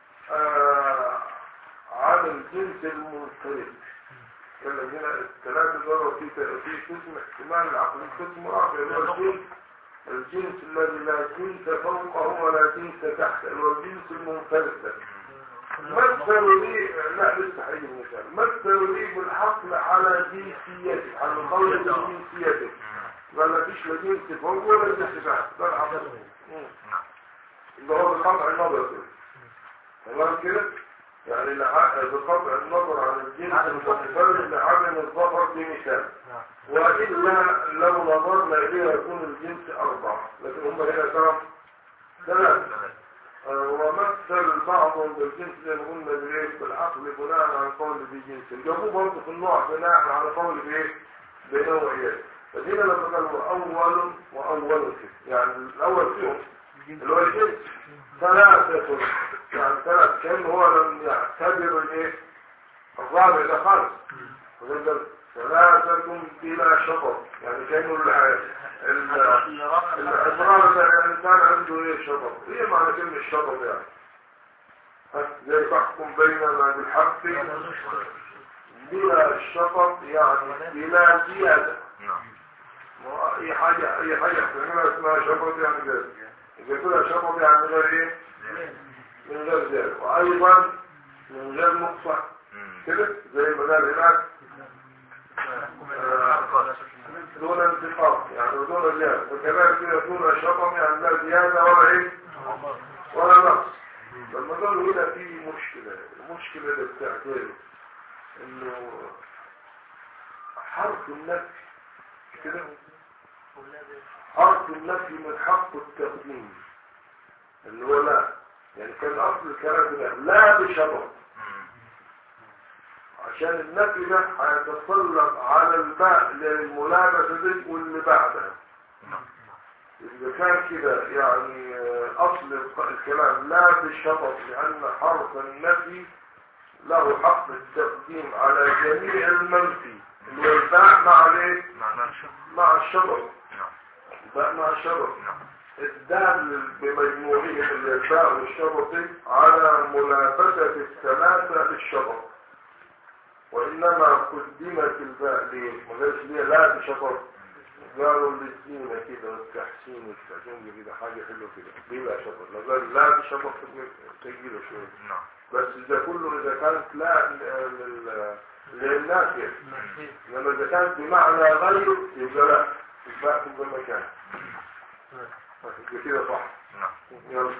آه عن الجنس المنفرد كلا هنا الثلاثة دول في في قسم احتمال العقل قسم آخر اللي هو الجنس الجنس الذي لا جنس فوقه ولا جنس تحته اللي هو الجنس المنفرد ده مثلوا لي لا لسه هيجي المثال مثلوا لي بالحقل على جنسيته على القول بجنسيته قال ما فيش لا جنس فوق ولا جنس تحت ده العقل مم. اللي هو بقطع النظر كده تمام كده يعني لع- بقطع النظر عن الجنس المنفرد لعدم الظفر بمثال وإلا لو نظرنا إليه يكون الجنس أربعة لكن هم هنا كم؟ ثلاثة آه، ومثل بعضهم بالجنس زي ما قلنا بالايه بالعقل بناء على قول بجنس جابوه برضه في النوع بناء على قول بايه بنوعيات فهنا لما قالوا اول واول كده يعني الاول فيهم اللي هو الجنس ثلاثة يعني ثلاثة كان هو لم يعتبر الايه الرابع ده خالص وذلك ثلاثة بلا شطر يعني كانوا ال- ال- الإصرار ده الإنسان عنده إيه شطط إيه معنى كلمة شطط يعني ها، زي تحكم بيننا بالحق بلا شطط يعني بلا زيادة نعم ما هو أي حاجة أي حاجة تعملها اسمها شطط يعني زيادة إذا كده شطط يعني غير إيه من غير زيادة وأيضا من غير نقصة مم. كده زي ما قال هناك آه، دون انتقام يعني دون زيادة وكذلك كده دون شطم يعني لا زيادة ولا ايه ولا نقص لما قالوا هنا في مشكلة المشكلة اللي بتعتبر انه حرف النفي كده حرف النفي من حق التقديم اللي هو لا يعني كان اصل الكلام ده لا بشطم مم. عشان النفي ده هيتسلط على الباء للملابسة دي واللي بعدها نعم إذا كان كده يعني آه، أصل الق- الكلام لا بالشطط لأن حرف النفي له حق التقديم على جميع المنفي اللي هو الباء مع الايه؟ معنى الشر مع الشطط نعم الباء مع الشطط نعم الدال بمجموعه اللي الباء والشطط على ملابسة الثلاثة للشطط وإنما قدمت الباء ليه؟ ما قالش ليه لا بشطط قالوا للزينة كده والتحسين والتعجين كده حاجة حلوة كده بلا شطط لا قال لا بشطط تجيله شوية نعم بس ده كله إذا كانت لا لل- للنافع لما إذا كانت بمعنى غير يبقى لا الباء في المكان يبقى كده صح نعم يلا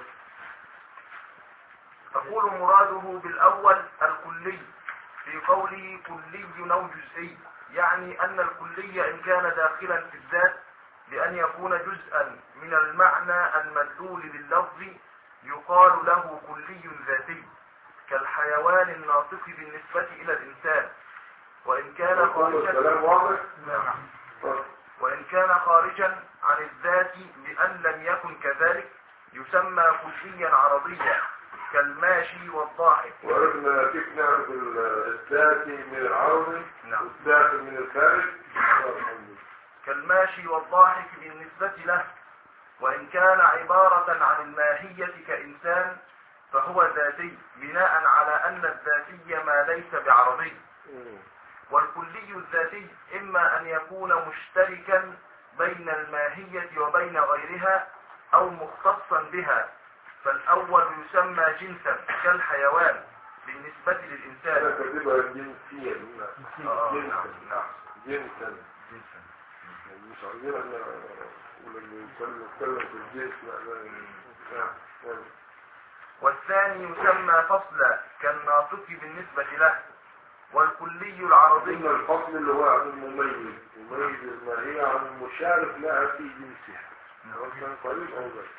تقول مراده بالأول الكلي في قوله كلي أو جزئي يعني أن الكلي إن كان داخلا في الذات بأن يكون جزءا من المعنى المدلول لللفظ يقال له كلي ذاتي كالحيوان الناطق بالنسبة إلى الإنسان وإن كان يكون خارجا الكلام واضح طيب. وإن كان خارجا عن الذات بأن لم يكن كذلك يسمى كليا عرضيا كالماشي والضاحك وعرفنا كيف نعرف ال- الذاتي من العرضي نعم. والداخل من الخارج كالماشي والضاحك بالنسبة له وإن كان عبارة عن الماهية كإنسان فهو ذاتي بناء على أن الذاتي ما ليس بعرضي مم. والكلي الذاتي إما أن يكون مشتركا بين الماهية وبين غيرها أو مختصا بها فالأول يسمى جنسا كالحيوان بالنسبة أنا للإنسان كاتبها جنسيا هنا. آه، جنسا نعم. جنسا يعني مش عايزين احنا ولما نتكلم نتكلم في الجنس لا لا نعم. نعم. والثاني يسمى فصلا كالناطق بالنسبة له والكلي العرضي إن الفصل اللي هو عن المميز يميز الماهية عن المشارك لها في جنسها سواء كان قريب أو بعيد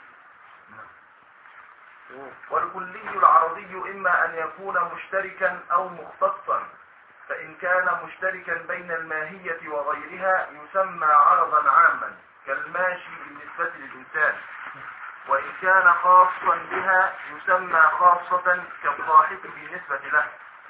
مم. والكلي العرضي إما أن يكون مشتركا أو مختصا فإن كان مشتركا بين الماهية وغيرها يسمى عرضا عاما كالماشي بالنسبة للإنسان وإن كان خاصا بها يسمى خاصة كالضاحك بالنسبة له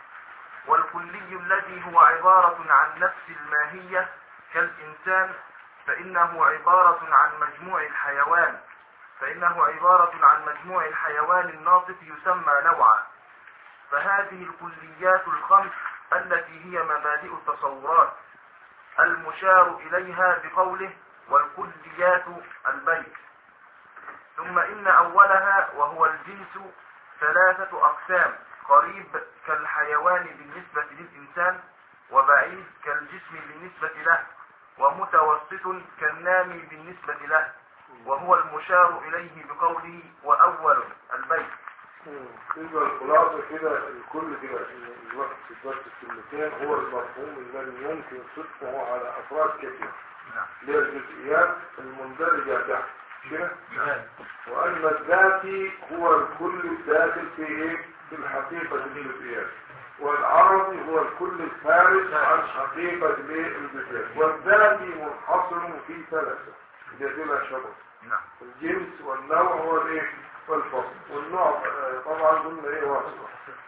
والكلي الذي هو عبارة عن نفس الماهية كالإنسان فإنه عبارة عن مجموع الحيوان فإنه عبارة عن مجموع الحيوان الناطق يسمى نوعا فهذه الكليات الخمس التي هي مبادئ التصورات المشار إليها بقوله والكليات البيت ثم إن أولها وهو الجنس ثلاثة أقسام قريب كالحيوان بالنسبة للإنسان وبعيد كالجسم بالنسبة له ومتوسط كالنامي بالنسبة له وهو المشار إليه بقوله وأول البيت مم. يبقى الخلاصة كده الكل كده إن الوقت في الدرس الكلمتين هو المفهوم الذي يمكن صدقه على أفراد كثيرة نعم اللي هي الجزئيات المندرجة تحت مش كده؟ وأن الذاتي هو الكل الداخل في إيه؟ في الحقيقة الجزئيات والعرضي هو الكل الخارج عن حقيقة الإيه؟ الجزئيات والذاتي منحصر في ثلاثة جديلة شبه نعم الجنس والنوع هو الايه والفصل والنوع آه، طبعا قلنا ايه وصفه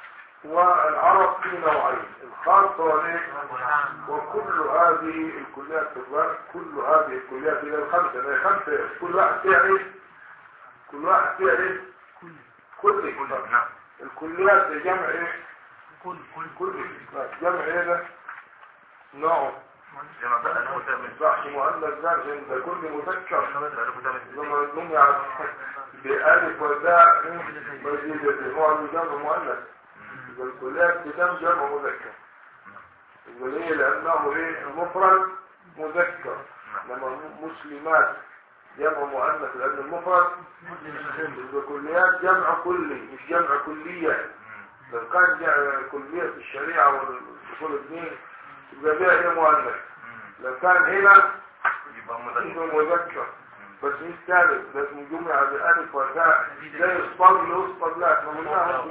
والعرض في نوعين الخاص والايه وكل هذه الكليات في الرأس كل هذه الكليات الى الخمسه لا خمسه كل واحد فيها ايه كل واحد فيها ايه كل كل نعم الكليات دي جمع ايه كل كل كل جمع ايه ده نوع جمع بقى أنه ما تامن ينفعش مؤنث ده عشان ده كل مذكر أنه تامن لما نمع بألف وتاء مزيدة هو الجمع مؤنث يبقى الكليات بدم جمع مذكر يبقى ليه لأنه ايه المفرد مذكر لما مسلمات جمع مؤنث لأن المفرد يبقى كليات جمع كلي مش جمع كلية لو كان جمع كلية في الشريعة والأصول الدين يبقى بها ايه مؤنث لو كان هنا يبقى مذكر يبقى مذكر بس مش ثالث لازم جمع بألف وتاء لا يصطاد لا يصطاد لا احنا قلناها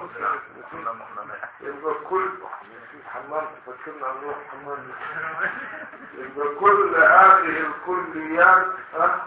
يبقى كل حمام تفكرنا عن روح حمام يبقى كل هذه الكليات ها،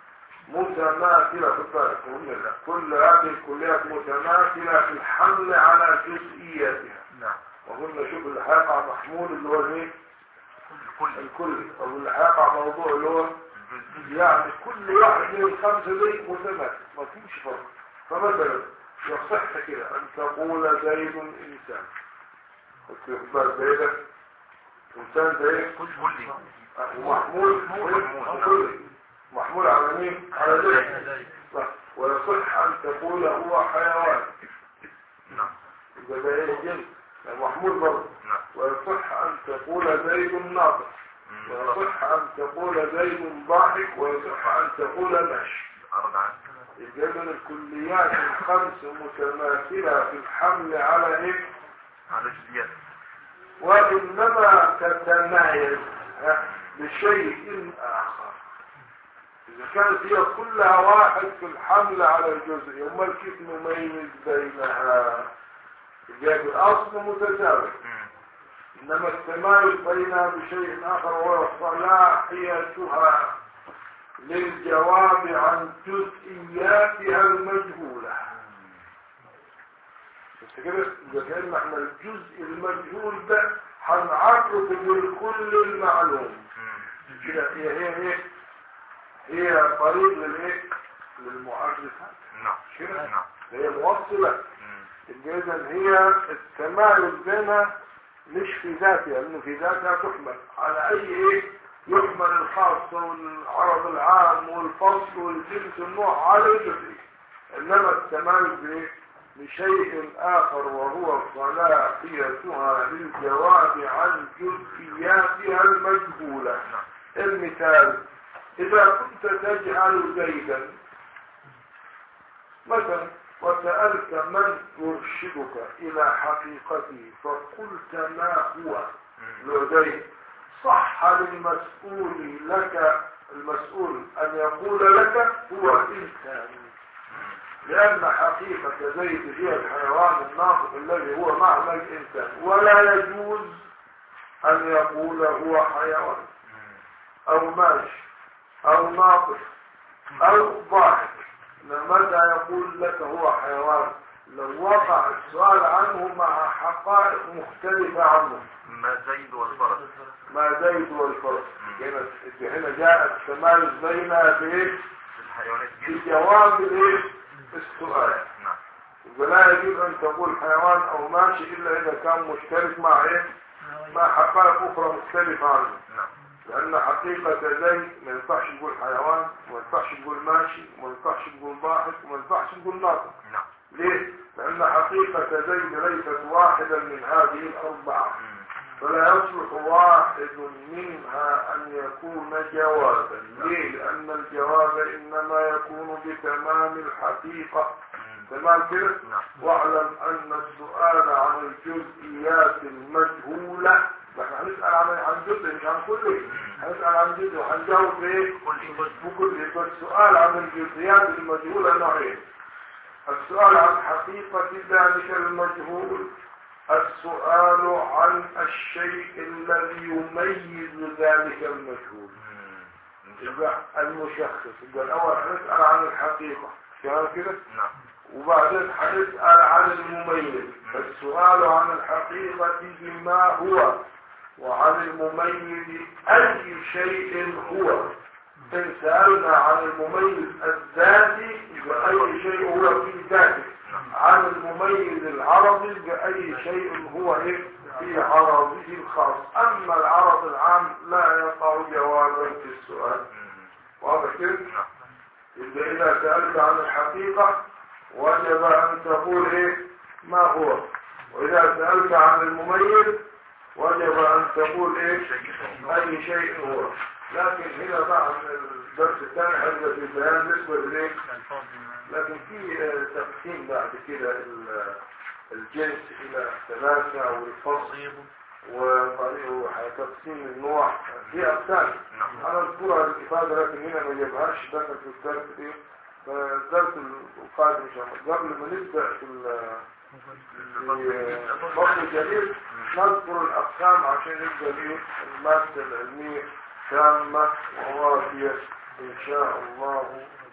متماثلة في الطريق قلنا لا كل هذه الكليات متماثلة في الحمل على جزئياتها نعم وقلنا شوف اللحاق على محمول اللي هو الايه الكل الكل او اللحاق على موضوع اللي هو يعني كل واحد من الخمسة دي متماثل ما فيش فرق فمثلا يصح كده ان تقول زيد انسان استخبار زيد انسان ده ايه كلي ومحمول محمول محمول على مين على زيد صح. ويصح ان تقول هو حيوان نعم يبقى ده ايه جنس يعني محمول برضه نعم ويصح ان تقول زيد ناطق ويصح أن تقول زيد ضاحك ويصح أن تقول ماشي عرض عنه إذن الكليات الخمس متماثلة في الحمل على إيه؟ على جزئيات وإنما تتمايز ها، لشيء آخر إذا كانت هي كلها واحد في الحمل على الجزء أمال كيف نميز بينها جاء الأصل متساوي مم. إنما التمايز بينها بشيء آخر وهو صلاحيتها للجواب عن جزئياتها المجهولة شفت كده؟ إذا كان احنا الجزء المجهول ده هنعرفه بالكل المعلوم مم. كده هي هي هي هي طريق للايه؟ للمعرفات نعم مش كده؟ نعم هي موصلة مم. إذا هي التمايز بينها مش في ذاتها لأنه في ذاتها تحمل على أي إيه يحمل الخاص والعرض العام والفصل والجنس النوع على الجزء إنما التمايز بإيه؟ بشيء آخر وهو صلاحيتها للجواب عن جزئياتها المجهولة المثال إذا كنت تجهل زيدا مثلا وسألت من يرشدك إلى حقيقته فقلت ما هو مم. لديه صح للمسؤول لك المسؤول أن يقول لك هو إنسان لأن حقيقة زيد هي الحيوان الناطق الذي هو معنى الإنسان ولا يجوز أن يقول هو حيوان مم. أو ماشي أو ناطق أو ضاحك متى يقول لك هو حيوان لو وقع السؤال عنه مع حقائق مختلفة عنه ما زيد والفرس ما زيد والفرس هنا هنا جاء التمايز بينها بايه؟ الحيوانات جنس بجواب الايه؟ السؤال نعم ولا يجوز ان تقول حيوان او ماشي الا اذا كان مشترك مع ايه؟ مع حقائق اخرى مختلفة عنه نعم لأن حقيقة زي ما ينفعش تقول حيوان وما ينفعش تقول ماشي وما ينفعش تقول ضاحك وما ينفعش تقول ناطق نعم ليه؟ لأن حقيقة زيد ليست واحدة من هذه الأربعة مم. فلا يصلح واحد منها أن يكون جوابا ليه؟ لأن الجواب إنما يكون بتمام الحقيقة مم. تمام كده؟ نعم واعلم أن السؤال عن الجزئيات المجهولة احنا هنسأل عن عن جزء مش عن كله هنسأل عن جزء وهنجاوب ايه؟ كل جزء بكل فالسؤال عن الجزئيات المجهولة نوعين السؤال عن حقيقة ذلك المجهول السؤال عن الشيء الذي يميز ذلك المجهول مم. يبقى المشخص يبقى الأول هنسأل عن الحقيقة كلام كده نعم وبعدين هنسأل عن المميز فالسؤال عن الحقيقة بما هو وعن المميز أي شيء هو إن سألنا عن المميز الذاتي بأي شيء هو في ذاته عن المميز العرضي بأي شيء هو إيه في عرضه الخاص أما العرض العام لا يقع جوابا في السؤال مم. واضح كده؟ نعم إذا إذا سألت عن الحقيقة وجب أن تقول إيه ما هو وإذا سألت عن المميز وجب أن تقول إيه أي شيء هو لكن هنا بعد الدرس الثاني هيبقى في بيان نسبة إليه لكن في آه، تقسيم بعد كده ال- الجنس إلى ثلاثة والفصل وطريقه تقسيم النوع في أقسام نعم أنا أذكرها للإفادة لكن هنا ما جابهاش دخل في الدرس إيه فالدرس القادم إن شاء الله قبل ما نبدأ في ال- في فصل الجديد نذكر الأقسام عشان نبدأ إيه المادة العلمية تامة ووافية إن شاء الله